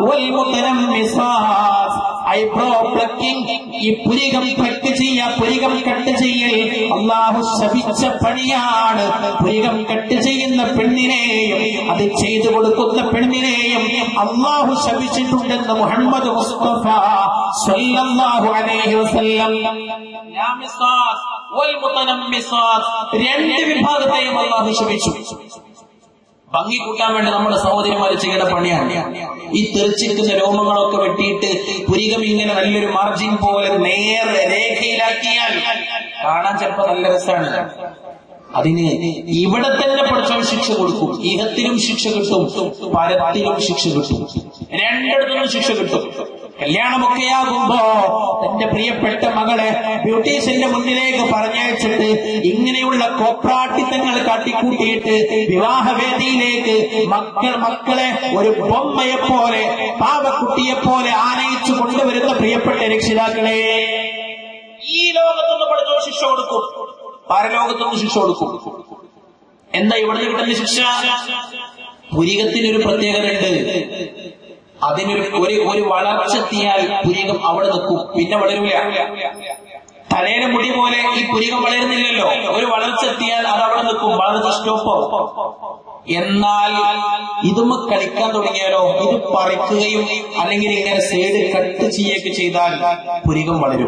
والمتنمصات ഐബ്രോ പ്ലക്കിംഗ് ഈ പുരികം കട്ട് ചെയ്യ പുരികം കട്ട് ചെയ്യൽ അള്ളാഹു ശപിച്ച പണിയാണ് പുരികം കട്ട് ചെയ്യുന്ന പെണ്ണിനെയും അത് ചെയ്തു കൊടുക്കുന്ന പെണ്ണിനെയും അള്ളാഹു ശപിച്ചിട്ടുണ്ടെന്ന് മുഹമ്മദ് മുസ്തഫ സല്ലല്ലാഹു അലൈഹി വസല്ലം ലാമിസാത്ത് വൽ മുതനമ്മിസാത്ത് രണ്ട് വിഭാഗത്തെയും അള്ളാഹു ശപിച്ചു ഭംഗി കൂട്ടാൻ വേണ്ടി നമ്മുടെ സഹോദരിമാർ ചെയ്യേണ്ട പണിയാണ് ഈ തെറിച്ചിരിക്കുന്ന രോമങ്ങളൊക്കെ വെട്ടിയിട്ട് പുരികം ഇങ്ങനെ നല്ലൊരു മാർജിൻ പോലെ നേരെ രേഖയിലാക്കിയാൽ കാണാൻ ചിലപ്പോ നല്ല രസമാണ് അതിന് ഇവിടെ തന്നെ പഠിച്ചവൻ ശിക്ഷ കൊടുക്കും ഇഹത്തിലും ശിക്ഷ കിട്ടും പരത്തിലും ശിക്ഷ കിട്ടും രണ്ടിടത്തുനിന്നും ശിക്ഷ കിട്ടും കല്യാണമൊക്കെയാകുമ്പോ തന്റെ പ്രിയപ്പെട്ട മകളെ ബ്യൂട്ടീഷ്യന്റെ മുന്നിലേക്ക് പറഞ്ഞയച്ചിട്ട് ഇങ്ങനെയുള്ള കോപ്രാട്ടിത്തങ്ങൾ കാട്ടിക്കൂട്ടിയിട്ട് വിവാഹവേദിയിലേക്ക് മക്കൾ മക്കളെ ഒരു ബൊമ്മയെ പോലെ പാവക്കുട്ടിയെ പോലെ ആനയിച്ചു കൊണ്ടുവരുന്ന പ്രിയപ്പെട്ട രക്ഷിതാക്കളെ ഈ ലോകത്തുനിന്ന് പഠിച്ചോ ശിക്ഷ കൊടുക്കും പരലോകത്തുനിന്ന് ശിക്ഷ കൊടുക്കും എന്താ ഇവിടെ കിട്ടുന്ന ശിക്ഷ പുരികത്തിനൊരു പ്രത്യേകത ഉണ്ട് അതിനൊരു ഒരു ഒരു വളർച്ച എത്തിയാൽ പുരികം അവിടെ നിൽക്കും പിന്നെ വളരൂല തലയിലെ മുടി പോലെ ഈ പുരികം വളരുന്നില്ലല്ലോ ഒരു വളർച്ച എത്തിയാൽ അത് അവിടെ നിൽക്കും വളർച്ച സ്റ്റോപ്പോ എന്നാൽ ഇതും കളിക്കാൻ തുടങ്ങിയാലോ ഇത് പറിക്കുകയും അല്ലെങ്കിൽ ഇങ്ങനെ സൈഡ് കട്ട് ചെയ്യുകയൊക്കെ ചെയ്താൽ പുരികം വളരും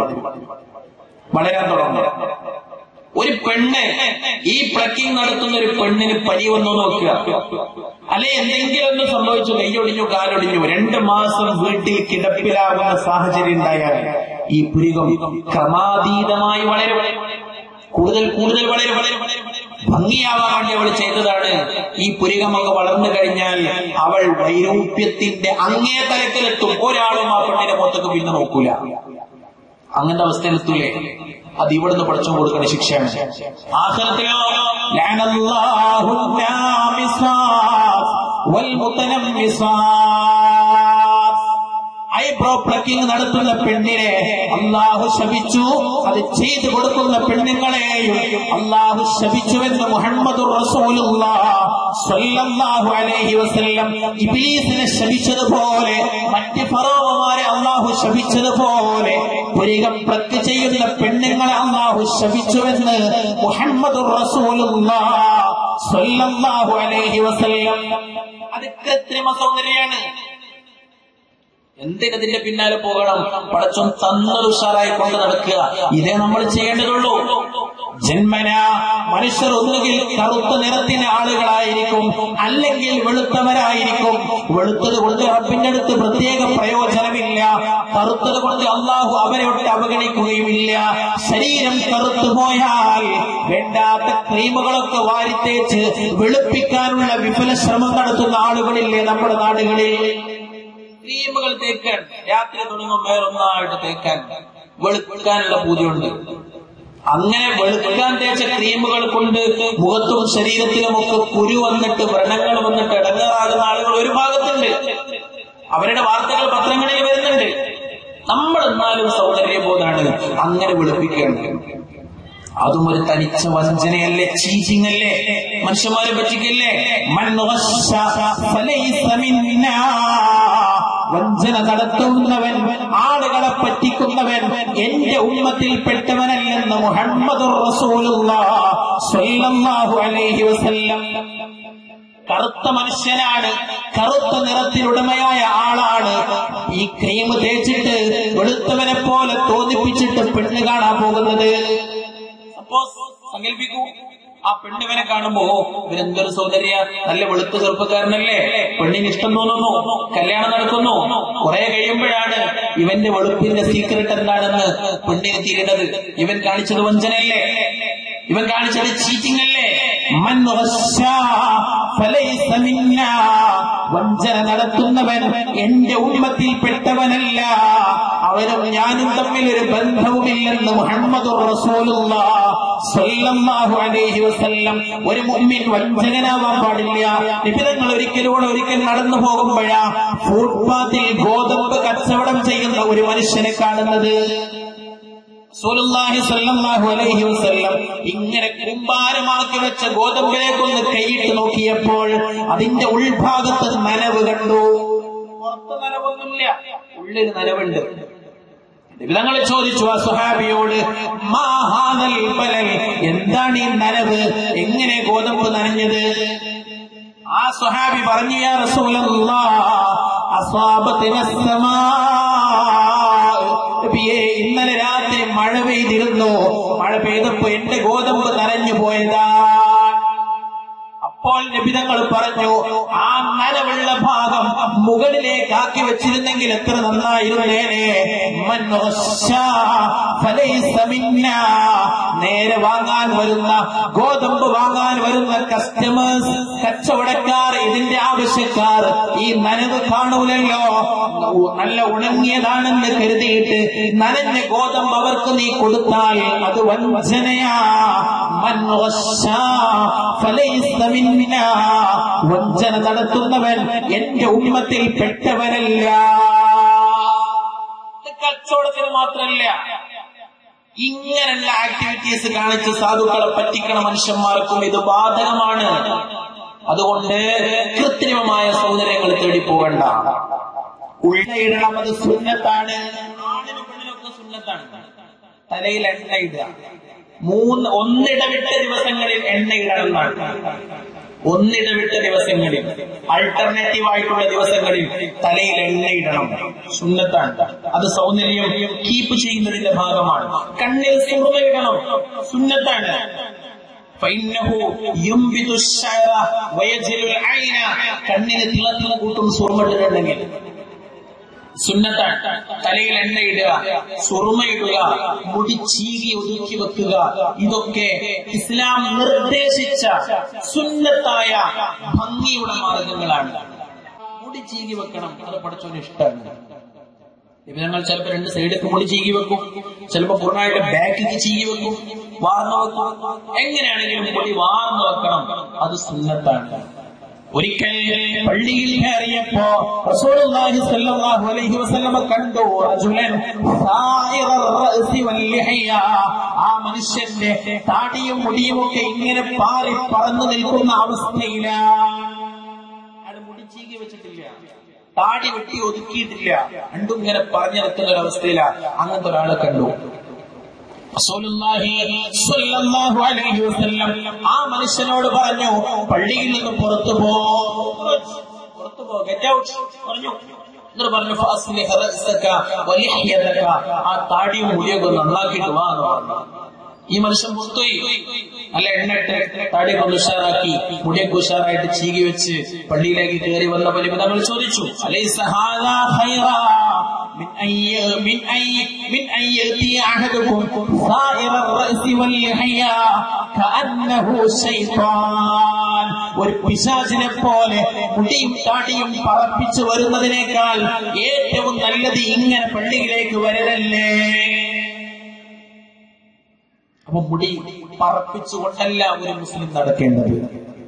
വളരാൻ തുടങ്ങും ഒരു പെണ്ണ് ഈ പ്ലക്കിംഗ് നടത്തുന്ന ഒരു പെണ്ണിന് പനി വന്നു നോക്കുക അല്ലെ എന്തെങ്കിലും ഒന്ന് സംഭവിച്ചു കൈയൊടിഞ്ഞു കാലൊടിഞ്ഞു രണ്ട് മാസം വീട്ടിൽ കിടപ്പിലാകുന്ന സാഹചര്യം ഉണ്ടായാൽ ഈ പുരികം ക്രമാതീതമായി വളരും കൂടുതൽ കൂടുതൽ വളരും ഭംഗിയാവാൻ വേണ്ടി അവൾ ചെയ്തതാണ് ഈ പുരികമൊക്കെ വളർന്നു കഴിഞ്ഞാൽ അവൾ വൈരൂപ്യത്തിന്റെ അങ്ങേ തലത്തിലെത്തും ഒരാളും ആ പെണ്ണിന്റെ മുഖത്തേക്ക് പിന്നെ നോക്കൂല അങ്ങനത്തെ അവസ്ഥയിലെത്തൂലേ അത് ഇവിടുന്ന് പഠിച്ചു കൊടുക്കുന്ന ശിക്ഷയാണ് ആഖിറത്തിലോ ലഅനല്ലാഹു നാമിസാസ് വൽ മുതനമ്മിസാസ് ഐബ്രോ പ്ലക്കിംഗ് നടത്തുന്ന പെണ്ണിനെ അള്ളാഹു ശപിച്ചു അത് ചെയ്തു കൊടുക്കുന്ന പെണ്ണുങ്ങളെയും അള്ളാഹു ശപിച്ചുവെന്ന് മുഹമ്മദ് സ്വല്ലല്ലാഹു അലൈഹി വസല്ലം ഇബ്ലീസിനെ ശപിച്ചതുപോലെ മറ്റ് ഫറോവമാരെ അള്ളാഹു ശപിച്ചതുപോലെ പുരികം പ്ലക്ക് ചെയ്യുന്ന പെണ്ണുങ്ങളെ അള്ളാഹു ശപിച്ചുവെന്ന് മുഹമ്മദ് സ്വല്ലല്ലാഹു അലൈഹി വസല്ലം അത് കൃത്രിമ സൗന്ദര്യമാണ് എന്തിനതിന്റെ പിന്നാലെ പോകണം പടച്ചോൻ തന്നത് ഉഷാറായി കൊണ്ട് നടക്കുക ഇതേ നമ്മൾ ചെയ്യേണ്ടതുള്ളൂ ജന്മന മനുഷ്യർ ഒന്നുകിൽ കറുത്ത നിറത്തിന് ആളുകളായിരിക്കും അല്ലെങ്കിൽ വെളുത്തവരായിരിക്കും വെളുത്തത് കൊണ്ട് റബ്ബിന്റെ അടുത്ത് പ്രത്യേക പ്രയോജനമില്ല കറുത്തത് കൊണ്ട് അള്ളാഹു അവരെ ഒട്ട് അവഗണിക്കുകയുമില്ല ശരീരം കറുത്തു പോയാൽ വേണ്ടാത്ത ക്രീമുകളൊക്കെ വാരിത്തേച്ച് വെളുപ്പിക്കാനുള്ള വിഫല ശ്രമം നടത്തുന്ന ആളുകളില്ലേ നമ്മുടെ നാടുകളിൽ ക്രീമുകൾ തേക്കാൻ രാത്രി തുടങ്ങും വേറൊന്നായിട്ട് തേക്കാൻ വെളുക്കാനുള്ള പൂജയുണ്ട് അങ്ങനെ വെളുക്കാൻ തേച്ച ക്രീമുകൾ കൊണ്ട് മുഖത്തും ശരീരത്തിലുമൊക്കെ കുരു വന്നിട്ട് വ്രണങ്ങൾ വന്നിട്ട് ഇടങ്ങാറാകുന്ന ആളുകൾ ഒരു ഭാഗത്തുണ്ട് അവരുടെ വാർത്തകൾ പത്രങ്ങളിൽ വരുന്നുണ്ട് നമ്മൾ എന്നാലും സൗന്ദര്യബോധാണ് അങ്ങനെ വെളുപ്പിക്കുകയാണ് അതും ഒരു തനിച്ച വഞ്ചനയല്ലേ ചീച്ചിങ് അല്ലേ മനുഷ്യന്മാരെ പറ്റിക്കല്ലേ മൻ ഗശ്ശ ഫലൈസ മിന്നാ. വഞ്ചന നടത്തുന്നവൻ ആളുകളെ പറ്റിക്കുന്നവൻ എന്റെ ഉമ്മത്തിൽപ്പെട്ടവനല്ലെന്ന് മുഹമ്മദ് അലൈഹി വസല്ലം കറുത്ത മനുഷ്യനാണ് കറുത്ത നിറത്തിലുടമയായ ആളാണ് ഈ ക്രീം തേച്ചിട്ട് വെളുത്തവനെ പോലെ തോന്നിപ്പിച്ചിട്ട് പെണ്ണ് കാണാൻ പോകുന്നത് സപ്പോസ് സങ്കല്പിക്കൂ ആ പെണ്ണിവനെ കാണുമ്പോ "ഓ, ഇവരെന്തൊരു സൗന്ദര്യ നല്ല വെളുത്ത ചെറുപ്പക്കാരനല്ലേ പെണ്ണിന് ഇഷ്ടം തോന്നുന്നു കല്യാണം നടക്കുന്നു കുറെ കഴിയുമ്പോഴാണ് ഇവന്റെ വെളുപ്പിന്റെ സീക്രട്ട് എന്താണെന്ന് പെണ്ണിന് തിരിയുന്നത് ഇവൻ കാണിച്ചത് വഞ്ചനല്ലേ ഇവൻ കാണിച്ചത് ചീറ്റിംഗ് അല്ലേ മൻ ഗശ്ശാ ഫലൈസ മിന്നാ. വഞ്ചന നടത്തുന്നവൻ എന്റെ ഉമ്മത്തിൽപ്പെട്ടവനല്ല അവനും ഞാനും തമ്മിൽ ഒരു ബന്ധവുമില്ലെന്ന് മുഹമ്മദ് അലൈഹി വസല്ലം ഒരു മുമ്മിൻ വഞ്ചകനാവാൻ പാടില്ല നിബിധങ്ങൾ ഒരിക്കലൂടെ ഒരിക്കൽ നടന്നു പോകുമ്പോഴാ ഫുട്പാത്തിൽ ഗോതമ്പ് കച്ചവടം ചെയ്യുന്ന ഒരു മനുഷ്യനെ കാണുന്നത് റസൂലുള്ളാഹി സ്വല്ലല്ലാഹു അലൈഹി വസല്ലം ഇങ്ങനെ കുമ്പാരമാക്കി വെച്ച ഗോതമ്പിലേക്കൊന്ന് കൈയിട്ട് നോക്കിയപ്പോൾ അതിന്റെ ഉൾഭാഗത്ത് നനവ് കണ്ടു പുറത്ത് നനവൊന്നുമില്ല ഉള്ളിൽ നനവുണ്ട് വിധങ്ങൾ ചോദിച്ചു ആ സുഹാബിയോട് "മാ ഹാദൽ ബലൽ?" എന്താണ് ഈ നനവ് എങ്ങനെ ഗോതമ്പ് നനഞ്ഞത് ആ സുഹാബി പറഞ്ഞു യാ റസൂലല്ലാഹ് അസ്വാബത്തിന സമാ നബിയേ, ഇന്നലെ രാത്രി മഴ പെയ്തിരുന്നു മഴ പെയ്തപ്പോ എന്റെ ഗോതമ്പ് നനഞ്ഞു പോയതാ അപ്പോൾ നിബിതങ്ങൾ പറഞ്ഞു ആ നനവുള്ള ഭാഗം മുകളിലേക്ക് ആക്കി വെച്ചിരുന്നെങ്കിൽ എത്ര നന്നായിരുന്നേനെ മൻ ഗശ്ശാ ഫലൈസ മിന്നാ. നേരെ വാങ്ങാൻ വരുന്ന ഗോതമ്പ് വാങ്ങാൻ വരുന്ന കസ്റ്റമേഴ്സ് കച്ചവടക്കാർ ഇത് ഇതിന്റെ ആവശ്യക്കാർ ഈ നനവ് കാണൂലല്ലോ നല്ല ഉണങ്ങിയതാണെന്ന് കരുതിയിട്ട് നനഞ്ഞ ഗോതമ്പ് അവർക്ക് നീ കൊടുത്താൽ അത് വഞ്ചനയാ മൻ ഗശ്ശാ ഫലൈസ മിന്നാ. വഞ്ചന നടത്തുന്നവൻ എന്റെ ഉമ്മത്തിൽ പെട്ടവനല്ല ഇത് കച്ചവടത്തിന് മാത്രമല്ല ഇങ്ങനെയുള്ള ആക്ടിവിറ്റീസ് കാണിച്ച് സാധുക്കളെ പറ്റിക്കണ മനുഷ്യന്മാർക്കും ഇത് ബാധകമാണ് അതുകൊണ്ട് കൃത്രിമമായ സൗന്ദര്യങ്ങൾ തേടി പോകണ്ട ഉള്ളയിടണം അത് സുന്നത്താണ് ആണിനും പെണ്ണിനൊക്കെ സുന്നത്താണ് തലയിൽ എണ്ണ ഇടുക മൂന്ന് ഒന്നിടവിട്ട ദിവസങ്ങളിൽ എണ്ണ ഇടണം എന്നാണ് ഒന്നിടവിട്ട ദിവസങ്ങളിൽ അൾട്ടർനേറ്റീവ് ആയിട്ടുള്ള ദിവസങ്ങളിൽ തലയിൽ എണ്ണ ഇടണം സുന്നത്താണ് അത് സൗന്ദര്യം കീപ്പ് ചെയ്യുന്നതിന്റെ ഭാഗമാണ് കണ്ണിൽ സുറുമ ഇടണം സുന്നത്താണ് فإنه ينبت الشعر ويجل العين കണ്ണിന് തിളക്കം കൂട്ടും സുറുമിട്ടിട്ടുണ്ടെങ്കിൽ സുന്നത്താണ് തലയിൽ എണ്ണ ഇടുക സുറുമ ഇടുക മുടി ചീകി ഒതുക്കി വെക്കുക ഇതൊക്കെ ഇസ്ലാം നിർദ്ദേശിച്ച സുന്നത്തായ ഭംഗിയുടെ മാർഗങ്ങളാണ് മുടി ചീകി വെക്കണം അത് പഠിച്ചോന് ഇഷ്ടമാണ് ഇപ്പൊ ഞങ്ങൾ ചിലപ്പോ രണ്ട് സൈഡൊക്കെ മുടി ചീകി വെക്കും ചിലപ്പോ പൂർണ്ണമായിട്ട് ബാക്കിക്ക് ചീകി വെക്കും വാർന്നു വെക്കും എങ്ങനെയാണെങ്കിലും മുടി വാർന്നു വെക്കണം അത് സുന്നത്താണ് ഒരിക്കൽ പള്ളിയിൽ കയറിയപ്പോ റസൂലുള്ളാഹി സ്വല്ലല്ലാഹു അലൈഹി വസല്ലമ കണ്ടു റജുലൻ സായിറ റഅസി വൽ ലിഹ്യ ആ മനുഷ്യന്റെ താടിയും മുടിയും ഒക്കെ ഇങ്ങനെ പാറി പറന്നു നിൽക്കുന്ന അവസ്ഥയിലാണ് അയാൾ മുടി ചീകി വെച്ചിട്ടില്ല താടി വെട്ടി ഒതുക്കിയിട്ടില്ല രണ്ടും ഇങ്ങനെ പറഞ്ഞു നിൽക്കുന്ന ഒരു അവസ്ഥയിലാണ് അങ്ങനത്തെ ഒരാളെ കണ്ടു റസൂലുള്ളാഹി സ്വല്ലല്ലാഹു അലൈഹി വസല്ലം ആ മനുഷ്യനോട് പറഞ്ഞു പള്ളിയിൽ നിന്ന് പുറത്തു പോ പുറത്തു പോ ഗെറ്റ് ഔട്ട് പറഞ്ഞു എന്നിട്ട് പറഞ്ഞു ഫഅസ്ലിഹ് റഅസക വലിഹ്യതക ആ താടിയും മുടിയൊക്കെ നന്നാക്കിയിട്ട് വാ എന്ന് പറഞ്ഞു ഈ മനുഷ്യൻ പുറത്തുപോയി നല്ല എണ്ണിട്ട് താടിയൊക്കെ ഒന്ന് ഉഷാറാക്കി മുടിയൊക്കെ ഉഷാറായിട്ട് ചീകി വെച്ച് പള്ളിയിലേക്ക് കയറി വന്ന പരിമിതങ്ങൾ ചോദിച്ചു അലൈസ ഹാദാ ഖൈറാ من أي من أي من أن يأتي أحدكم صائر الرأس واللحية كأنه شيطان ഒരു പിശാചിനെ പോലെ മുടിയും താടിയും പറപ്പിച്ചു വരുന്നതിനേക്കാൾ ഏറ്റവും നല്ലത് ഇങ്ങനെ പള്ളിയിലേക്ക് വരലല്ലേ അപ്പൊ മുടി പറപ്പിച്ചുകൊണ്ടല്ല ഒരു മുസ്ലിം നടക്കേണ്ടത്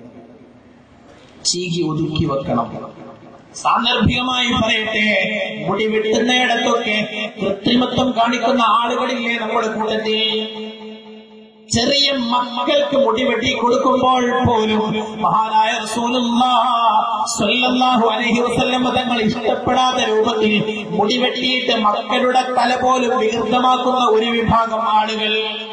ചീകി ഒതുക്കി വെക്കണം സാന്ദർഭികമായി പറയട്ടെ മുടി വെട്ടുന്നയിടത്തൊക്കെ കൃത്രിമത്വം കാണിക്കുന്ന ആളുകളില്ലേ നമ്മുടെ കൂട്ടത്തിൽ ചെറിയ മക്കൾക്ക് മുടി വെട്ടി കൊടുക്കുമ്പോൾ പോലും മഹാനായ റസൂലുള്ളാഹു അലൈഹി വസല്ലം തങ്ങൾ ഇഷ്ടപ്പെടാത്ത രൂപത്തിൽ മുടി വെട്ടിയിട്ട് മക്കളുടെ തല പോലും വികൃതമാക്കുന്ന ഒരു വിഭാഗം ആളുകൾ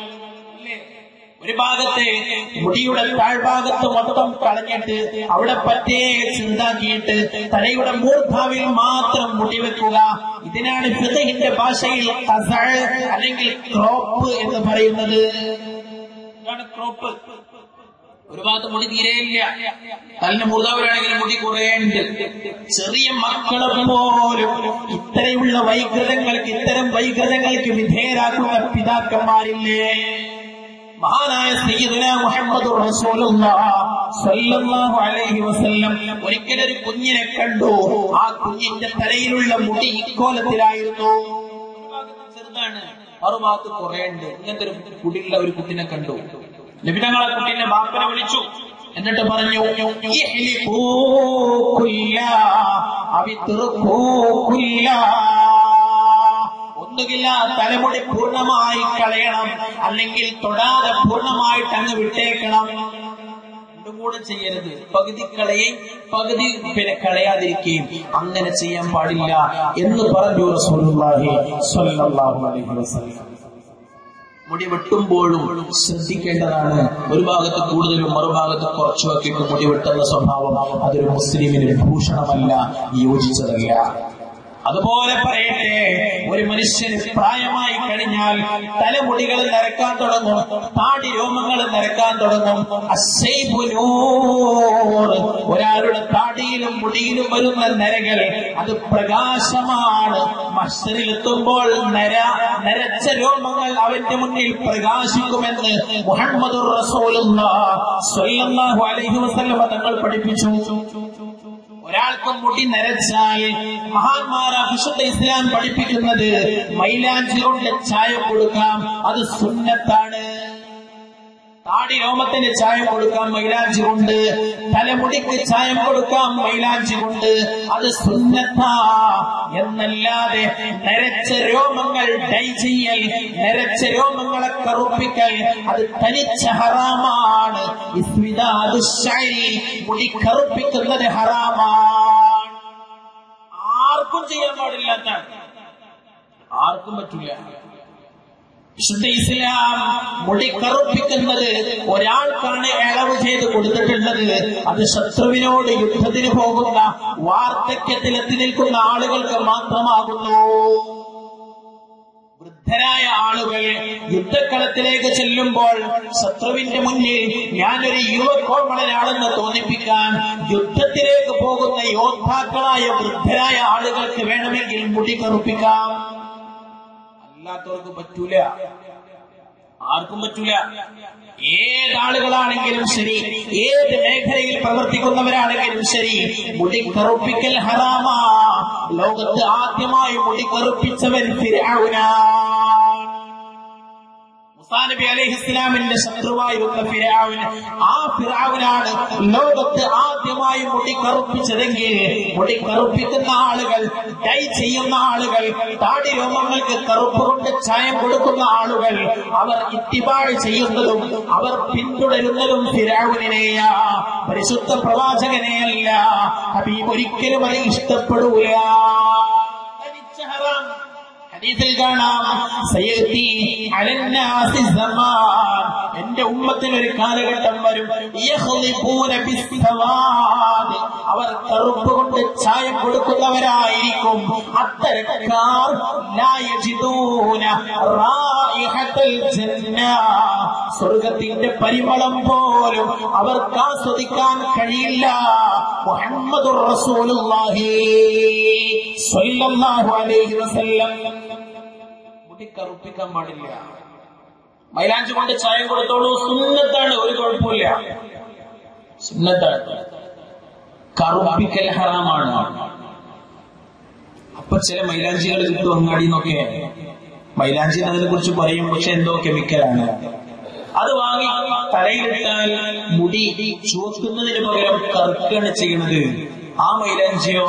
ഒരു ഭാഗത്തെ മുടിയുടെ താഴ്ഭാഗത്ത് മൊത്തം കളഞ്ഞിട്ട് അവിടെ പറ്റേ ചിന്താക്കിയിട്ട് തലയുടെ മൂർധാവിൽ മാത്രം മുടി വെക്കുക ഇതിനാണ് ഫിദഹിന്റെ ഭാഷയിൽ ഖസഅ അല്ലെങ്കിൽ ക്രോപ്പ് എന്ന് പറയുന്നത് ഇതാണ് ക്രോപ്പ് ഒരു ഭാഗത്ത് മുടി തീരെയില്ല തലിന് മൂർധാവിലാണെങ്കിൽ മുടി കുറേയുണ്ട് ചെറിയ മക്കളെ പോലും ഇത്തരമുള്ള വൈകൃതങ്ങൾക്ക് ഇത്തരം വൈകൃതങ്ങൾക്ക് വിധേയരാക്കുന്ന പിതാക്കന്മാരില്ലേ മഹാനായ സയ്യിദുന മുഹമ്മദ് സല്ലല്ലാഹു അലൈഹി വസല്ലം ഒരിക്കലൊരു കുഞ്ഞിനെ കണ്ടു ആ കുഞ്ഞിന്റെ തലയിലുള്ള മുടി ഇക്കോലത്തിലായിരുന്നു ഒരു ഭാഗത്ത് ചെറുതാണ് മറുഭാഗത്ത് കുറേയുണ്ട് ഇങ്ങനത്തെ ഒരു കുടിയുള്ള ഒരു കുട്ടിനെ കണ്ടു ലഭിതങ്ങളെ കുട്ടീന്റെ ബാപ്പനെ വിളിച്ചു എന്നിട്ട് പറഞ്ഞു "ഇഹ്ലിഖൂ കുല്ലാ അവിത്റുഖൂ കുല്ലാ." ഒന്നുകില്ല തലമുടി പൂർണ്ണമായി കളയണം അല്ലെങ്കിൽ തൊടാതെ പൂർണ്ണമായിട്ട് അങ്ങ് വിട്ടേക്കണം രണ്ടും കൂടെ ചെയ്യരുത് പകുതി കളയുകയും പകുതി പിന്നെ കളയാതിരിക്കുകയും അങ്ങനെ ചെയ്യാൻ പാടില്ല എന്ന് പറഞ്ഞു റസൂലുള്ളാഹി സ്വല്ലല്ലാഹു അലൈഹി വസല്ലം മുടി വെട്ടുമ്പോഴും ശ്രദ്ധിക്കേണ്ടതാണ് ഒരു ഭാഗത്ത് കൂടുതലും മറുഭാഗത്ത് കുറച്ചു വെക്കിയിട്ട് മുടി വെട്ടുന്ന സ്വഭാവം അതൊരു മുസ്ലിമിന് ഭൂഷണമല്ല യോജിച്ചതല്ല അതുപോലെ പറയട്ടെ ഒരു മനുഷ്യന് പ്രായമായി കഴിഞ്ഞാൽ തലമുടികൾ നരക്കാൻ തുടങ്ങും താടി രോമങ്ങൾ നരക്കാൻ തുടങ്ങും അശ്ശൈബു നൂർ. ഒരാളുടെ താടിയിൽ താടിയിലും മുടിയിലും വരുന്ന നരകൾ അത് പ്രകാശമാണ് മഷറിലെത്തുമ്പോൾ നര നരച്ച രോമങ്ങൾ അവന്റെ മുന്നിൽ പ്രകാശിക്കുമെന്ന് മുഹമ്മദ് അലൈഹി വസല്ലമ തങ്ങൾ പഠിപ്പിച്ചു ഒരാൾക്ക് മുടി നരച്ചാൽ മഹാന്മാരാ വിശുദ്ധ ഇസ്ലാം പഠിപ്പിക്കുന്നത് മൈലാഞ്ചി കൊണ്ട് ചായ കൊടുക്കാം അത് സുന്നത്താണ് താടി രോമത്തിന് ചായം കൊടുക്കാം മൈലാഞ്ചി കൊണ്ട് തലമുടിക്ക് ചായം കൊടുക്കാം മൈലാഞ്ചി കൊണ്ട് അത് സുന്നത്താ എന്നല്ലാതെ നരച്ച രോമങ്ങൾ ഡൈ ചെയ്യൽ നരച്ച രോമങ്ങളെ കറുപ്പിക്കൽ അത് തനിച്ച ഹറാമാണ് ഇസ്മിദാദു ശൈരി മുടി കറുപ്പിക്കുന്നത് ഹറാമാണ് ആർക്കും ചെയ്യാൻ പാടില്ലാത്ത ആർക്കും പറ്റില്ല വിശുദ്ധ ഇസ്ലാം മുടി കറുപ്പിക്കുന്നത് ഒരാൾക്കാണ് ഇളവ് ചെയ്ത് കൊടുത്തിട്ടുള്ളത് അത് ശത്രുവിനോട് യുദ്ധത്തിന് പോകുന്ന വാർദ്ധക്യത്തിലെത്തി നിൽക്കുന്ന ആളുകൾക്ക് മാത്രമാകുന്നു വൃദ്ധരായ ആളുകൾ യുദ്ധക്കളത്തിലേക്ക് ചെല്ലുമ്പോൾ ശത്രുവിന്റെ മുന്നിൽ ഞാനൊരു യുവകോമളനാണെന്ന് തോന്നിപ്പിക്കാൻ യുദ്ധത്തിലേക്ക് പോകുന്ന യോദ്ധാക്കളായ വൃദ്ധരായ ആളുകൾക്ക് വേണമെങ്കിൽ മുടി കറുപ്പിക്കാം അല്ലാത്തവർക്ക് പറ്റൂല ആർക്കും പറ്റൂല ഏതാളുകളാണെങ്കിലും ശരി ഏത് മേഖലയിൽ പ്രവർത്തിക്കുന്നവരാണെങ്കിലും ശരി മുടി കറുപ്പിക്കൽ ഹറാമാ ലോകത്ത് ആദ്യമായി മുടി കറുപ്പിച്ചവൻ ഫിരൗനാണ് നബി അലൈഹി ഇസ്ലാമിന്റെ ശത്രുവായിരുന്ന ഫിരാവുൻ ആ ഫിറാവുനാണ് ലോകത്ത് ആദ്യമായി മുടി കറുപ്പിച്ചതെങ്കിൽ മുടി കറുപ്പിക്കുന്ന ആളുകൾ ഡൈ ചെയ്യുന്ന ആളുകൾ താടി രോമങ്ങൾക്ക് കറുപ്പ് കൊണ്ട് ചായം കൊടുക്കുന്ന ആളുകൾ അവർ ഇത്തിബാഴ് ചെയ്യുന്നതും അവർ പിന്തുടരുന്നതും ഫിരാവുനെയാ പരിശുദ്ധ പ്രവാചകനെയല്ല ഹബീബ് ഒരിക്കലും അത് ഇഷ്ടപ്പെടൂല തനിച്ച ഹറാം ഹദീസിൽ കാണാം സയ്യത്തി അലന്നാസി സമാൻ എന്റെ ഉമ്മത്തിന് ഒരു കാലഘട്ടം വരും യഖ്ളിഫൂന ബിസ്സവാദ് അവർ കറുപ്പ് കൊണ്ട് ചായം കൊടുക്കുന്നവരായിരിക്കും അത്തരക്കാർ ലാ യജിദൂന റായിഹത്തൽ ജന്ന സ്വർഗത്തിന്റെ പരിമളം പോലും അവർക്ക് ആസ്വദിക്കാൻ കഴിയില്ല മുഹമ്മദുർ റസൂലുള്ളാഹി സ്വല്ലല്ലാഹു അലൈഹി വസല്ലം മുടി കറുപ്പിക്കാൻ പാടില്ല മൈലാഞ്ചി കൊണ്ട് ചായം കൊടുത്തോളൂ സുന്നത്താണ് ഒരു കുഴപ്പമില്ല സുന്നത്താണ് കറുപ്പിക്കൽ ഹറാമാണ് അപ്പൊ ചില മൈലാഞ്ചികൾ കിട്ടും അങ്ങാടി എന്നൊക്കെ മൈലാഞ്ചി അതിനെ കുറിച്ച് പറയും പക്ഷെ എന്തോ കെമിക്കലാണ് അത് വാങ്ങി തലയിലിട്ടാൽ മുടി ചുവക്കുന്നതിന് പകരം കറുക്കാണ് ചെയ്യണത് ആ മൈലാഞ്ചിയോ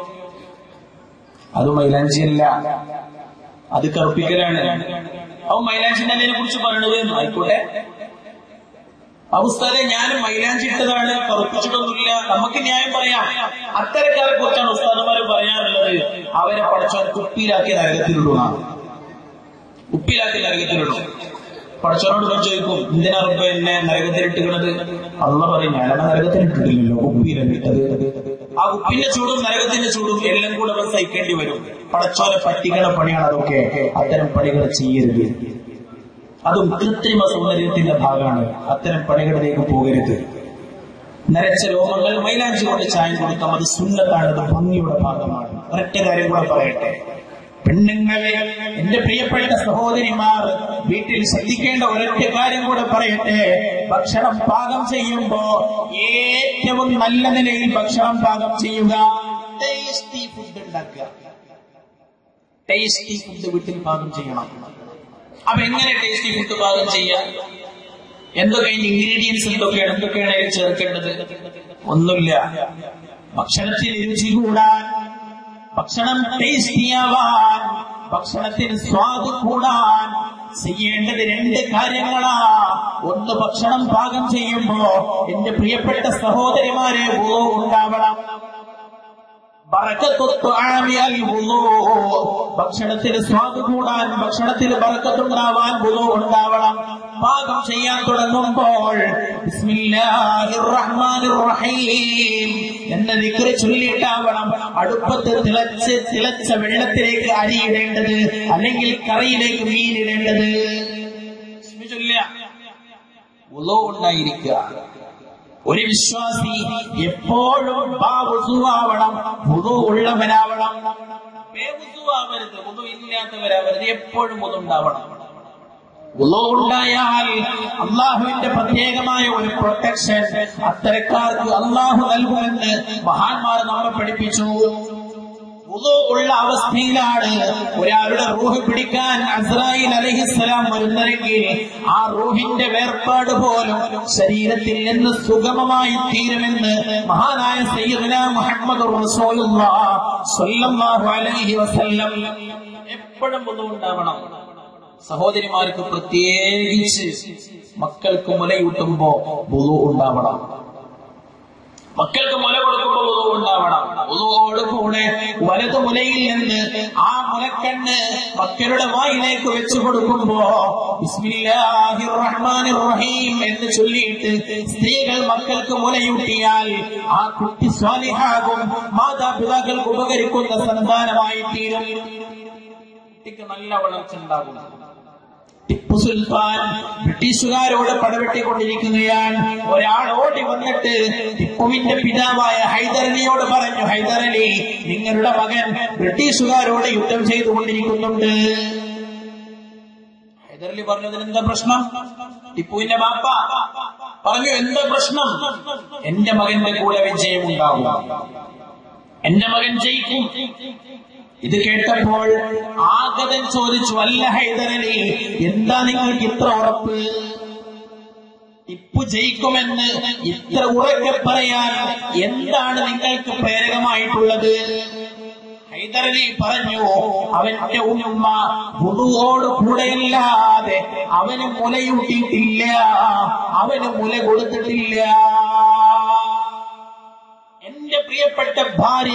അത് മൈലാഞ്ചിയല്ല അത് കറുപ്പിക്കലാണ് അവൻ മൈലാഞ്ചിന്റെ അതിനെ കുറിച്ച് പറയണത് ആയിക്കോട്ടെ അവസ്ഥയെ ഞാനും മൈലാഞ്ചി ഇട്ടതാണ് കറുപ്പിച്ചിട്ടൊന്നുമില്ല നമുക്ക് ന്യായം പറയാം അത്തരക്കാരെ കുറിച്ചാണ് ഉസ്താദന്മാർ പറയാറുള്ളത് അവരെ പഠിച്ചവൻ കുപ്പിയിലാക്കി നരകത്തിലിടുന്നതാണ് ഉപ്പിലാക്കി നരകത്തിലിടും പഠിച്ചവനോട് ഞാൻ ചോദിക്കും എന്തിനാ റബ്ബ് എന്നെ നരകത്തിലിട്ടുന്നത് അള്ള പറയും ഞാനാണ് നരകത്തിലിട്ടിട്ടില്ലല്ലോ കുപ്പിയിലല്ല ഇട്ടത് ആ കുപ്പിന്റെ ചൂടും നരകത്തിന്റെ ചൂടും എല്ലാം കൂടെ അവൻ സഹിക്കേണ്ടി വരും പടച്ചോനെ പറ്റിക്കണ പണിയാണ് അതൊക്കെ അത്തരം പണികൾ ചെയ്യരുത് അതും കൃത്രിമ സൗന്ദര്യത്തിന്റെ ഭാഗമാണ് അത്തരം പണികളിലേക്ക് പോകരുത് നരച്ച രോമങ്ങൾ മൈലാഞ്ചി കൊണ്ട് ചായം കൊടുക്കാം അത് സുന്നത്താണ് അത് ഭംഗിയുടെ ഭാഗമാണ് ഒരൊറ്റ കാര്യം കൂടെ പറയട്ടെ പെണ്ണുങ്ങളെ എന്റെ പ്രിയപ്പെട്ട സഹോദരിമാർ വീട്ടിൽ ശ്രദ്ധിക്കേണ്ട ഒരൊറ്റ കാര്യം കൂടെ പറയട്ടെ ഭക്ഷണം പാകം ചെയ്യുമ്പോ ഏറ്റവും നല്ല നിലയിൽ ഭക്ഷണം പാകം ചെയ്യുക ടേസ്റ്റി ഫുഡ് ഉണ്ടാക്കുക ടേസ്റ്റി ഫുഡ് വീട്ടിൽ പാകം ചെയ്യണം അപ്പൊ എങ്ങനെ ടേസ്റ്റി ഫുഡ് പാകം ചെയ്യാം എന്തൊക്കെ ഇൻഗ്രീഡിയൻസ് എന്തൊക്കെയാണ് എന്തൊക്കെയാണ് അതിൽ ചേർക്കേണ്ടത് ഒന്നുമില്ല ഭക്ഷണത്തിൽ രുചി കൂടാൻ ഭക്ഷണം ടേസ്റ്റിയാവാൻ ഭക്ഷണത്തിന് സ്വാദ് കൂടാൻ ചെയ്യേണ്ടത് രണ്ട് കാര്യങ്ങളാ ഒന്ന് ഭക്ഷണം പാകം ചെയ്യുമ്പോ എന്റെ പ്രിയപ്പെട്ട സഹോദരിമാരെ ഉളോ ഉണ്ടാവണം ഭക്ഷണത്തിന് സ്വാദ് കൂടാൻ ഭക്ഷണത്തിൽ ബറക്കത്തുണ്ടാവാൻ ബുധു ഉണ്ടാവണം പാകം ചെയ്യാൻ തുടങ്ങുമ്പോൾ എന്ന ദിക്കറ് ചൊല്ലിയിട്ടാവണം അടുപ്പത്ത് തിളച്ച് തിളച്ച വെള്ളത്തിലേക്ക് അരിയിടേണ്ടത് അല്ലെങ്കിൽ കറിയിലേക്ക് മീനിടേണ്ടത് ചൊല്ല ഉളോ ഉണ്ടായിരിക്കുക ഒരു വിശ്വാസി എപ്പോഴും ബാവുസു ബേവുസുവാവണം പുതു ഉള്ളവനാവണം ബേവുസുവാവരുത് പുതു ഇല്ലാത്തവരാവരുത് എപ്പോഴും പുതു ഉണ്ടാവണം ഉണ്ടായാൽ അള്ളാഹുവിന്റെ പ്രത്യേകമായ ഒരു പ്രൊട്ടക്ഷൻ അത്തരക്കാർക്ക് അള്ളാഹു നൽകുമെന്ന് മഹാന്മാർ നമ്മെ പഠിപ്പിച്ചു വുളു ഉള്ള അവസ്ഥയിലാണ് ഒരാളുടെ റൂഹ് പിടിക്കാൻ അസ്രായിൽ അലഹിസ്സലാം വരുന്നതെങ്കിൽ ആ റൂഹിന്റെ വേർപാട് പോലും ശരീരത്തിൽ നിന്ന് സുഗമമായി തീരുമെന്ന് മഹാനായ സയ്യിദുന മുഹമ്മദ് സ്വല്ലല്ലാഹു അലൈഹി വസല്ലം എപ്പോഴും വുളു ഉണ്ടാവണം സഹോദരിമാർക്ക് പ്രത്യേകിച്ച് മക്കൾക്ക് മുലയൂട്ടുമ്പോ വുളു ഉണ്ടാവണം മക്കൾക്ക് മുല കൊടുക്കുമ്പോൾ ഉളു ഉണ്ടാവണം ഉളുവോട് കൂടെ വലതു മുലയിൽ നിന്ന് ആ മുലക്കണ്ണ് മക്കളുടെ വായിലേക്ക് വെച്ചു കൊടുക്കുമ്പോ ബിസ്മില്ലാഹിർ റഹ്മാനിർ റഹീം എന്ന് ചൊല്ലിയിട്ട് സ്ത്രീകൾ മക്കൾക്ക് മുലയൂട്ടിയാൽ ആ കുട്ടി സ്വാലിഹാകും മാതാപിതാക്കൾക്ക് ഉപകരിക്കുന്ന സന്താനമായി തീരും കുട്ടിക്ക് നല്ല വളർച്ച ഉണ്ടാകും ടിപ്പു സുൽത്താൻ ബ്രിട്ടീഷുകാരോട് പടവെട്ടിക്കൊണ്ടിരിക്കുകയാണ് ഒരാൾ ഓടി വന്നിട്ട് ടിപ്പുവിന്റെ പിതാവായ ഹൈദരലിയോട് പറഞ്ഞു ഹൈദരലി നിങ്ങളുടെ മകൻ ബ്രിട്ടീഷുകാരോട് യുദ്ധം ചെയ്തുകൊണ്ടിരിക്കുന്നുണ്ട് ഹൈദരലി പറഞ്ഞതിന് എന്താ പ്രശ്നം ടിപ്പുവിന്റെ ബാപ്പ പറഞ്ഞു എന്താ പ്രശ്നം എന്റെ മകന്റെ കൂടെ വിജയം ഉണ്ടാകും എന്റെ മകൻ ജയിക്കും ഇത് കേട്ടപ്പോൾ ആഗതൻ ചോദിച്ചു അല്ല ഹൈദരലി എന്താ നിങ്ങൾക്ക് ഇത്ര ഉറപ്പ് ടിപ്പു ജയിക്കുമെന്ന് ഇത്ര ഉറക്കെ പറയാൻ എന്താണ് നിങ്ങൾക്ക് പ്രേരകമായിട്ടുള്ളത് ഹൈദരലി പറഞ്ഞു അവന്റെ ഉമ്മ പുതുവോട് കൂടെയല്ലാതെ അവന് മുലയൂട്ടിയിട്ടില്ല അവന് മുല കൊടുത്തിട്ടില്ല എന്റെ പ്രിയപ്പെട്ട ഭാര്യ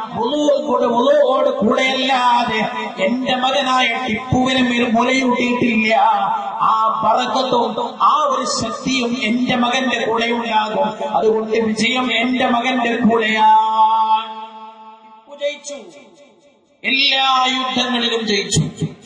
മുളുവോട് കൂടെയല്ലാതെ എന്റെ മകനായ ടിപ്പുവിന് മേൽ മുലയൂട്ടിയിട്ടില്ല ആ പറക്കത്തും ആ ഒരു ശക്തിയും എന്റെ മകന്റെ കൂടെ ഉണ്ടാകും അതുകൊണ്ട് വിജയം എന്റെ മകന്റെ കൂടെയാണ് ടിപ്പു ജയിച്ചു എല്ലാ യുദ്ധങ്ങളിലും ജയിച്ചു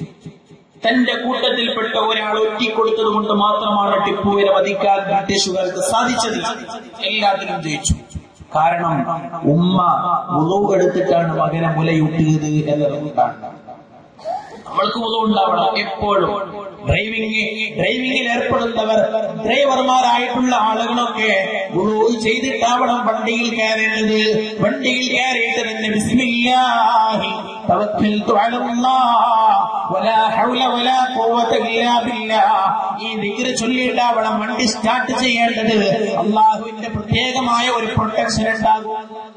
തന്റെ കൂട്ടത്തിൽപ്പെട്ട ഒരാൾ ഒറ്റിക്കൊടുത്തത് കൊണ്ട് മാത്രമാണ് ടിപ്പുവിനെ വധിക്കാൻ ബ്രിട്ടീഷുകാർക്ക് സാധിച്ചത് എല്ലാത്തിലും ജയിച്ചു കാരണം ഉമ്മ ഉളവ് എടുത്തിട്ടാണ് മകനെ മുലയൂട്ടിയത് എന്നതുകൊണ്ടാണ് നമ്മൾക്ക് ഉളവ് ഉണ്ടാവണം എപ്പോഴും ഡ്രൈവിംഗ് ഡ്രൈവിംഗിൽ ഏർപ്പെടുന്നവർ ഡ്രൈവർമാരായിട്ടുള്ള ആളുകളൊക്കെ ഉളവ് ചെയ്തിട്ടാവണം വണ്ടിയിൽ കയറേണ്ടത് വണ്ടിയിൽ കയറിയിട്ട് തന്നെ ബിസ്മില്ലാഹി തവക്കൽതു അലല്ലാഹ് വലാ ഹൗല വലാ ഖുവത ഇല്ലാ ബില്ലാഹ് ഈ ദിക്ർ ചൊല്ലിയിട്ടാവണം വണ്ടി സ്റ്റാർട്ട് ചെയ്യേണ്ടത് അള്ളാഹുവിന്റെ പ്രത്യേകമായ ഒരു പ്രൊട്ടക്ഷൻ ഉണ്ടാകും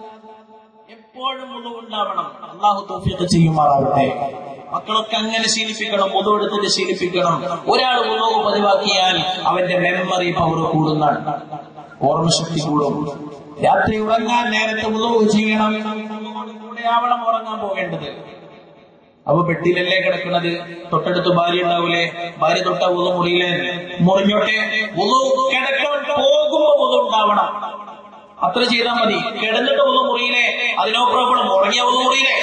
എപ്പോഴും ഉളവ് ഉണ്ടാവണം അള്ളാഹു തോഫിയൊക്കെ ചെയ്യുമാറാവട്ടെ മക്കളൊക്കെ അങ്ങനെ ശീലിപ്പിക്കണം മുതു എടുത്തിട്ട് ശീലിപ്പിക്കണം ഒരാൾ ഉളവ് പതിവാക്കിയാൽ അവന്റെ മെമ്മറി പവർ കൂടുന്നതാണ് ഓർമ്മശക്തി കൂടും രാത്രി ഉറങ്ങാൻ നേരത്തെ ഉളവ് ചെയ്യണം കൂടെ ആവണം ഉറങ്ങാൻ പോകേണ്ടത് അപ്പൊ ബെഡിലല്ലേ കിടക്കുന്നത് തൊട്ടടുത്ത് ഭാര്യ ഉണ്ടാവൂലേ ഭാര്യ തൊട്ട ഉള മുറിയിലെ മുറിഞ്ഞോട്ടെ ഉളു കിടക്കാൻ പോകുമ്പോ ഉളു ഉണ്ടാവണം അത്ര ചെയ്താൽ മതി കിടന്നിട്ട് ഉള്ള മുറിയിലെ അതിനോ പ്രോബ്ലം ഉറങ്ങിയ ഉള്ള മുറിയിലെ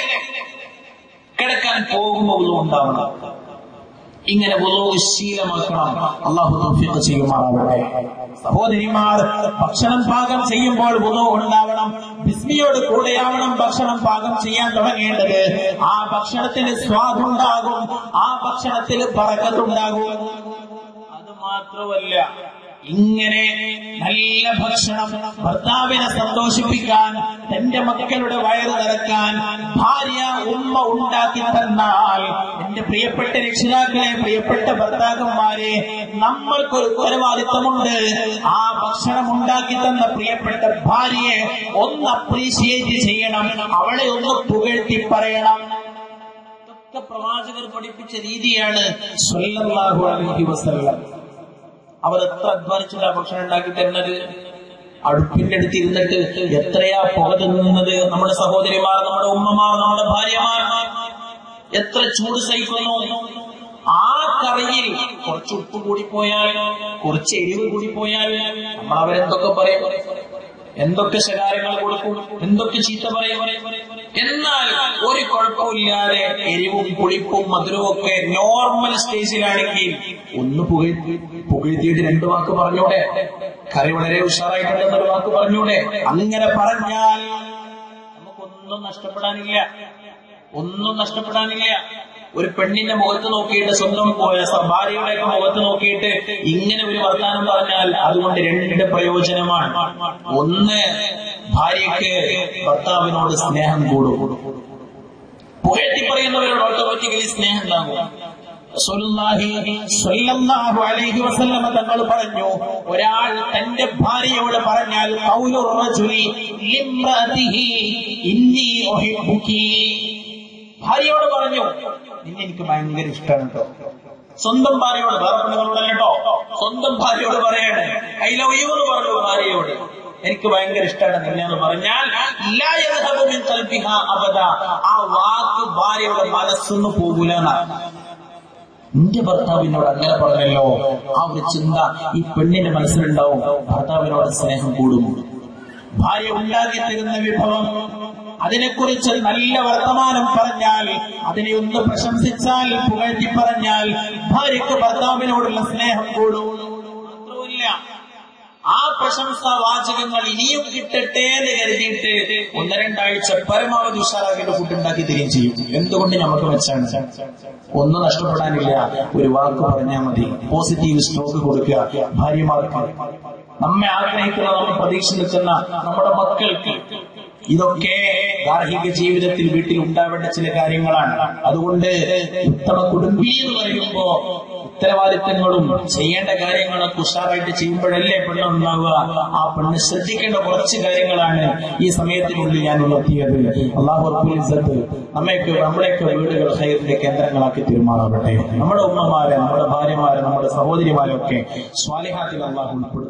കിടക്കാൻ പോകുമ്പോ ഉള്ളു ഉണ്ടാവണം ഇങ്ങനെ ഉള്ളു ശീലമാക്കണം അള്ളാഹു തൗഫീഖ് ചെയ്യുമാറാവട്ടെ സഹോദരിമാർ ഭക്ഷണം പാകം ചെയ്യുമ്പോൾ ഉള്ളു ഉണ്ടാവണം ബിസ്മിയോട് കൂടെയാവണം ഭക്ഷണം പാകം ചെയ്യാൻ തുടങ്ങേണ്ടത് ആ ഭക്ഷണത്തിന് സ്വാദുണ്ടാകും ആ ഭക്ഷണത്തിന് പറക്കത്തുണ്ടാകും അത് മാത്രമല്ല ഇങ്ങനെ നല്ല ഭക്ഷണം ഭർത്താവിനെ സന്തോഷിപ്പിക്കാൻ തന്റെ മക്കളുടെ വയറ് നിറക്കാൻ ഭാര്യ ഉമ്മ ഉണ്ടാക്കി തന്നാൽ എന്റെ പ്രിയപ്പെട്ട രക്ഷിതാക്കളെ പ്രിയപ്പെട്ട ഭർത്താക്കന്മാരെ നമ്മൾക്കൊരു ഉത്തരവാദിത്തമുണ്ട് ആ ഭക്ഷണം ഉണ്ടാക്കി തന്ന പ്രിയപ്പെട്ട ഭാര്യയെ ഒന്ന് അപ്രീഷിയേറ്റ് ചെയ്യണം അവളെ ഒന്ന് പുകഴ്ത്തി പറയണം ഇതൊക്കെ പ്രവാചകർ പഠിപ്പിച്ച രീതിയാണ് സ്വല്ലല്ലാഹു അലൈഹി വസല്ലം അവർ എത്ര അധ്വാനിച്ചിട്ടാ ഭക്ഷണം ഉണ്ടാക്കി തരുന്നത് അടുപ്പിന്റെ അടുത്ത് ഇരുന്നിട്ട് എത്രയാ പുക തിന്നുന്നത് നമ്മുടെ സഹോദരിമാർ നമ്മുടെ ഉമ്മമാർ നമ്മുടെ ഭാര്യമാർ എത്ര ചൂട് സഹിക്കുന്നു ആ കറിയിൽ കുറച്ച് ഉപ്പ് കൂടിപ്പോയാൽ കുറച്ച് എരിവ് കൂടിപ്പോയാൽ നമ്മൾ അവരെന്തൊക്കെ പറയും എന്തൊക്കെ ശകാരങ്ങൾ കൊടുക്കും എന്തൊക്കെ ചീത്ത പറയും എന്നാൽ ഒരു കുഴപ്പമില്ലാതെ എരിവും പുളിപ്പും മധുരവും ഒക്കെ നോർമൽ സ്റ്റേജിലാണെങ്കിൽ ഒന്ന് പുകഴ്ത്തി പുകഴ്ത്തിയിട്ട് രണ്ടു വാക്ക് പറഞ്ഞൂടെ കറി വളരെ ഉഷാറായിട്ടുണ്ടെന്നൊരു വാക്ക് പറഞ്ഞൂടെ അങ്ങനെ പറഞ്ഞാൽ ഒന്നും നഷ്ടപ്പെടാനില്ല ഒന്നും നഷ്ടപ്പെടാനില്ല ഒരു പെണ്ണിന്റെ മുഖത്ത് നോക്കിയിട്ട് സ്വന്തം പോയ സ- ഭാര്യയുടെയൊക്കെ മുഖത്ത് നോക്കിയിട്ട് ഇങ്ങനെ ഒരു വർത്താനം പറഞ്ഞാൽ അതുകൊണ്ട് രണ്ട് പ്രയോജനമാണ് ഒന്ന് ഭാര്യയ്ക്ക് ഭർത്താവിനോട് സ്നേഹം കൂടും പുകഴ്ത്തി പറയുന്നവരോട് ഓട്ടോമാറ്റിക്കലി സ്നേഹം ഉണ്ടാകും റസൂലുള്ളാഹി സ്വല്ലല്ലാഹു അലൈഹി വസല്ലമ തങ്ങൾ പറഞ്ഞു ഒരാൾ തന്റെ ഭാര്യയോട് പറഞ്ഞാൽ ഖൗലു റജുലി ലിംറഅതിഹി ഇന്നി ഉഹിബ്ബുകി ഭാര്യയോട് പറഞ്ഞു നിന്നെ എനിക്ക് ഭയങ്കര ഇഷ്ടമാണ് കേട്ടോ സ്വന്തം ഭാര്യയോട് വേറെ പെണ്ണുങ്ങളോടല്ല കേട്ടോ സ്വന്തം ഭാര്യയോട് പറയണേ ഐ ലവ് യു എന്ന് പറഞ്ഞു ഭാര്യയോട് എനിക്ക് ഭയങ്കര ഇഷ്ടമാണ് നിന്നെ എന്ന് പറഞ്ഞാൽ ലാ യദ്ഹബു മിൻ ഖൽബിഹാ അബദ ആ വാക്ക് ഭാര്യയുടെ മനസ്സൊന്നും പോകൂല എന്നാണ് നിന്റെ ഭർത്താവിനോട് അങ്ങനെ പറഞ്ഞല്ലോ ആ ഒരു ചിന്ത ഈ പെണ്ണിന്റെ മനസ്സിലുണ്ടാവും ഭർത്താവിനോട് സ്നേഹം കൂടും ഭാര്യ ഉണ്ടാക്കി തരുന്ന വിഭവം അതിനെക്കുറിച്ച് നല്ല വർത്തമാനം പറഞ്ഞാൽ അതിനെ ഒന്ന് പ്രശംസിച്ചാൽ പുകഴ്ത്തി പറഞ്ഞാൽ ഭാര്യയ്ക്ക് ഭർത്താവിനോടുള്ള സ്നേഹം കൂടും മാത്രവുമില്ല ആ പ്രശംസാ വാചകങ്ങൾ ഇനിയും കിട്ടട്ടെ എന്ന് കരുതിയിട്ട് ഒന്ന് രണ്ടാഴ്ച പരമാവധി ഉഷാറാക്കിയിട്ട് ഫുഡ് ഉണ്ടാക്കി തരികയും ചെയ്യും എന്തുകൊണ്ട് നമുക്ക് മെച്ചാണ് ഒന്നും നഷ്ടപ്പെടാനില്ല ഒരു വാക്ക് പറഞ്ഞാൽ മതി പോസിറ്റീവ് സ്റ്റോക്ക് കൊടുക്കുക ഭാര്യമാർക്ക് നമ്മെ ആഗ്രഹിക്കുന്ന നമ്മൾ പ്രതീക്ഷ നിൽക്കുന്ന നമ്മുടെ മക്കൾക്ക് ഇതൊക്കെ ഗാർഹിക ജീവിതത്തിൽ വീട്ടിൽ ഉണ്ടാവേണ്ട ചില കാര്യങ്ങളാണ് അതുകൊണ്ട് ഉത്തമ കുടുംബി എന്ന് പറയുമ്പോ ഉത്തരവാദിത്തങ്ങളും ചെയ്യേണ്ട കാര്യങ്ങളൊക്കെ ഉഷാറായിട്ട് ചെയ്യുമ്പോഴല്ലേ പെണ്ണ് ഉണ്ടാവുക ആ പെണ്ണ് ശ്രദ്ധിക്കേണ്ട കുറച്ച് കാര്യങ്ങളാണ് ഈ സമയത്തിനുള്ളിൽ ഞാൻ ഉണർത്തിയത് അള്ളാഹു റബ്ബുൽ ഇസ്സത്ത് നമ്മയൊക്കെ നമ്മുടെയൊക്കെ വീടുകൾ ഹൈറിന്റെ കേന്ദ്രങ്ങളാക്കി തീരുമാറാവട്ടെ നമ്മുടെ ഉമ്മമാരെ നമ്മുടെ ഭാര്യമാരെ നമ്മുടെ സഹോദരിമാരെ ഒക്കെ സ്വാലിഹാത്തിൽ അള്ളാഹു ഉൾപ്പെടുത്തും